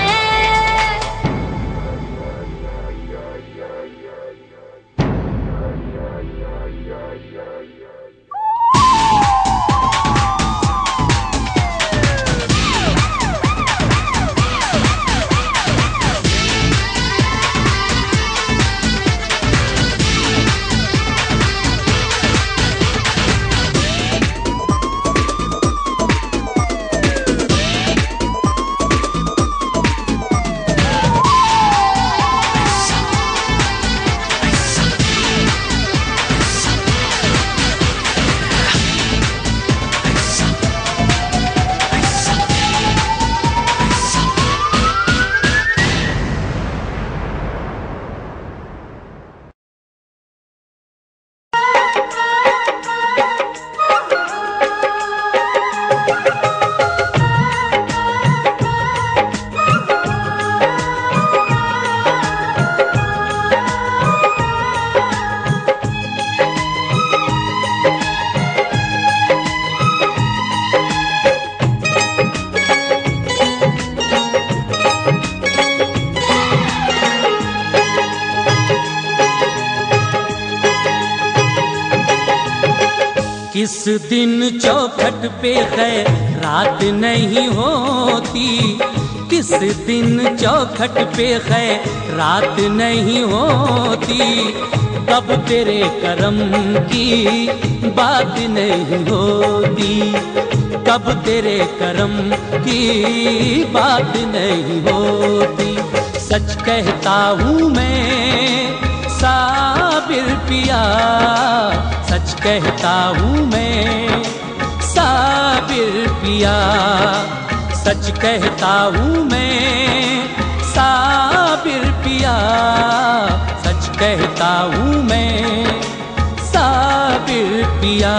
किस दिन चौखट पे खैर रात नहीं होती किस दिन चौखट पे खैर रात नहीं होती तब तेरे करम की बात नहीं होती कब तेरे करम की बात नहीं होती सच कहता हूँ मैं साबिर पिया सच कहता हूँ मैं साबिर पिया सच कहता हूँ मैं साबिर पिया सच कहता हूँ मैं साबिर पिया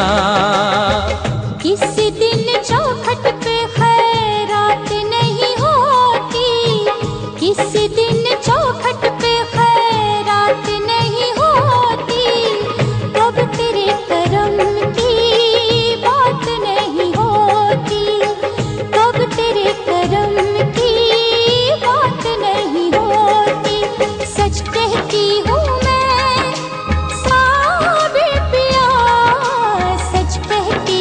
किस दिन चौखट पे खैरात नहीं होती किस दिन चौखट पे खैरात नहीं होती कब तेरे करम की बात नहीं होती कब तेरे करम की बात नहीं होती सच कहती हूँ मैं साबिर पिया सच कहती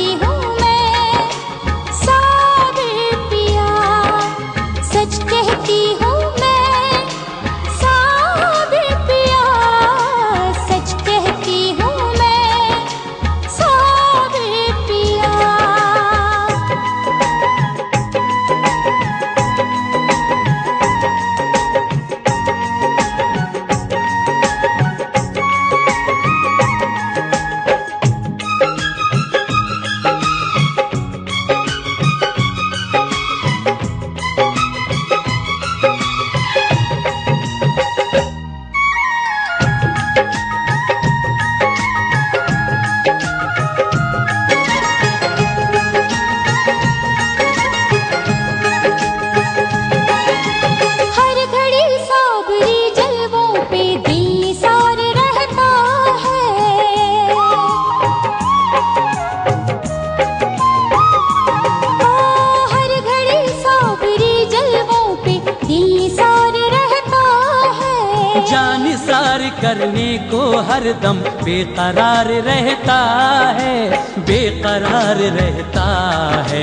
प्यार करने को हरदम बेकरार रहता है बेकरार रहता है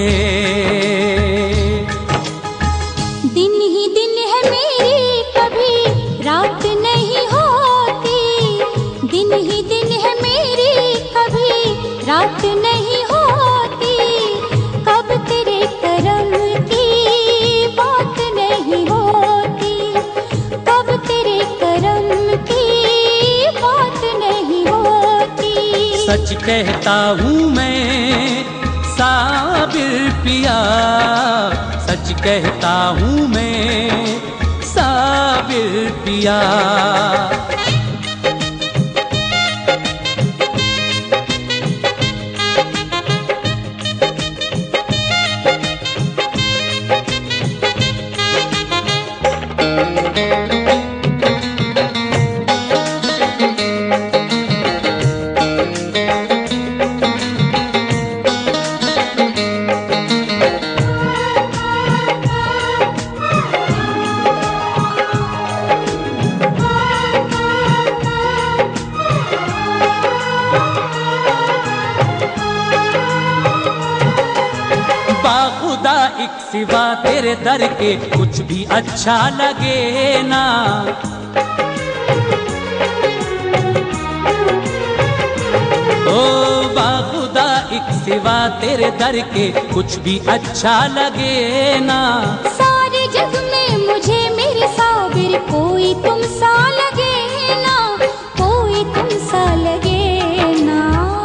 दिन ही दिन है मेरी कभी रात नहीं होती दिन ही दिन है मेरी कभी रात नहीं होती कब तेरे करम की बात नहीं होती कब तेरे करम की बात नहीं होती सच कहता हूँ मैं साबिर पिया सच कहता हूँ मैं साबिर पिया बाखुदा एक सिवा तेरे दर के कुछ भी अच्छा लगे ना ओ बाखुदा एक सिवा तेरे दर के कुछ भी अच्छा लगे ना सारे जग में मुझे मेरे साबिर कोई तुम सा लगे ना कोई तुम सा लगे ना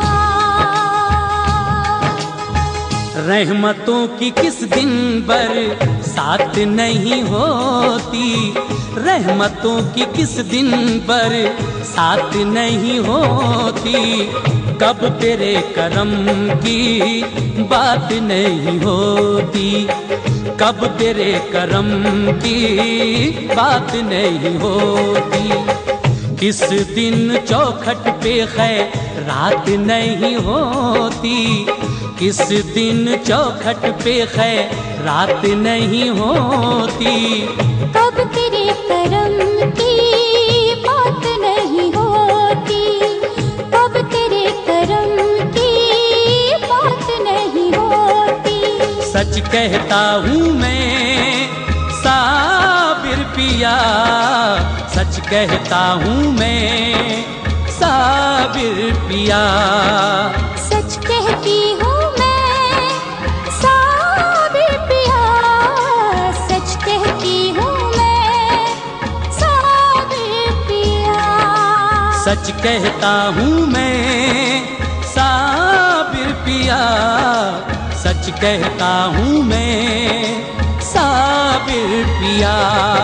रहमतों की किस दिन बर साथ नहीं होती रहमतों की किस दिन पर साथ नहीं होती कब तेरे करम की बात नहीं होती कब तेरे करम की बात नहीं होती किस दिन चौखट पे खैर रात नहीं होती किस दिन चौखट पे खैर रात नहीं होती कब तेरे करम की बात नहीं होती कब तेरे करम की बात नहीं होती सच कहता हूँ मैं साबिर पिया सच कहता हूँ मैं साबिर पिया सच कहती हूँ मैं साबिर पिया सच कहती हूँ मैं साबिर पिया सच कहता हूँ मैं साबिर पिया सच कहता हूँ मैं साबिर पिया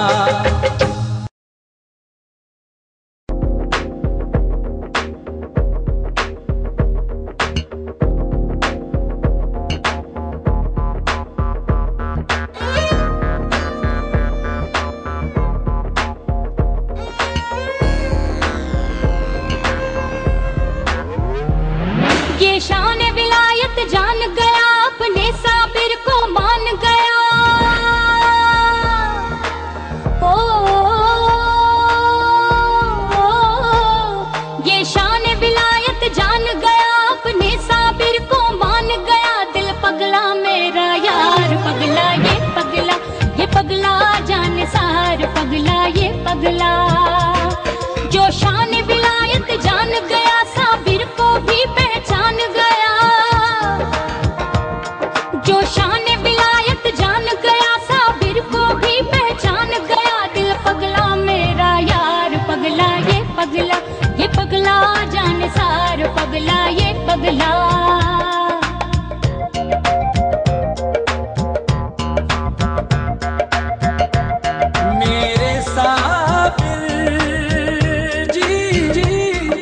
ये शान विलायत जान गया अपने साबिर को मान गया ओ, ये शान विलायत जान गया अपने साबिर को मान गया दिल पगला मेरा यार पगला ये पगला ये पगला जान सार पगला ये पगला जो शान विलायत जान गया साबिर को भी पहचान गया जो शान विलायत जान गया साबिर को भी पहचान गया दिल पगला मेरा यार पगला ये पगला ये पगला जान सार पगला ये पगला मेरे साबिर जी जी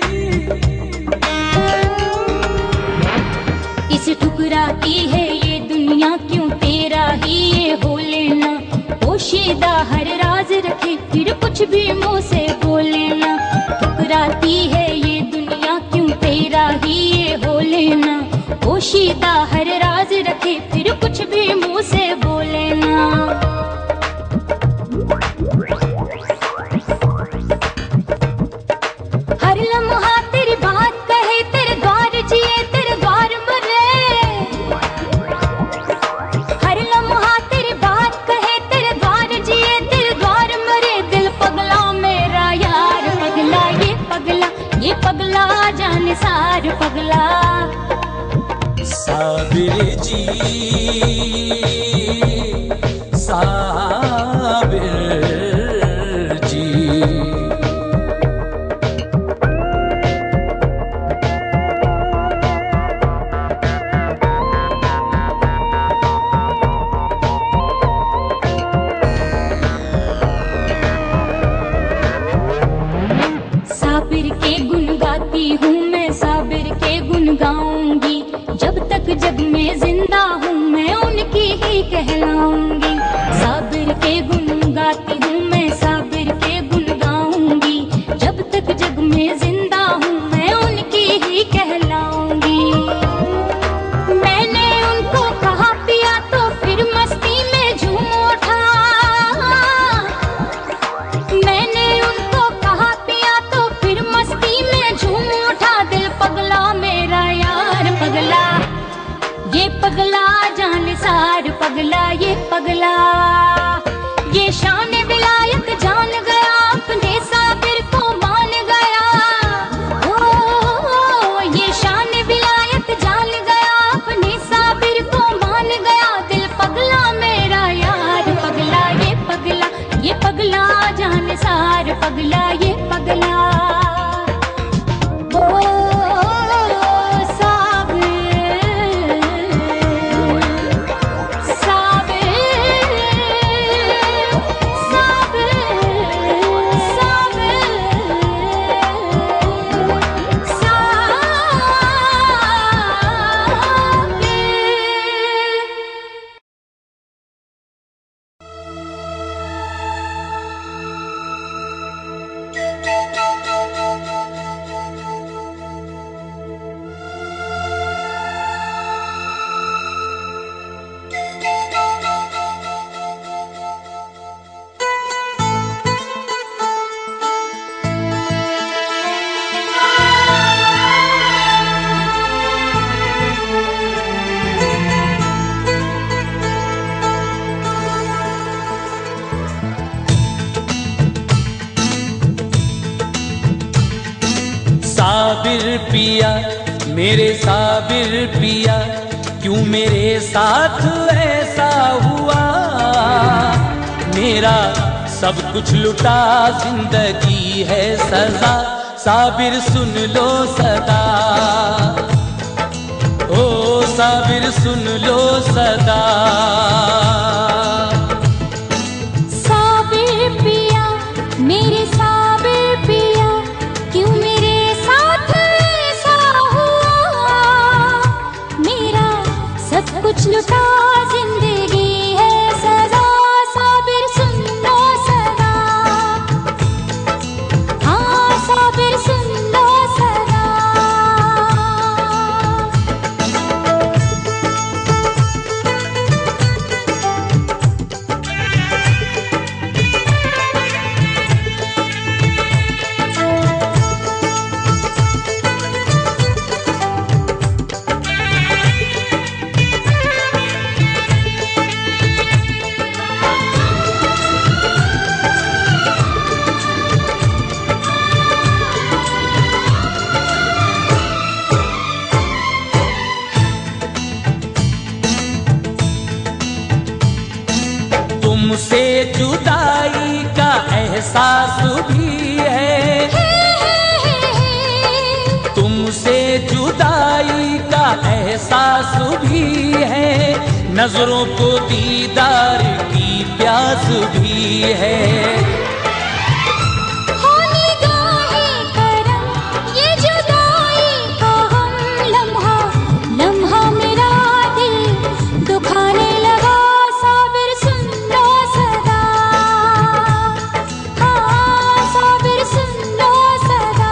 इस ठुकराती है ये दुनिया क्यों तेरा ही ये हो लेना पोशीदा हर राज रखे फिर कुछ भी मुंह से बोलेना ठुकराती है ये दुनिया क्यों तेरा ही ये हो लेना पोशीदा हर राज रखे फिर कुछ भी मुंह से बोलेना निसार पगला साबिर जी साबिर जी साबिर के गुण गाती हूँ मैं साबिर के गुण गाऊंगी जब तक जग में जिंदा हूँ मैं उनकी ही कहलाऊंगी साबिर के गुण गाती हूँ मैं साबिर के गुण गाऊंगी जब तक जग में जिंदा हूँ मैं उनकी ही कहलाऊंगी मैंने उनको कहा पिया तो फिर मस्ती में झूम उठा मैंने उनको कहा पिया तो फिर मस्ती में झूम उठा दिल पगला मेरा यार पगला ये पगला जान सार पगला ये पगला ये शान विलायत जान गया अपने साबिर को मान गया ओ ये शान विलायत जान गया अपने साबिर को मान गया दिल पगला मेरा यार पगला ये पगला ये पगला जान सार पगला ये पगला ओ साबिर साबिर साबिर साबिर साबिर पिया मेरे साबिर पिया क्यों मेरे साथ ऐसा हुआ मेरा सब कुछ लुटा जिंदगी है सजा साबिर सुन लो सदा ओ साबिर सुन लो सदा साबिर पिया मेरे साबिर पिया क्यों मेरे साथ ऐसा हुआ मेरा सब कुछ लुटा जिंदगी है सजा साबिर सुन लो सदा हाँ साबिर सुन लो सदा तुमसे जुदाई का एहसास भी है तुमसे जुदाई का एहसास भी है नजरों को दीदार की प्यास भी है होनी गाहे करम ये जुदाई का हम लम्हा लम्हा मेरा दिल दुखाने लगा साबिर सुन लो सदा हाँ साबिर सुन लो सदा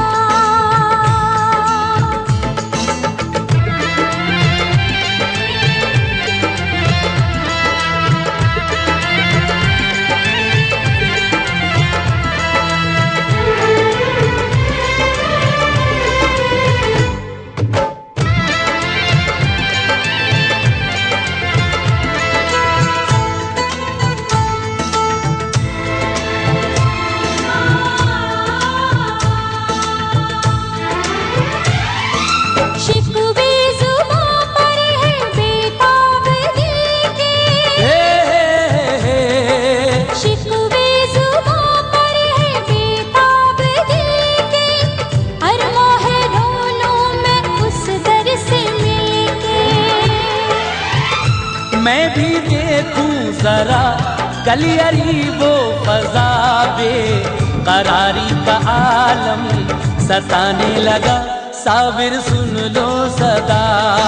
मैं भी देखूं जरा कलियरी वो फजा बे करारी का आलम सताने लगा साबिर सुन लो सदा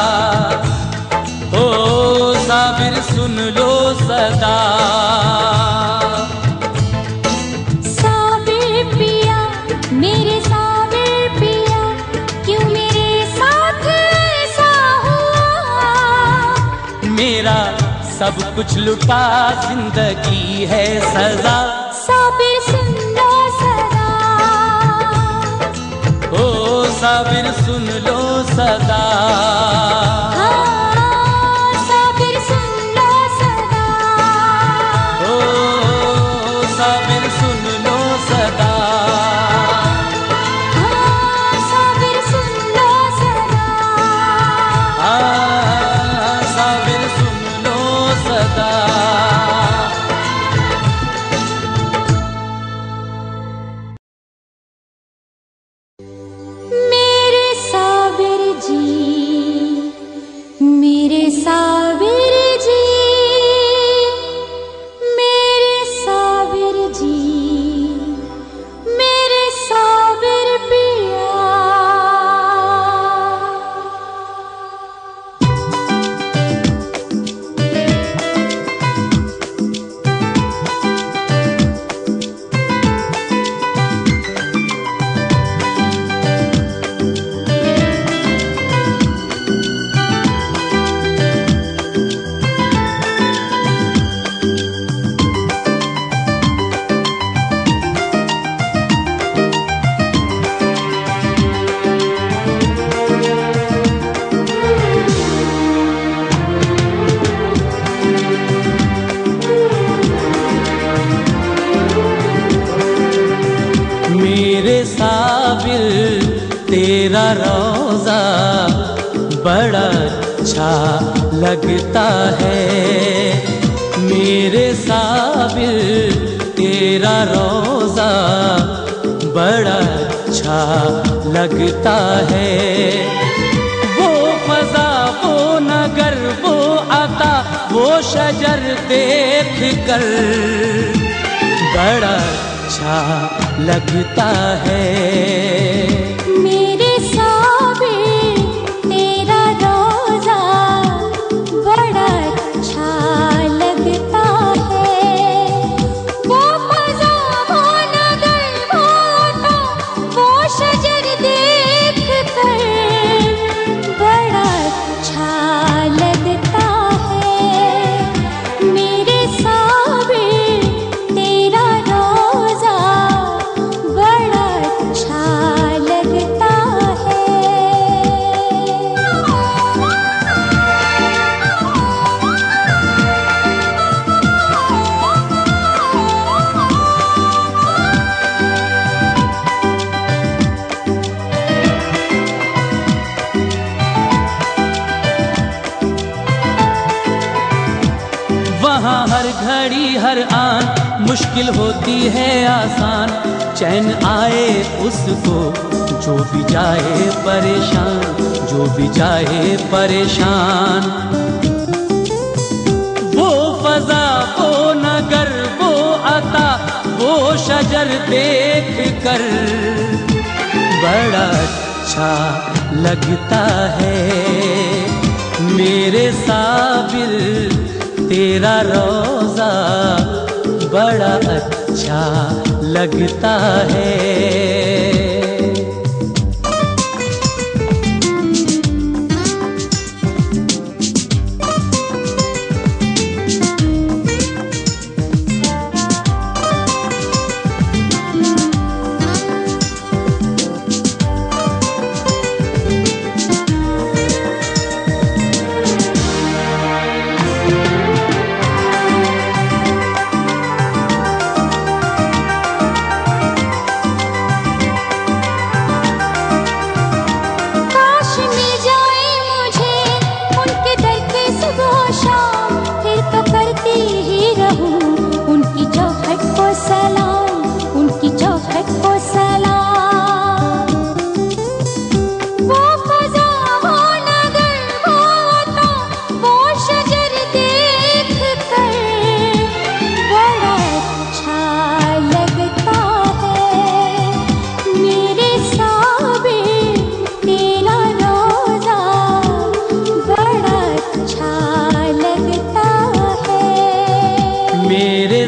ओ साबिर सुन लो सदा साबिर पिया मेरे साबिर पिया क्यों मेरे साथ ऐसा हुआ मेरा सब कुछ लुटा जिंदगी है सजा साबिर सुन लो सदा ओ साबिर सुन लो सदा हाँ, साबिर सुन लो सदा ओ साबिर सुन लो सदा हाँ, साबिर सुन लो सदा हाँ, साबिर सुन लो सदा मेरे साबिर जी मेरे साबिर जी मेरे साबिर जी मेरे साबिर पिया मेरे साबिर तेरा रोजा बड़ा अच्छा लगता है मेरे साबिर तेरा रोजा बड़ा अच्छा लगता है वो फजा वो नगर वो आता वो शजर देख कर बड़ा अच्छा लगता है मेरे साबिर तेरा रोजा बड़ा अच्छा लगता है वो मजा वो नगर वो आता वो शजर देख कर बड़ा अच्छा लगता है मेरे साबिर तेरा रोजा बड़ा अच्छा लगता वहाँ हर घड़ी हर आन मुश्किल होती है आसान चैन आए उसको जो भी जाए परेशान जो भी जाए परेशान वो फजा वो नगर वो आता वो शजर देख कर बड़ा अच्छा लगता है मेरे साबिर तेरा रोजा बड़ा अच्छा लगता है